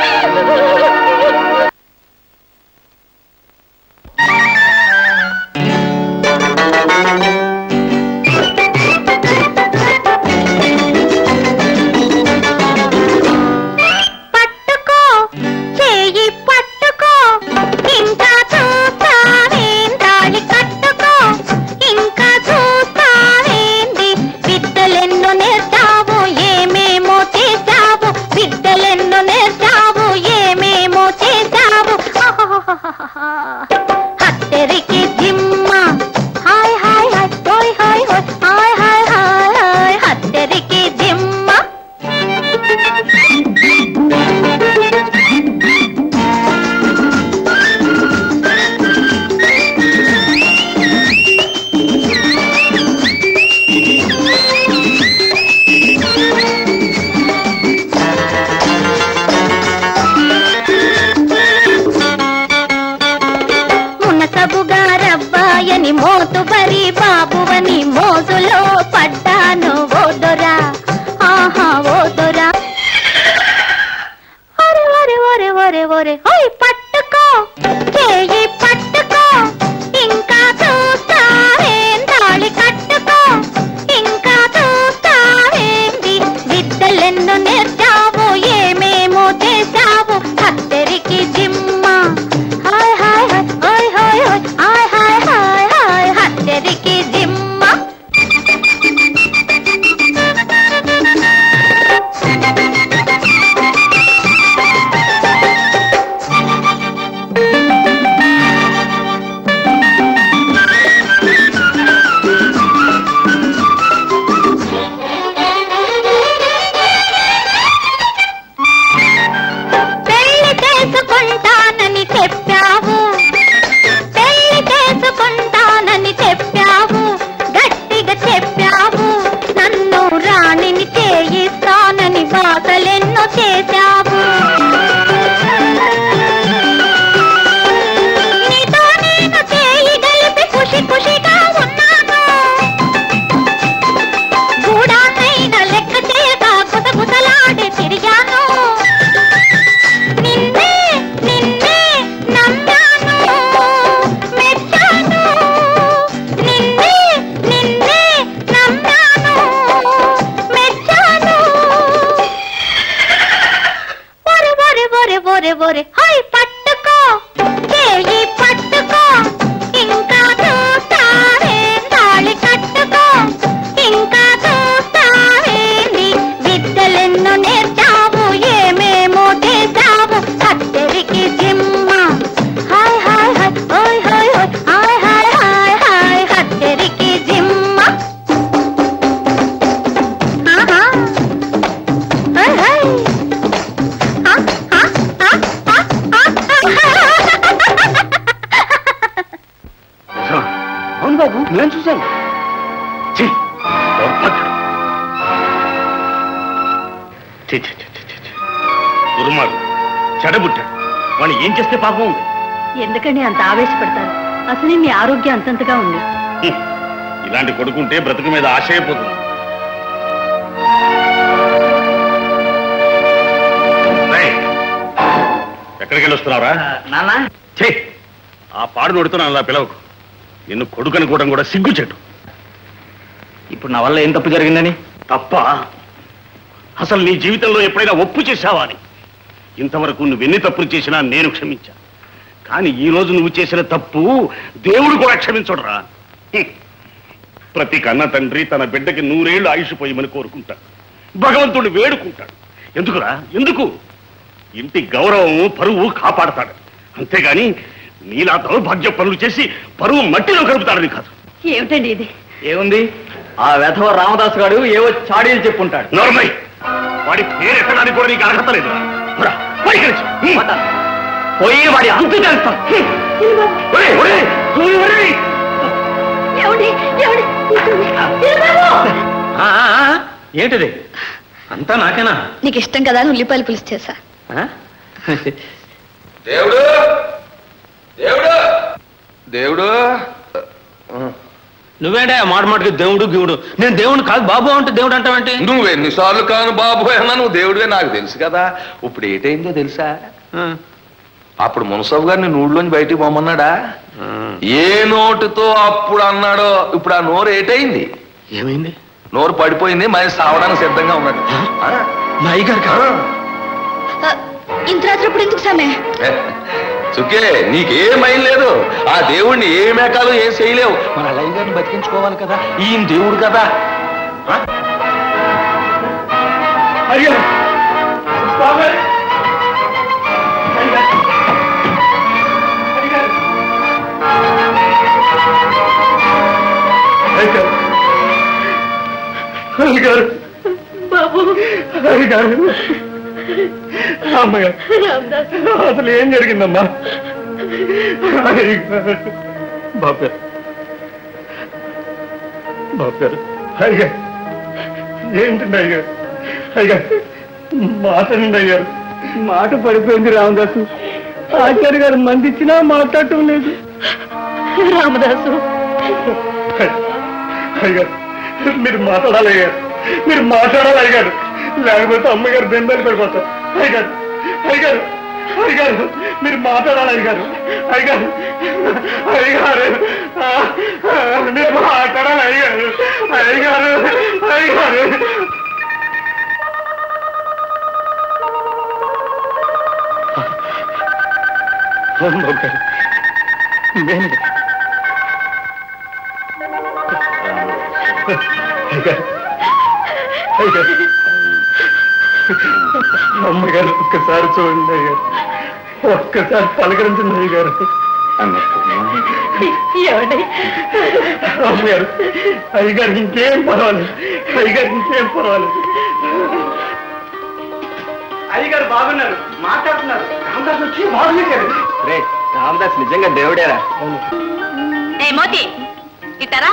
పట్టుకో చేయి పట్టుకో ఇంకా చూస్తావేందాలి కట్టుకో ఇంకా చూస్తావేంది బిడ్డలెన్నో నేర్చావు ఏమేమో చేశావు బిడ్డలెన్నో నేర్చావు ఏమేమో చేశావు హత్తెరికి జిమ్మ హాయ్ హాయ్ హాయ్ హాయ్ హాయ్ హాయ్ హాయ్ హాయ్ హాయ్ హత్తెరికి జిమ్మ మునసబుగా రబ్బాయని మోతుబరి బాబువని మోజులో పడ్డాను ఓదొరా ఆహా ఓదొరా ఒరే ఒరే ఒరే ఒరే ఒరే ఓయ్ పట్టుకో చేయి పట్టుకో ఇంకా చూస్తావేం తాళి కట్టుకో ఇంకా చూస్తావేంది విద్యలెన్నో నేర్చావు ఏమేమో చేశావు హత్తెరికి జిమ్మ హాయ్ హాయ్ హాయ్ హాయ్ హాయ్ హాయ్ హాయ్ హాయ్ హాయ్ హత్తెరికి జిమ్మ పెళ్లి చేసుకుంటానని చెప్పావు పెళ్లి చేసుకుంటానని చెప్పావు గట్టిగా చెప్పావు నన్ను రాణిని చేయిస్తానని బాధలెన్నో చేశావు నీతో నేను చేయి గలిపి ఖుషి ఖుషిగా ఉన్నాను గూడానైనా లెక్క చేయక గుసగుసలాడి తిరిగాను నిన్నే నిన్నే నమ్మాను మెచ్చాను నిన్నే నిన్నే నమ్మాను మెచ్చాను ఒరే ఒరే ఒరే ఒరే ఒరే హై పట్టుకో చేయి పట్టుకో ఇంకా చూస్తావే తాళి కట్టుకో ఇంకా చూస్తావేంది విద్యలెన్నో నేర్చావు ఏమేమో చేశావు కత్తెరికి జిమ్మ హాయ్ హాయ్ హాయ్ ఓయ్ హాయ్ హాయ్ హాయ్ హాయ్ హాయ్ కత్తెరికి జిమ్మ ఆహా హాయ్ హాయ్ ఆ ఆ ఆ ఆ అవును బాబు నేను చూశాను ఛీ, దౌర్భాగ్యుడు. ఛీ, ఛీ, ఛీ, ఛీ, ఛీ, ఛీ. దుర్మార్గుడు చెడబుట్టాడు వాడిని ఏం చేస్తే పాపం ఉంది ఎందుకండి అంత ఆవేశపడతారు అసలే మీ ఆరోగ్యం అంతంతగా ఉంది హ్మ్. ఇలాంటి కొడుకుంటే బ్రతుకు మీద ఆశ అయిపోతుంది రేయ్, ఎక్కడికి వెళ్ళి వస్తున్నావురా నాన్న ఛీ, ఆ పాడు నోడుతో నన్ను అలా పిలవకు నిన్ను కొడుకనుకోవడం కూడా సిగ్గుచెట్టు ఇప్పుడు నా వల్ల ఏం తప్పు జరిగిందని తప్ప అసలు నీ జీవితంలో ఎప్పుడైనా ఒప్పు చేశావా అని ఇంతవరకు నువ్వెన్ని తప్పులు చేసినా నేను క్షమించా కానీ ఈ రోజు నువ్వు చేసిన తప్పు దేవుడు కూడా క్షమించడురా హ్మ్. ప్రతి కన్న తండ్రి తన బిడ్డకి నూరేళ్లు ఆయుష్ పోయమని కోరుకుంటాడు భగవంతుడు వేడుకుంటాడు ఎందుకురా ఎందుకు ఇంటి గౌరవం పరువు కాపాడతాడు అంతేగాని నీలా దౌర్భాగ్య పనులు చేసి పరువు మట్టిలో కలుపుతాడని కాదు ఏమిటండి ఇది ఏముంది ఆ వెధవ రామదాస్ గారు ఏవో చాడీలు చెప్పుంటాడు నోర్మై వాడి పేరు ఎత్తడానికి కూడా నీకు అర్హత లేదు పోయి వాడి అంతు చేస్తాం ఏమండి ఏమండి ఏంటిది అంతా నాకేనా నీకు ఇష్టం కదా అని ఉల్లిపాయలు పులుసు చేశా దేవుడు దేవుడు దేవుడు నువ్వేంటే మాట మాటకి దేవుడు గివుడు నేను దేవుడు కాదు బాబు అంటే దేవుడు అంటావంటే నువ్వు ఎన్నిసార్లు కాను బాబు అన్నా నువ్వు దేవుడివే నాకు తెలుసు కదా ఇప్పుడు ఏటైందో తెలుసా అప్పుడు మునసబు గారిని నూడులోంచి బయటికి పోమన్నాడా ఏ నోటుతో అప్పుడు అన్నాడో ఇప్పుడు ఆ నోరు ఏటైంది ఏమైంది నోరు పడిపోయింది మరి సావడానికి సిద్ధంగా ఉన్నాడు ఆ? మా అయ్యగారికి ఆ, ఇంత రాత్రి ఇప్పుడు ఎందుకు సామే చుకే నీకేమై లేదు ఆ దేవుణ్ణి ఏ మేకాలు ఏం చేయలేవు మన అలయ్య గారిని బతికించుకోవాలి కదా ఈయన దేవుడు కదా ఆ? అయ్యా గారు బాబు గారు అమ్మగారు అసలు ఏం జరిగిందమ్మా బాబు గారు బాబు గారు అయ్యారు ఏంటండి అయ్యారు అయ్యారు మాటండి అయ్యారు మాట పడిపోయింది రామదాసు ఆచార్య గారు మంది ఇచ్చినా మాట్లాడటం లేదు రామదాసు అయ్యారు మీరు మాట్లాడాలి అయ్యారు మీరు మాట్లాడాలి అయ్యారు లేకపోతే అమ్మగారు బెంబేలు పడిపోతారు అయ్యారు అయ్యారు అయ్యారు మీరు మాట్లాడాలి అయ్యారు అయ్యారు అయ్యారు ఆ, ఆ, మీరు మాట్లాడాలి అయ్యారు అయ్యారు అయ్యారు అవును బాబు గారు నేనే అయ్యారు అయ్యారు అమ్మగారు ఒక్కసారి చూడండి అయ్యారు ఒక్కసారి పలకరించండి అయ్యగారు ఏమండి అమ్మగారు అయ్యగారు ఇంకేం పర్వాలేదు అయ్యగారు ఇంకేం పర్వాలేదు అయ్యగారు బాగున్నారు మాట్లాడుతున్నారు రామదాస్ వచ్చి బాగున్నారు రే రామదాస్ నిజంగా దేవుడేరా ఏ మోతి ఇట్టారా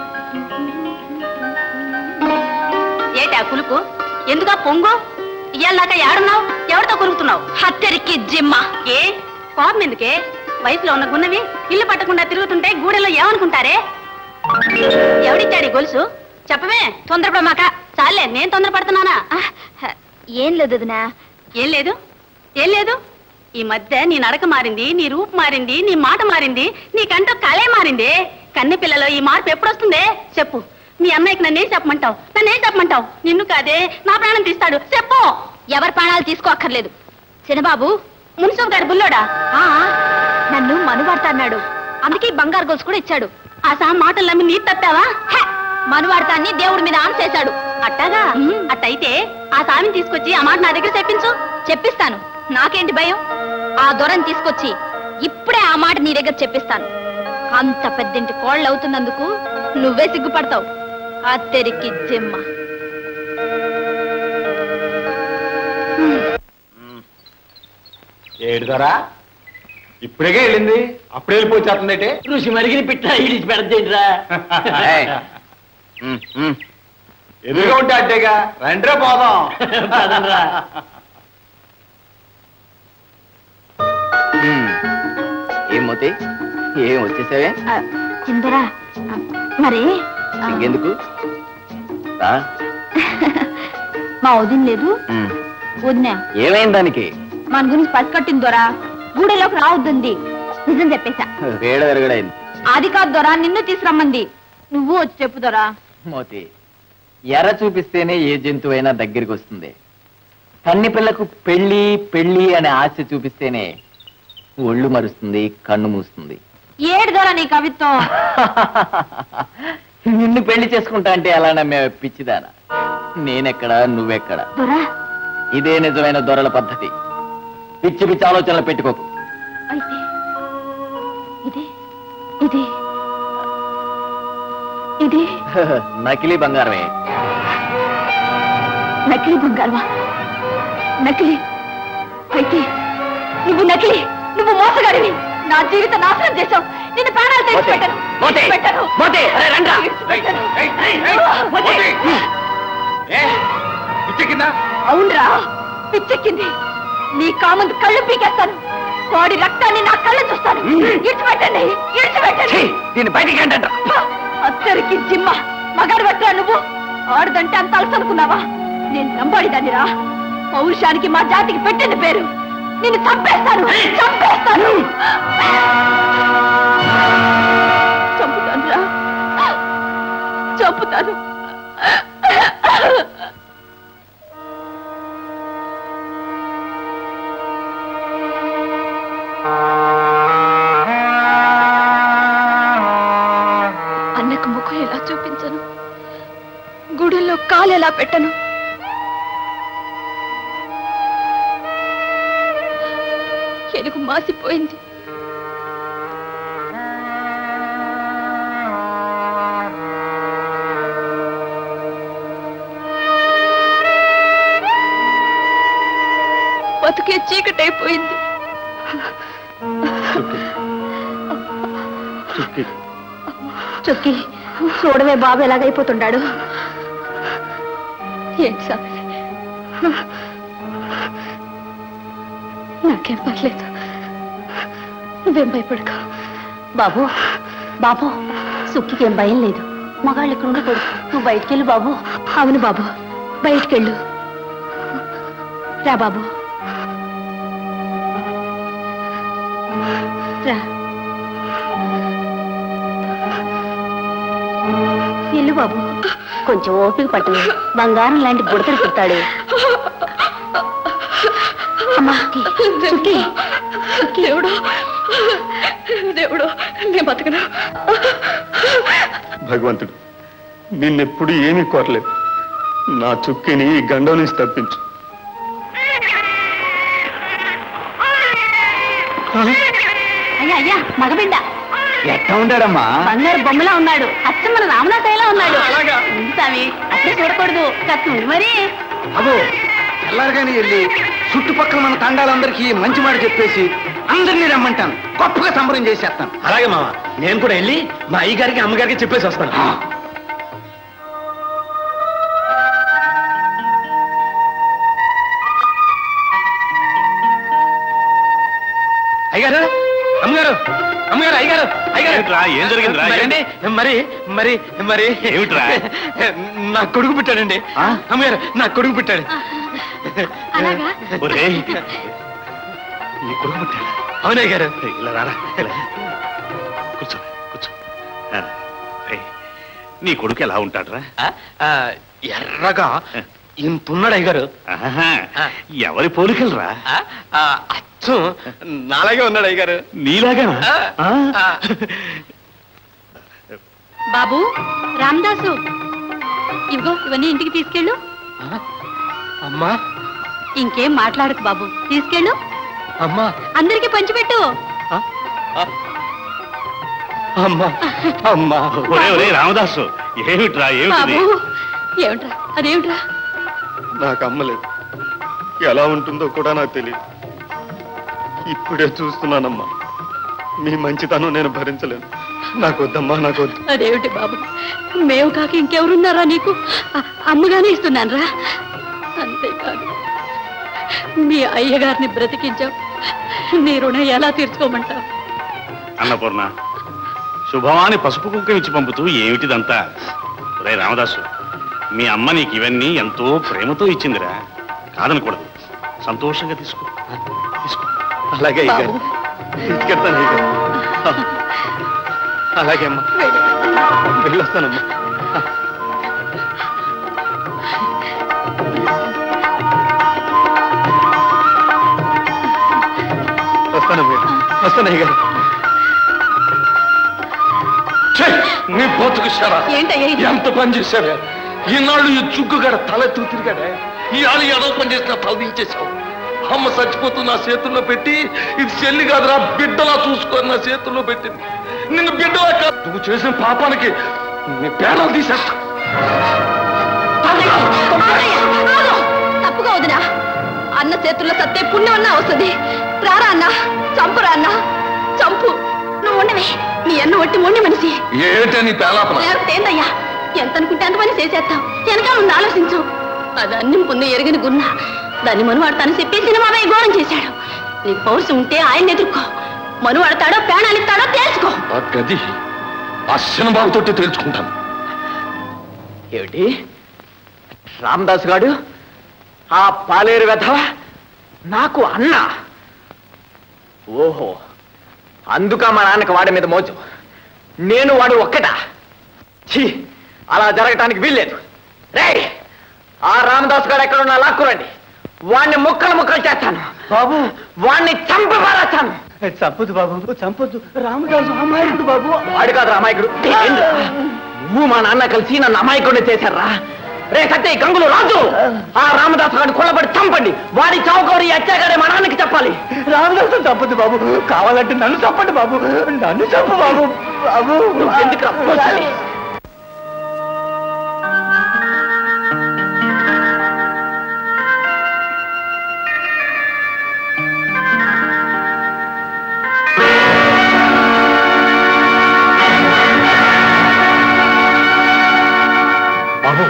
ఏటా కులుకు ఎందుకా పొంగు ఇయ్యాలాక ఏడున్నావు ఎవరితో కురుకుతున్నావు హత్తెరికి జిమ్మ ఏ కోపం ఎందుకే వయసులో ఉన్న గున్నవి ఇల్లు పట్టకుండా తిరుగుతుంటే గూడెలో ఏమనుకుంటారే ఎవడిచ్చాడు ఈ గొలుసు చెప్పవే తొందరపడమాక చాలే నేను తొందరపడుతున్నానా ఏం లేదు వదినా ఏం లేదు ఏం లేదు ఈ మధ్య నీ నడక మారింది నీ రూపు మారింది నీ మాట మారింది నీ కంట కళే మారింది కన్నె పిల్లలో ఈ మార్పు ఎప్పుడు వస్తుందే చెప్పు మీ అన్నయ్యకి నన్నేం చెప్పమంటావు నన్నేం చెప్పమంటావు నిన్ను కాదే నా ప్రాణం తీస్తాడు చెప్పు ఎవరి ప్రాణాలు తీసుకోక్కర్లేదు చిన్నబాబు మున్సబ్ గారు బుల్లోడా ఆ, నన్ను మనువాడతా అన్నాడు అందుకే ఈ బంగారు గొలుసు కూడా ఇచ్చాడు ఆ సా మాటలు నమ్మి నీ తప్పావా హె! మనువాడతాన్ని దేవుడి మీద ఆన్ చేశాడు అట్టాగా అట్టయితే ఆ సామిని తీసుకొచ్చి ఆ మాట నా దగ్గర చెప్పించు చెప్పిస్తాను నాకేంటి భయం ఆ దొరని తీసుకొచ్చి ఇప్పుడే ఆ మాట నీ దగ్గర చెప్పిస్తాను అంత పెద్దింటి కోళ్ళు అవుతున్నందుకు నువ్వే సిగ్గుపడతావు అత్తెరికి జిమ్మ ఏడుదరా ఇప్పుడే వెళ్ళింది అప్పుడే వెళ్ళిపోతుందంటే ఋషి మరిగిన పిట్ట ఇడిచి పెడతేంట్రా ఎదురుగా ఉంటే అట్టేగా రండ్రే పోదాం పదండ్రా. ఏం మోతి ఏం వచ్చేసావే చిందరా మరి ఇంకెందుకు రా. మా వదిన లేదు ఉమ్. వదినా ఏమైంది దానికి మన గురించి పసికట్టింది దొరా గూడెలోకి రావద్దుంది నిజం చెప్పేశా వేడ విరగడైంది అది కాదు దొరా నిన్ను తీసురమ్మంది నువ్వు వచ్చి చెప్పు దొరా మోతి ఎర చూపిస్తేనే ఏ జంతువైనా దగ్గరికి వస్తుంది కన్ని పిల్లకు పెళ్లి పెళ్లి అనే ఆశ చూపిస్తేనే ఒళ్ళు మరుస్తుంది కన్ను మూస్తుంది ఏడు దొరా నీ కవిత్వం నిన్ను పెళ్లి చేసుకుంటా అంటే ఎలా నమ్మే పిచ్చిదానా నేనెక్కడ నువ్వెక్కడ దొరా ఇదే నిజమైన దొరల పద్ధతి పిచ్చి పిచ్చి ఆలోచనలు పెట్టుకోకు అయితే ఇది ఇది ఇది నకిలీ బంగారమే నకిలీ బంగారమా నకిలీ అయితే నువ్వు నకిలీ నువ్వు మోసగాడివి నా జీవిత నాశనం చేశావు నిన్ను ప్రాణాలు మోతే, తెచ్చిపెట్టను మోతే, పెట్టను మోతే, అరే రండ్రా. అవునరా పిచ్చెక్కింది నీ కామందు కళ్ళు పీకేస్తాను కోడి రక్తాన్ని నా కళ్ళు చూస్తాను ఇడిచిపెట్టండి ఇడిచిపెట్టండి దీన్ని బయటికి ఏంటంట అత్తరికి జిమ్మ మగాడు పట్టా నువ్వు ఆడదంటే అంత అలసనుకున్నావా నేను నంబడిదాన్నిరా పౌరుషానికి మా జాతికి పెట్టిన పేరు నిన్ను చంపేస్తాను చంపేస్తాను చంపుతానురా చంపుతాను అన్నకు ముఖం ఎలా చూపించను గుడిలో కాలు ఎలా పెట్టను ఎలుగు మాసిపోయింది బతుకే చీకటైపోయింది చొక్కి చూడవే బాబు ఎలాగైపోతున్నాడు ఏంటి సార్ నాకేం పర్లేదు నువ్వేం భయపడక బాబు బాబు సుక్కికి ఏం భయం లేదు మగాళ్ళు ఇక్కడ ఉండకూడదు నువ్వు బయటికెళ్ళు బాబు అవును బాబు బయటికెళ్ళు రా బాబు రా ఎల్లు బాబు కొంచెం ఓపిక పట్టు బంగారం లాంటి బుడతలు పుట్టాడు అమ్మా చుక్కి దేవుడు దేవుడు నేను బతకను భగవంతుడు నిన్నెప్పుడు ఏమీ కోరలేదు నా చుక్కిని ఈ గండం నుంచి తప్పించు అయ్యా అయ్యా మగబిడ్డ ఎట్లా ఉంటాడమ్మా బంగారు బొమ్మలా ఉన్నాడు అచ్చం మన రామనాథయ్యలా ఉన్నాడు ఉంది స్వామి అట్లే చూడకూడదు కాస్త ఉంది మరి అదో తెల్లారగానే వెళ్ళి చుట్టుపక్కల మన తండాలందరికీ మంచి మాట చెప్పేసి అందరినీ రమ్మంటాను గొప్పగా సంబరం చేసేస్తాను అలాగే మామ నేను కూడా వెళ్ళి మా అయ్యగారికి అమ్మగారికి చెప్పేసి వస్తాను అయ్యగారు అమ్మగారు అమ్మగారు అయ్యగారు అయ్యగారు ఏమిట్రా? ఏం జరిగిందిరా? మరండి, మరి మరి మరి ఏమిట్రా? నా కొడుకు పుట్టాడండి అమ్మగారు నా కొడుకు పుట్టాడు ఒరేయ్, నీ కొడుకు పుట్టాడా? అవునయ్య గారు ఏయ్, ఇలా రారా ఇలా. కూర్చో కూర్చో ఆ, ఏయ్, నీ కొడుకు ఎలా ఉంటాడురా ఎర్రగా ఇంతున్నాడు అయ్యగారు ఆహా, ఎవరి పోలికలరా అచ్చం నాలాగే ఉన్నాడు అయ్యగారు నీలాగా బాబు రామదాసు ఇదిగో ఇవన్నీ ఇంటికి తీసుకెళ్ళు అమ్మా ఇంకేం మాట్లాడకు బాబు తీసుకెళ్ళు అమ్మా అందరికీ పంచిపెట్టు అమ్మా అమ్మా ఒరే ఒరే రామదాసు ఏమిట్రా ఏమిటిది బాబు ఏమిట్రా అదేమిట్రా నాకు అమ్మలేదు ఎలా ఉంటుందో కూడా నాకు తెలియదు ఇప్పుడే చూస్తున్నానమ్మా మీ మంచితనం నేను భరించలేను నాకు వద్దమ్మా నాకు వద్దు అదేమిటి బాబు మేము కాక ఇంకెవరున్నారా నీకు అ- అమ్మగానే ఇస్తున్నాను రా అంతేకాదు మీ అయ్యగారిని బ్రతికించావు నీ రుణం ఎలా తీర్చుకోమంటావు అన్నపూర్ణ శుభమాని పసుపు కుక్క ఇచ్చి పంపుతూ ఏమిటిదంతా ఒరే రామదాసు మీ అమ్మ నీకు ఇవన్నీ ఎంతో ప్రేమతో ఇచ్చిందిరా కాదనకూడదు సంతోషంగా తీసుకో తీసుకో అలాగే అయ్యగారు బాబు తీసుకెళ్తాను అయ్యగారు అలాగే అమ్మా వెళ్ళొస్తానమ్మా వస్తానమ్మా వస్తానయ్య గారు ఛే, నీ బతుకు శరా ఏంటయ్యా ఇది? ఎంత పని చేశావే ఈనాళ్ళు ఈ చుగ్గుగాడ తలెత్తు తిరిగాడే ఈ ఆలు ఏదో పని చేసిన తల దించేశావు అమ్మ చచ్చిపోతూ నా చేతుల్లో పెట్టి ఇది చెల్లి కాదురా బిడ్డలా చూసుకొని నా చేతుల్లో పెట్టింది నిన్ను బిడ్డలా కాదు నువ్వు చేసిన పాపానికి నీ పేడలు తీసేస్తా తప్పుగా వదినా అన్న చేతుల్లో సత్తే పుణ్యం అన్నా వస్తుంది రారా అన్న చంపురా అన్న చంపు నువ్వు ఉండవే నీ అన్న ఒట్టి మొండి మనిషి ఏంటే నీ పేలాపన లేకపోతే ఏందయ్యా ఎంత అనుకుంటే అంత పని చేసేస్తావు వెనకాల ఉంది ఆలోచించు అది అన్ని ముందు ఎరగని గున్న దాన్ని మనువాడతాను చెప్పి సినిమావే ఘోరం చేశాడు నీకు పౌరుషం ఉంటే ఆయన ఎదుర్కో మనువాడతాడో ప్రాణాలిస్తాడో తేల్చుకో ఆ గది ఆ సినిమాలతోటి తెలుసుకుంటాను ఏమిటి రామదాస్ గాడు ఆ పాలేరు వెధవ నాకు అన్న ఓహో అందుక మా నాన్నకి వాడి మీద మోజు నేను వాడు ఒక్కటా ఛీ అలా జరగటానికి వీల్లేదు రే ఆ రామదాస్ గారు ఎక్కడున్నా లాక్కురండి వాణ్ణి ముక్కలు ముక్కలు చేస్తాను బాబు వాణ్ణి చంపి పారేస్తాను చంపదు బాబు చంపొద్దు రామదాసు అమాయకుడు బాబు వాడు కాదు అమాయకుడు ఏందిరా? నువ్వు మా నాన్న కలిసి నన్ను అమాయకుడిని చేశారా రే సత్య గంగులు రాజు ఆ రామదాసు గారిని కొల్లబడి చంపండి వాడి చౌకూరి అత్యాగాడే మా నాన్నకి చెప్పాలి రామదాసు చంపదు బాబు కావాలంటే నన్ను చంపండి బాబు నన్ను చంపు బాబు బాబు ఎందుకు రప్పించాలి బాబు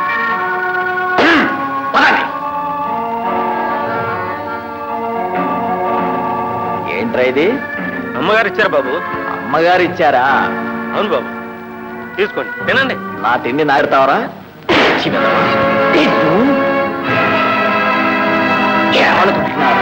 పదండి. ఏంట్రా ఇది అమ్మగారు ఇచ్చారు బాబు అమ్మగారు ఇచ్చారా అవును బాబు తీసుకోండి తినండి నా తిండి నాడుతావరా ఏమనుకుంటున్నారా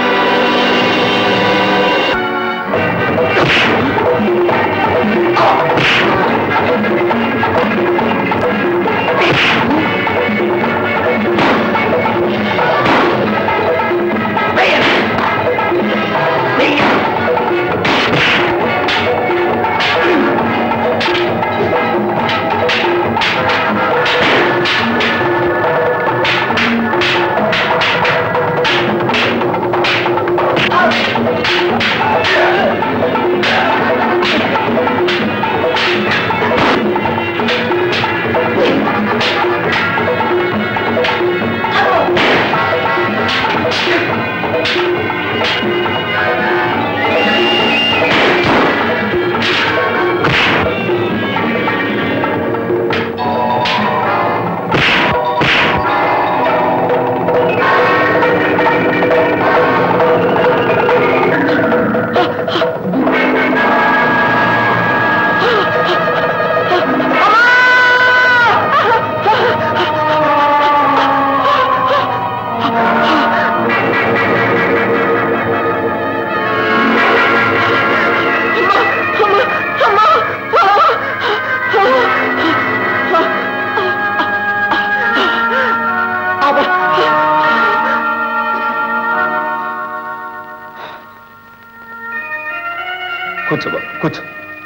కూర్చో బాబు కూర్చో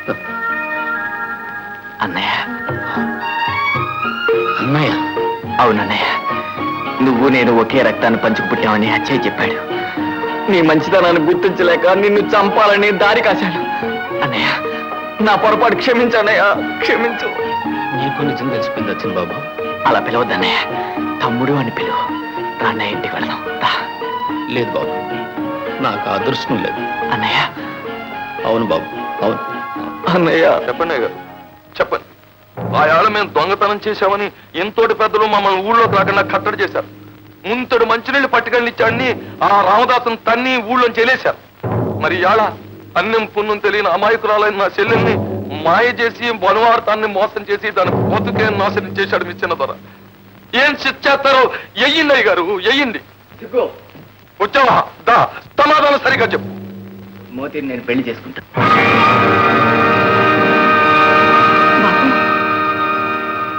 అన్నయ్య అన్నయ్య అవునన్నయ్య నువ్వు నేను ఒకే రక్తాన్ని పంచుకు పుట్టామని అచ్చయ్య చెప్పాడు నీ మంచితనాన్ని గుర్తించలేక నిన్ను చంపాలని దారి కాశాడు అన్నయ్య నా పొరపాటు క్షమించన్నయ్య క్షమించు నీకు నిజం తెలిసిపోయింది వచ్చింది బాబు అలా పిలవద్దన్నయ్య తమ్ముడు అని పిలువు రా అన్నయ్య ఇంటికి వెళదాం రా. లేదు బాబు నాకు ఆ అదృష్టం లేదు అన్నయ్య అవును బాబు అవును అన్నయ్య చెప్పండి అయ్య గారు చెప్పండి ఆ ఏళ్ళ మేము దొంగతనం చేశామని ఎంతోటి పెద్దలు మమ్మల్ని ఊళ్ళోకి రాకుండా కట్టడి చేశారు ముంతడు మంచినీళ్ళు పట్టుకెళ్ళిచ్చాడని ఆ రామదాసును తన్ని ఊళ్ళోంచి వెళ్ళేశారు మరి ఇవాళ అన్నం పుణ్యం తెలియని అమాయకురాలైన నా చెల్లెల్ని మాయ చేసి బనువార్తాన్ని మోసం చేసి దాని బతుకే నాశనం చేశాడు మీ చిన్న ధర ఏం శిక్షేస్తారో ఎయ్యండి అయ్య గారు ఎయ్యండి వచ్చావా దా సమాధానం సరిగా చెప్పు మోతిని నేను పెళ్లి చేసుకుంటా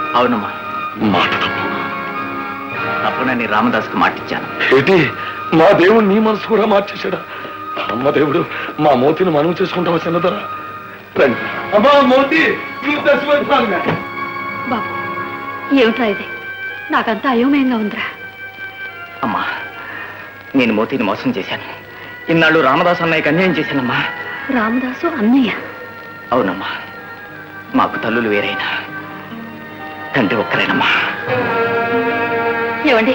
అవునమ్మా మాట తప్పు తప్పునని రామదాస్కి మాటిచ్చాను ఏంటి మా దేవుడు నీ మనసు కూడా మార్చేశాడా అమ్మ దేవుడు మా మోతిని మనం చేసుకుంటామా చిన్నదరా రండి అమ్మా మోతి నువ్వు చచ్చిపోతున్నాను బాబు ఏమిట్రా ఇది నాకంతా అయోమయంగా ఉందిరా అమ్మా నేను మోతిని మోసం చేశాను ఇన్నాళ్ళు రామదాస్ అన్నయ్యకి అన్యాయం చేశానమ్మా రామదాసు అన్నయ్య అవునమ్మా మాకు తల్లులు వేరైనా తండ్రి ఒక్కరేనమ్మా ఏమండి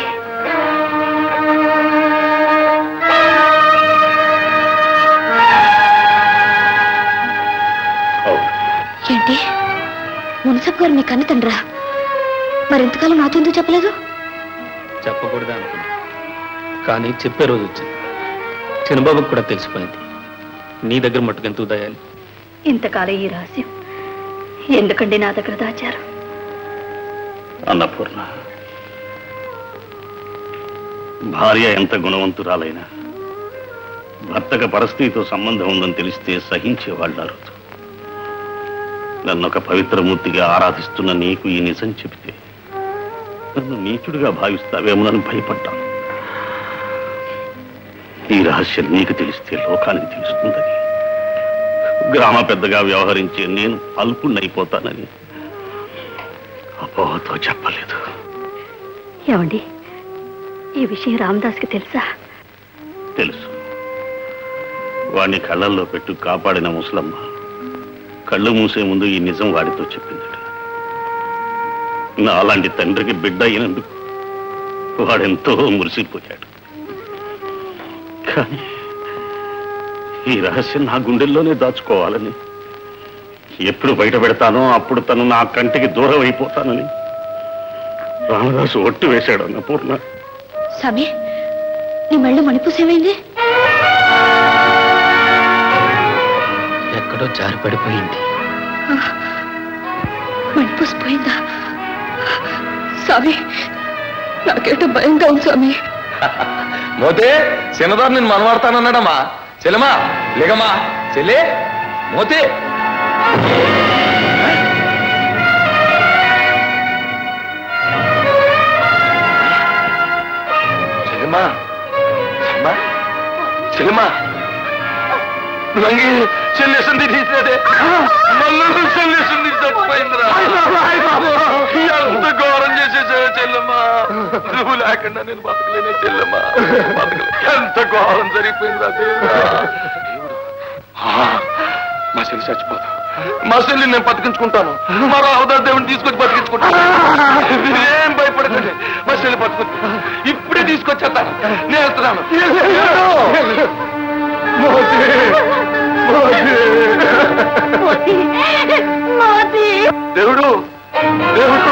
ఏంటి మున్సబ్ గారు మీ కన్న తండ్రా మరింతకాలం నాతో ఎందుకు చెప్పలేదు చెప్పకూడదా అనుకున్నా కానీ చెప్పే రోజు వచ్చింది చిన్నబాబుకు కూడా తెలిసిపోయింది నీ దగ్గర మట్టుకు ఎందుకు దయాలి ఇంతకాలం ఈ రహస్యం ఎందుకండి నా దగ్గర దాచారు అన్నపూర్ణ భార్య ఎంత గుణవంతురాలైనా భర్తకు పరిస్థితితో సంబంధం ఉందని తెలిస్తే సహించేవాళ్ళు అరుదు నన్ను ఒక పవిత్రమూర్తిగా ఆరాధిస్తున్న నీకు ఈ నిజం చెబితే నన్ను నీచుడిగా భావిస్తావేమోనని భయపడ్డాను ఈ రహస్యం నీకు తెలిస్తే లోకానికి తెలుస్తుందని గ్రామ పెద్దగా వ్యవహరించే నేను అల్పుణ్ణైపోతానని అపోహతో చెప్పలేదు ఏమండి ఈ విషయం రామదాస్కి తెలుసా తెలుసు వాడిని కళ్ళల్లో పెట్టు కాపాడిన ముసలమ్మ కళ్ళు మూసే ముందు ఈ నిజం వాడితో చెప్పిందట నా అలాంటి తండ్రికి బిడ్డ అయినందుకు వాడెంతో మురిసిపోయాడు కానీ ఈ రహస్యం నా గుండెల్లోనే దాచుకోవాలని ఎప్పుడు బయట పెడతానో అప్పుడు తను నా కంటికి దూరం అయిపోతానని రామదాసు ఒట్టు వేశాడు అన్నపూర్ణ స్వామి నీ మళ్ళీ మణిపూస ఏమైంది ఎక్కడో జారి పడిపోయింది మణిపూస పోయిందా స్వామి నాకేటో భయంగా ఉంది స్వామి మోతే చిన్నదారు నేను మనవాడతానన్నాడమ్మా చెల్లెమా లేకమ్మా చెల్లే మోతే చెల్లెమా చెల్లెమా చెల్లెమా రంగి చెల్లేసింది తీసేదే మళ్ళీ చెల్లేసింది చచ్చిపోయిందిరా ఎంత ఘోరం చేసేసావు చెల్లెమ్మా నువ్వు లేకుండా నేను బతకలేనే చెల్లెమ్మా బతకలే ఎంత ఘోరం జరిగిపోయిందిరా దేవుడా దేవుడు. ఆ, మా చెల్లి చచ్చిపోతా మా చెల్లి నేను బతికించుకుంటాను మా రాహుదా దేవుని తీసుకొచ్చి బతికించుకుంటాను ఏం భయపడకండి మా చెల్లి బతుకుంటా ఇప్పుడే తీసుకొచ్చేస్తాను నేను వెళ్తున్నాను దేవుడు దేవుడు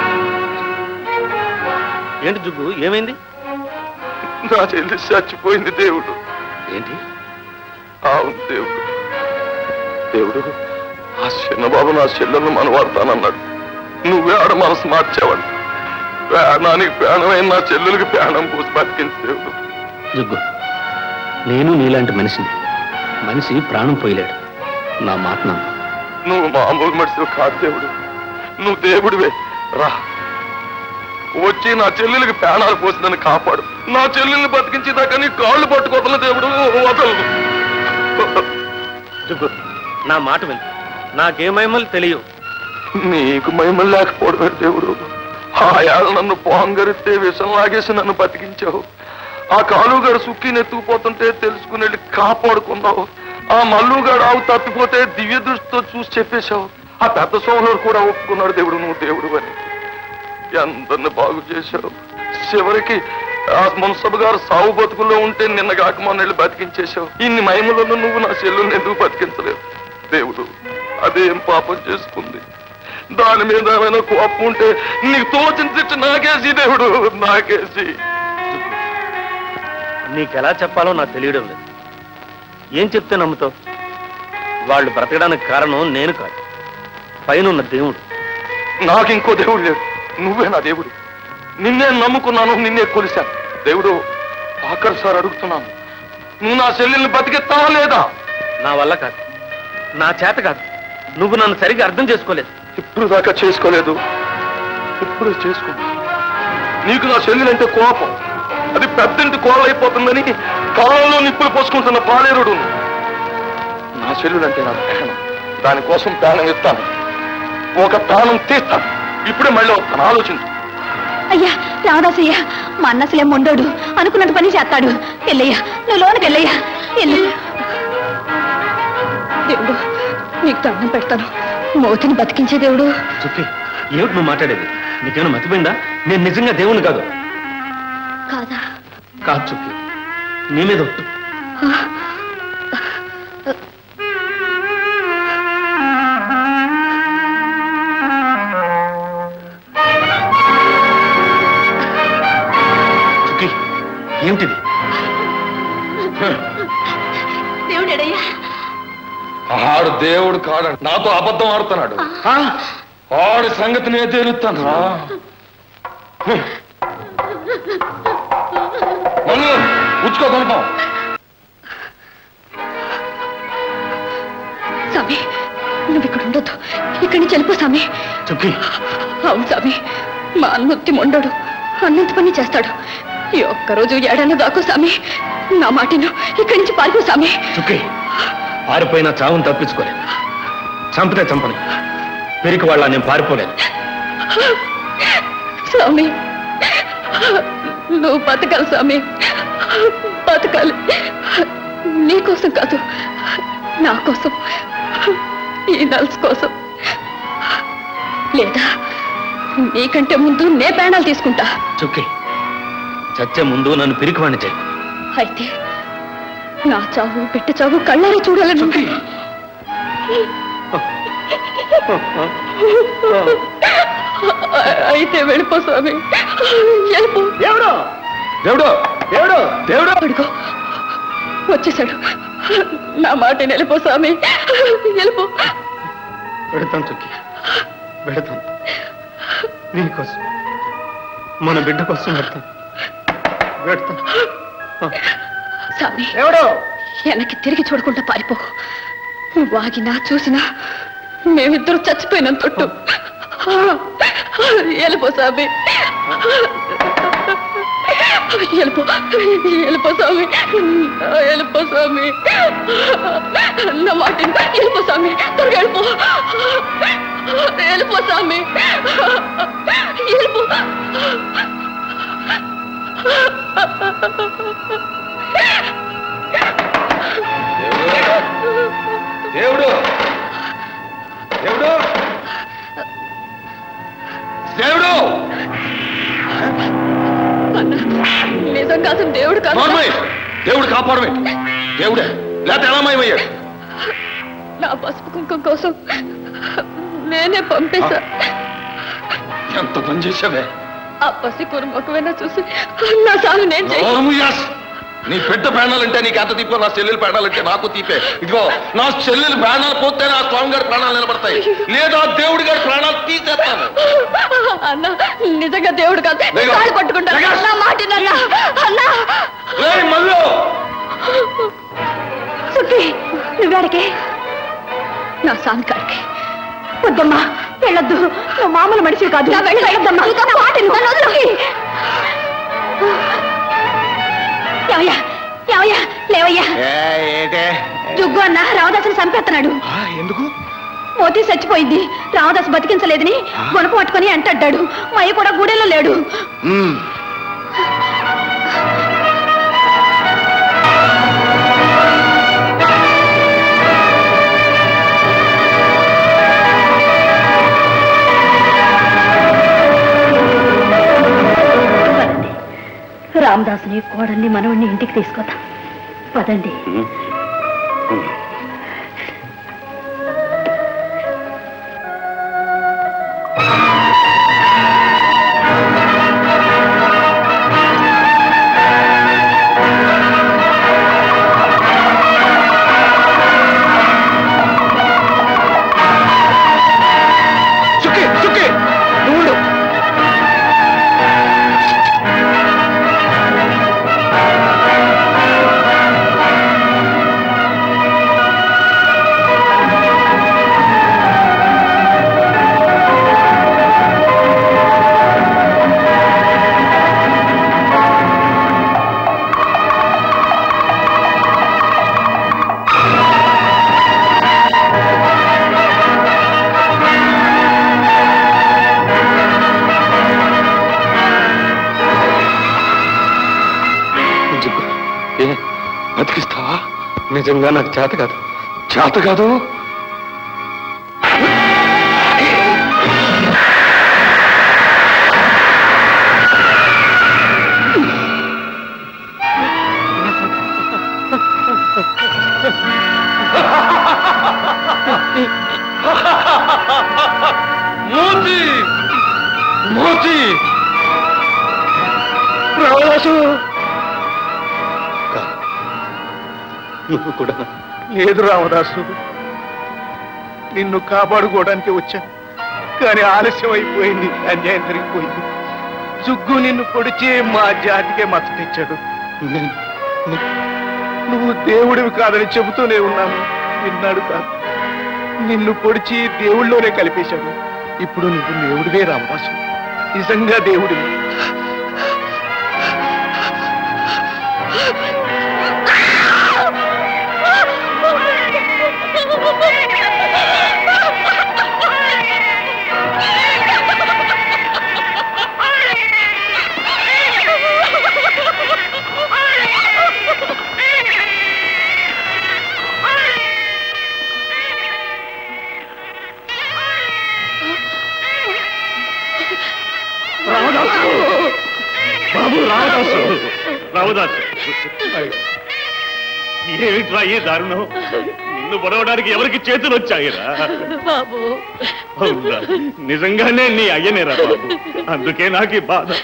ఏంటి జుగ్గు ఏమైంది నా చెల్లి చచ్చిపోయింది దేవుడు ఏంటి అవును దేవుడు దేవుడు ఆ చిన్నబాబు నా చెల్లెలను మనవాడతానన్నాడు నువ్వే ఆడ మనసు మార్చావాడు ప్రాణానికి ప్రాణమైన నా చెల్లెలకి ప్రాణం పూసి బతికింది దేవుడు జుగ్గు నేను నీలాంటి మనిషిని మనిషి ప్రాణం పోయలేడు నా మాట నమ్ము నువ్వు మామూలు మనిషివి కాదు దేవుడు నువ్వు దేవుడివే రా వచ్చి నా చెల్లెలకి ప్రాణాలు పోసి నన్ను కాపాడు నా చెల్లెల్ని బతికించేదాకా నీ కాళ్ళు పట్టుకోవట్ల దేవుడు వదలదు జుగ్గు నా మాట విను నాకేమైమలు తెలియవు నీకు మహిమలు లేకపోవడమే దేవుడు ఆ ఏళ్ళ నన్ను పోంగరిస్తే విషం లాగేసి నన్ను బతికించావు ఆ కాలుగాడు సుక్కి నెత్తుకుపోతుంటే తెలుసుకుని వెళ్ళి కాపాడుకున్నావు ఆ మల్లుగాడు ఆవు తప్పిపోతే దివ్య దృష్టితో చూసి చెప్పేశావు ఆ పెద్ద సోమరుడు కూడా ఒప్పుకున్నాడు దేవుడు నువ్వు దేవుడు అని ఎందరిని బాగు చేశావు చివరికి ఆ మున్సబ్ గారు సావు బతుకుల్లో ఉంటే నిన్న కాక మొన్న వెళ్ళి బతికించేశావు ఇన్ని మహిమలను నువ్వు నా చెల్లుని ఎందుకు బతికించలేవు దేవుడు అదేం పాపం చేసుకుంది దాని మీద ఏమైనా కోపం ఉంటే నీకు తోచిన తిట్టు నాకేసి దేవుడు నాకేసి నీకెలా చెప్పాలో నాకు తెలియడం లేదు ఏం చెప్తే నమ్ముతావు వాళ్ళు బ్రతకడానికి కారణం నేను కాదు పైనున్న దేవుడు నాకు ఇంకో దేవుడు లేడు నువ్వే నా దేవుడు నిన్నే నమ్ముకున్నాను నిన్నే కొలిశాను దేవుడు ఆఖరి సార్ అడుగుతున్నాను నువ్వు నా చెల్లెల్ని బతికెత్తావా లేదా నా వల్ల కాదు నా చేత కాదు నువ్వు నన్ను సరిగా అర్థం చేసుకోలేదు ఇప్పుడు దాకా చేసుకోలేదు ఇప్పుడే చేసుకున్నా నీకు నా చెల్లెలంటే కోపం అది పెద్దంటి కోలైపోతుందని కాలంలో నిప్పులు పోసుకుంటున్న పాలేరుడు నా చెల్లెలంటే నాకు ప్రాణం దానికోసం ప్రాణం ఇస్తాను ఒక ప్రాణం తీస్తాను ఇప్పుడే మళ్ళీ వస్తాను ఆలోచించు అయ్యా రావదాసయ్యా మా అన్న అసలే మొండోడు అనుకున్నట్టు పని చేస్తాడు వెళ్ళయ్యా నువ్వు లోనికి వెళ్ళయ్యా వెళ్ళు దేవుడు నీకు దండం పెడతాను మోతిని బతికించే దేవుడు చుక్కి ఏమిటి నువ్వు మాట్లాడేది నీకేమైనా మతిపోయిందా నేను నిజంగా దేవుని కాదు కాదా కాదు చుక్కి నీ మీద ఒట్టు చుక్కి ఏమిటిది దేవుడేడయ్యా ఆడు దేవుడు కాడు నాతో అబద్ధం ఆడుతున్నాడు ఆడి సంగతి నేను తేలుస్తాను రా మను ఉచ్చుకో కొనుపాం స్వామి నువ్వు ఇక్కడ ఉండొద్దు ఇక్కడి నుంచి వెళ్ళిపో స్వామి చుక్కి అవును స్వామి మా అన్నొత్తి మొండడు అన్నంత పని చేస్తాడు ఈ ఒక్కరోజు ఏడన్న దాకో స్వామి నా మాటిను ఇక్కడి నుంచి పారిపో స్వామి చుక్కి పారిపోయినా చావును తప్పించుకోలేదు చంపితే చంపని పెరికి వాళ్ళ నేను పారిపోలేదు స్వామి నువ్వు బతకాలి స్వామి బతకాలి నీకోసం కాదు నా కోసం ఈ నల్స్ కోసం లేదా నీకంటే ముందు నే ప్రాణాలు తీసుకుంటా చుక్కి చచ్చే ముందు నన్ను పిరికివాణ్ణి చేయి అయితే నా చావు పెట్టి చావు కళ్ళారా చూడాలని అయితే వెళ్ళిపో స్వామి వెళ్ళిపో దేవుడు దేవుడు దేవుడు దేవుడు అడుగో వచ్చేసాడు నా మాట వెళ్ళిపో స్వామి వెళ్ళిపో పెడతాను చుక్కి పెడతాను నీకోసం మన బిడ్డ కోసం పెడతాను పెడతాను స్వామి ఎవడో వెనక్కి తిరిగి చూడకుండా పారిపో నువ్వు ఆగినా చూసినా మేమిద్దరు చచ్చిపోయిన తొట్టు వెళ్ళిపో స్వామి వెళ్ళిపో వెళ్ళిపో స్వామి వెళ్ళిపో స్వామి నా మాట విను. వెళ్ళిపో స్వామి త్వరగా వెళ్ళిపో వెళ్ళిపో స్వామి వెళ్ళిపో దేవుడు దేవుడు దేవుడు నిజం కాదు దేవుడు కాదు నార్మల్ దేవుడు కాపాడమే దేవుడే లేకపోతే ఎలా మాయమయ్యాడు నా పసుపు కుంకుమ కోసం నేనే పంపేశా ఎంత పని చేసావే ఆ పసి కురుమకమైనా చూసి నా సాగు నేను చెయ్యి నోర్ముయాస్. నీ పెద్ద ప్రాణాలంటే నీకు ఎంత తీపో నా చెల్లెలు ప్రాణాలంటే నాకు తీపే ఇదిగో నా చెల్లెలు ప్రాణాలు పోతే నా స్వామి గారి ప్రాణాలు నిలబడతాయి లేదా దేవుడి గారి ప్రాణాలు తీసేస్తాను అన్న నిజంగా దేవుడు కాదు లేగా. కాళ్ళు పట్టుకుంటా లేగా. నా మాట వినన్నా. అన్నా ఏయ్ మల్లు సుఖి నువ్వేడికి నా సామి కాడికి వద్దమ్మా వెళ్ళొద్దు నువ్వు మామూలు మనిషి కాదు వెళ్ళొద్దమ్మా నా మాట విను. నన్ను వదిలు. ఏమయ్యా ఏమయ్యా లేవయ్యా ఏంటే జుగ్గు అన్న రావదాసుని చంపేస్తున్నాడు ఎందుకు మోతీ చచ్చిపోయింది రావదాసు బతికించలేదని గొనప పట్టుకొని అంటడ్డాడు మయ్య కూడా గూడెలో లేడు రామదాసుని కోడల్ని మనవణ్ణి ఇంటికి తీసుకొద్దాం పదండి చుక్కి చుక్కి నువ్వు ఆ నిజంగా నాకు చేత కాదు చేత కాదు మోతి మోతి రావదాసు నువ్వు కూడా లేదు రామదాసు నిన్ను కాపాడుకోవడానికి వచ్చా కానీ ఆలస్యం అయిపోయింది అన్యాయం జరిగిపోయింది జుగ్గు నిన్ను పొడిచి మా జాతికే మచ్చ తెచ్చాడు నేను- ను- నువ్వు దేవుడివి కాదని చెబుతూనే ఉన్నాను విన్నాడు కాదు నిన్ను పొడిచి దేవుళ్ళలోనే కలిపేశాడు ఇప్పుడు నువ్వు దేవుడివే రామదాసు నిజంగా దేవుడివి రామదాసు బాబు రామదాసు రామదాసు ఏమిట్రా ఈ దారుణం నిన్ను పొడవడానికి ఎవరికి చేతులు వచ్చాయిరా బాబు అవునా నిజంగానే నీ అయ్యనేరా బాబు అందుకే నాకు ఈ బాధ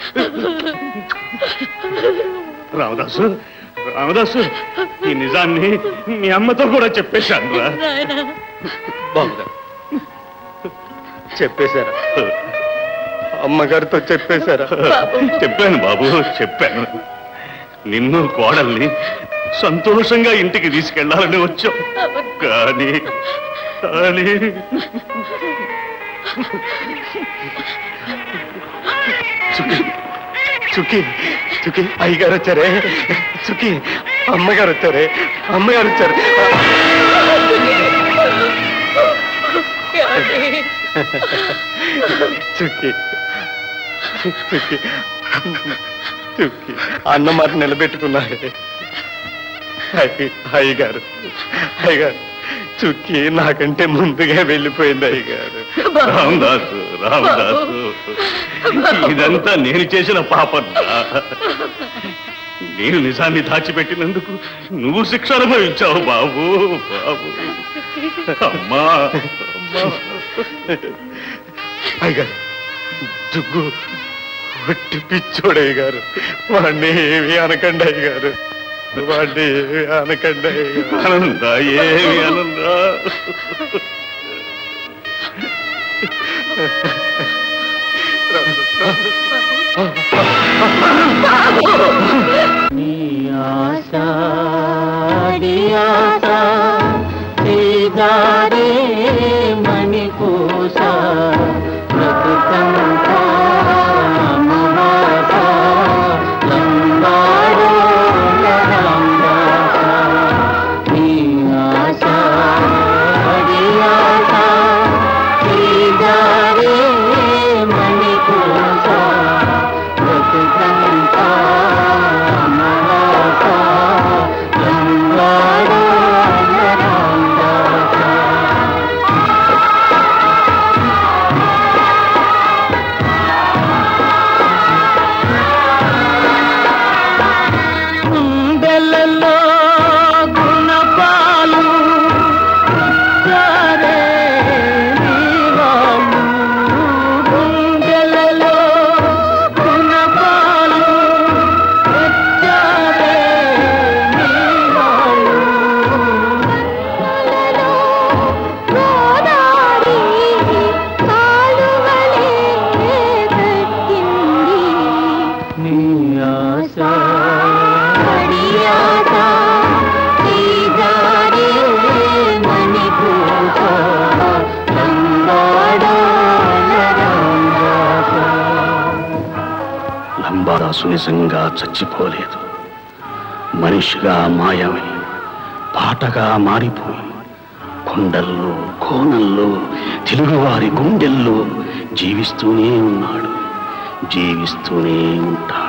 రామదాసు రామదాసు ఈ నిజాన్ని మీ అమ్మతో కూడా చెప్పేశాను రా నాయనా బాగుందా చెప్పేశారా అమ్మగారితో చెప్పేశారా చెప్పాను బాబు చెప్పాను నిన్ను కోడల్ని సంతోషంగా ఇంటికి తీసుకెళ్లాలని వచ్చాం కానీ కానీ చుకి చుకి చుకి అయ్యగారు వచ్చారే చుకి అమ్మగారు వచ్చారే అమ్మగారు వచ్చారు చుక్కి చుక్కి చుక్కి అన్న మాట నిలబెట్టుకున్నాడే అయ్య- అయ్యగారు అయ్యగారు చుక్కి నాకంటే ముందుగా వెళ్ళిపోయింది అయ్యగారు రామదాసు రామదాసు ఇదంతా నేను చేసిన పాపం నేను నిజాన్ని దాచిపెట్టినందుకు నువ్వు శిక్ష అనుభవించావు బాబు బాబు అమ్మా అమ్మా అయ్యగారు దుగ్గు ఒట్టి పిచ్చోడయ్య గారు వాడిని ఏమి అనకండి అయ్య గారు వాడిని ఏమి అనకండి అయ్య గారు ఆనందా ఏమి ఆనందా గుండెలలో గుణపాలు సరే నీవాళ్ళు గుండెలలో గుణపాలు సరే నీవాళ్ళు గోదారి కాలువలే కట్టింది నీ ఆశ పడి ఆశ ఈ దారి మణిపూస లంబాదాసు నిజంగా చచ్చిపోలేదు మనిషిగా మాయమై పాటగా మారిపోయి కొండల్లో కోనల్లో తెలుగువారి గుండెల్లో జీవిస్తూనే ఉన్నాడు జీవిస్తూనే ఉంటాడు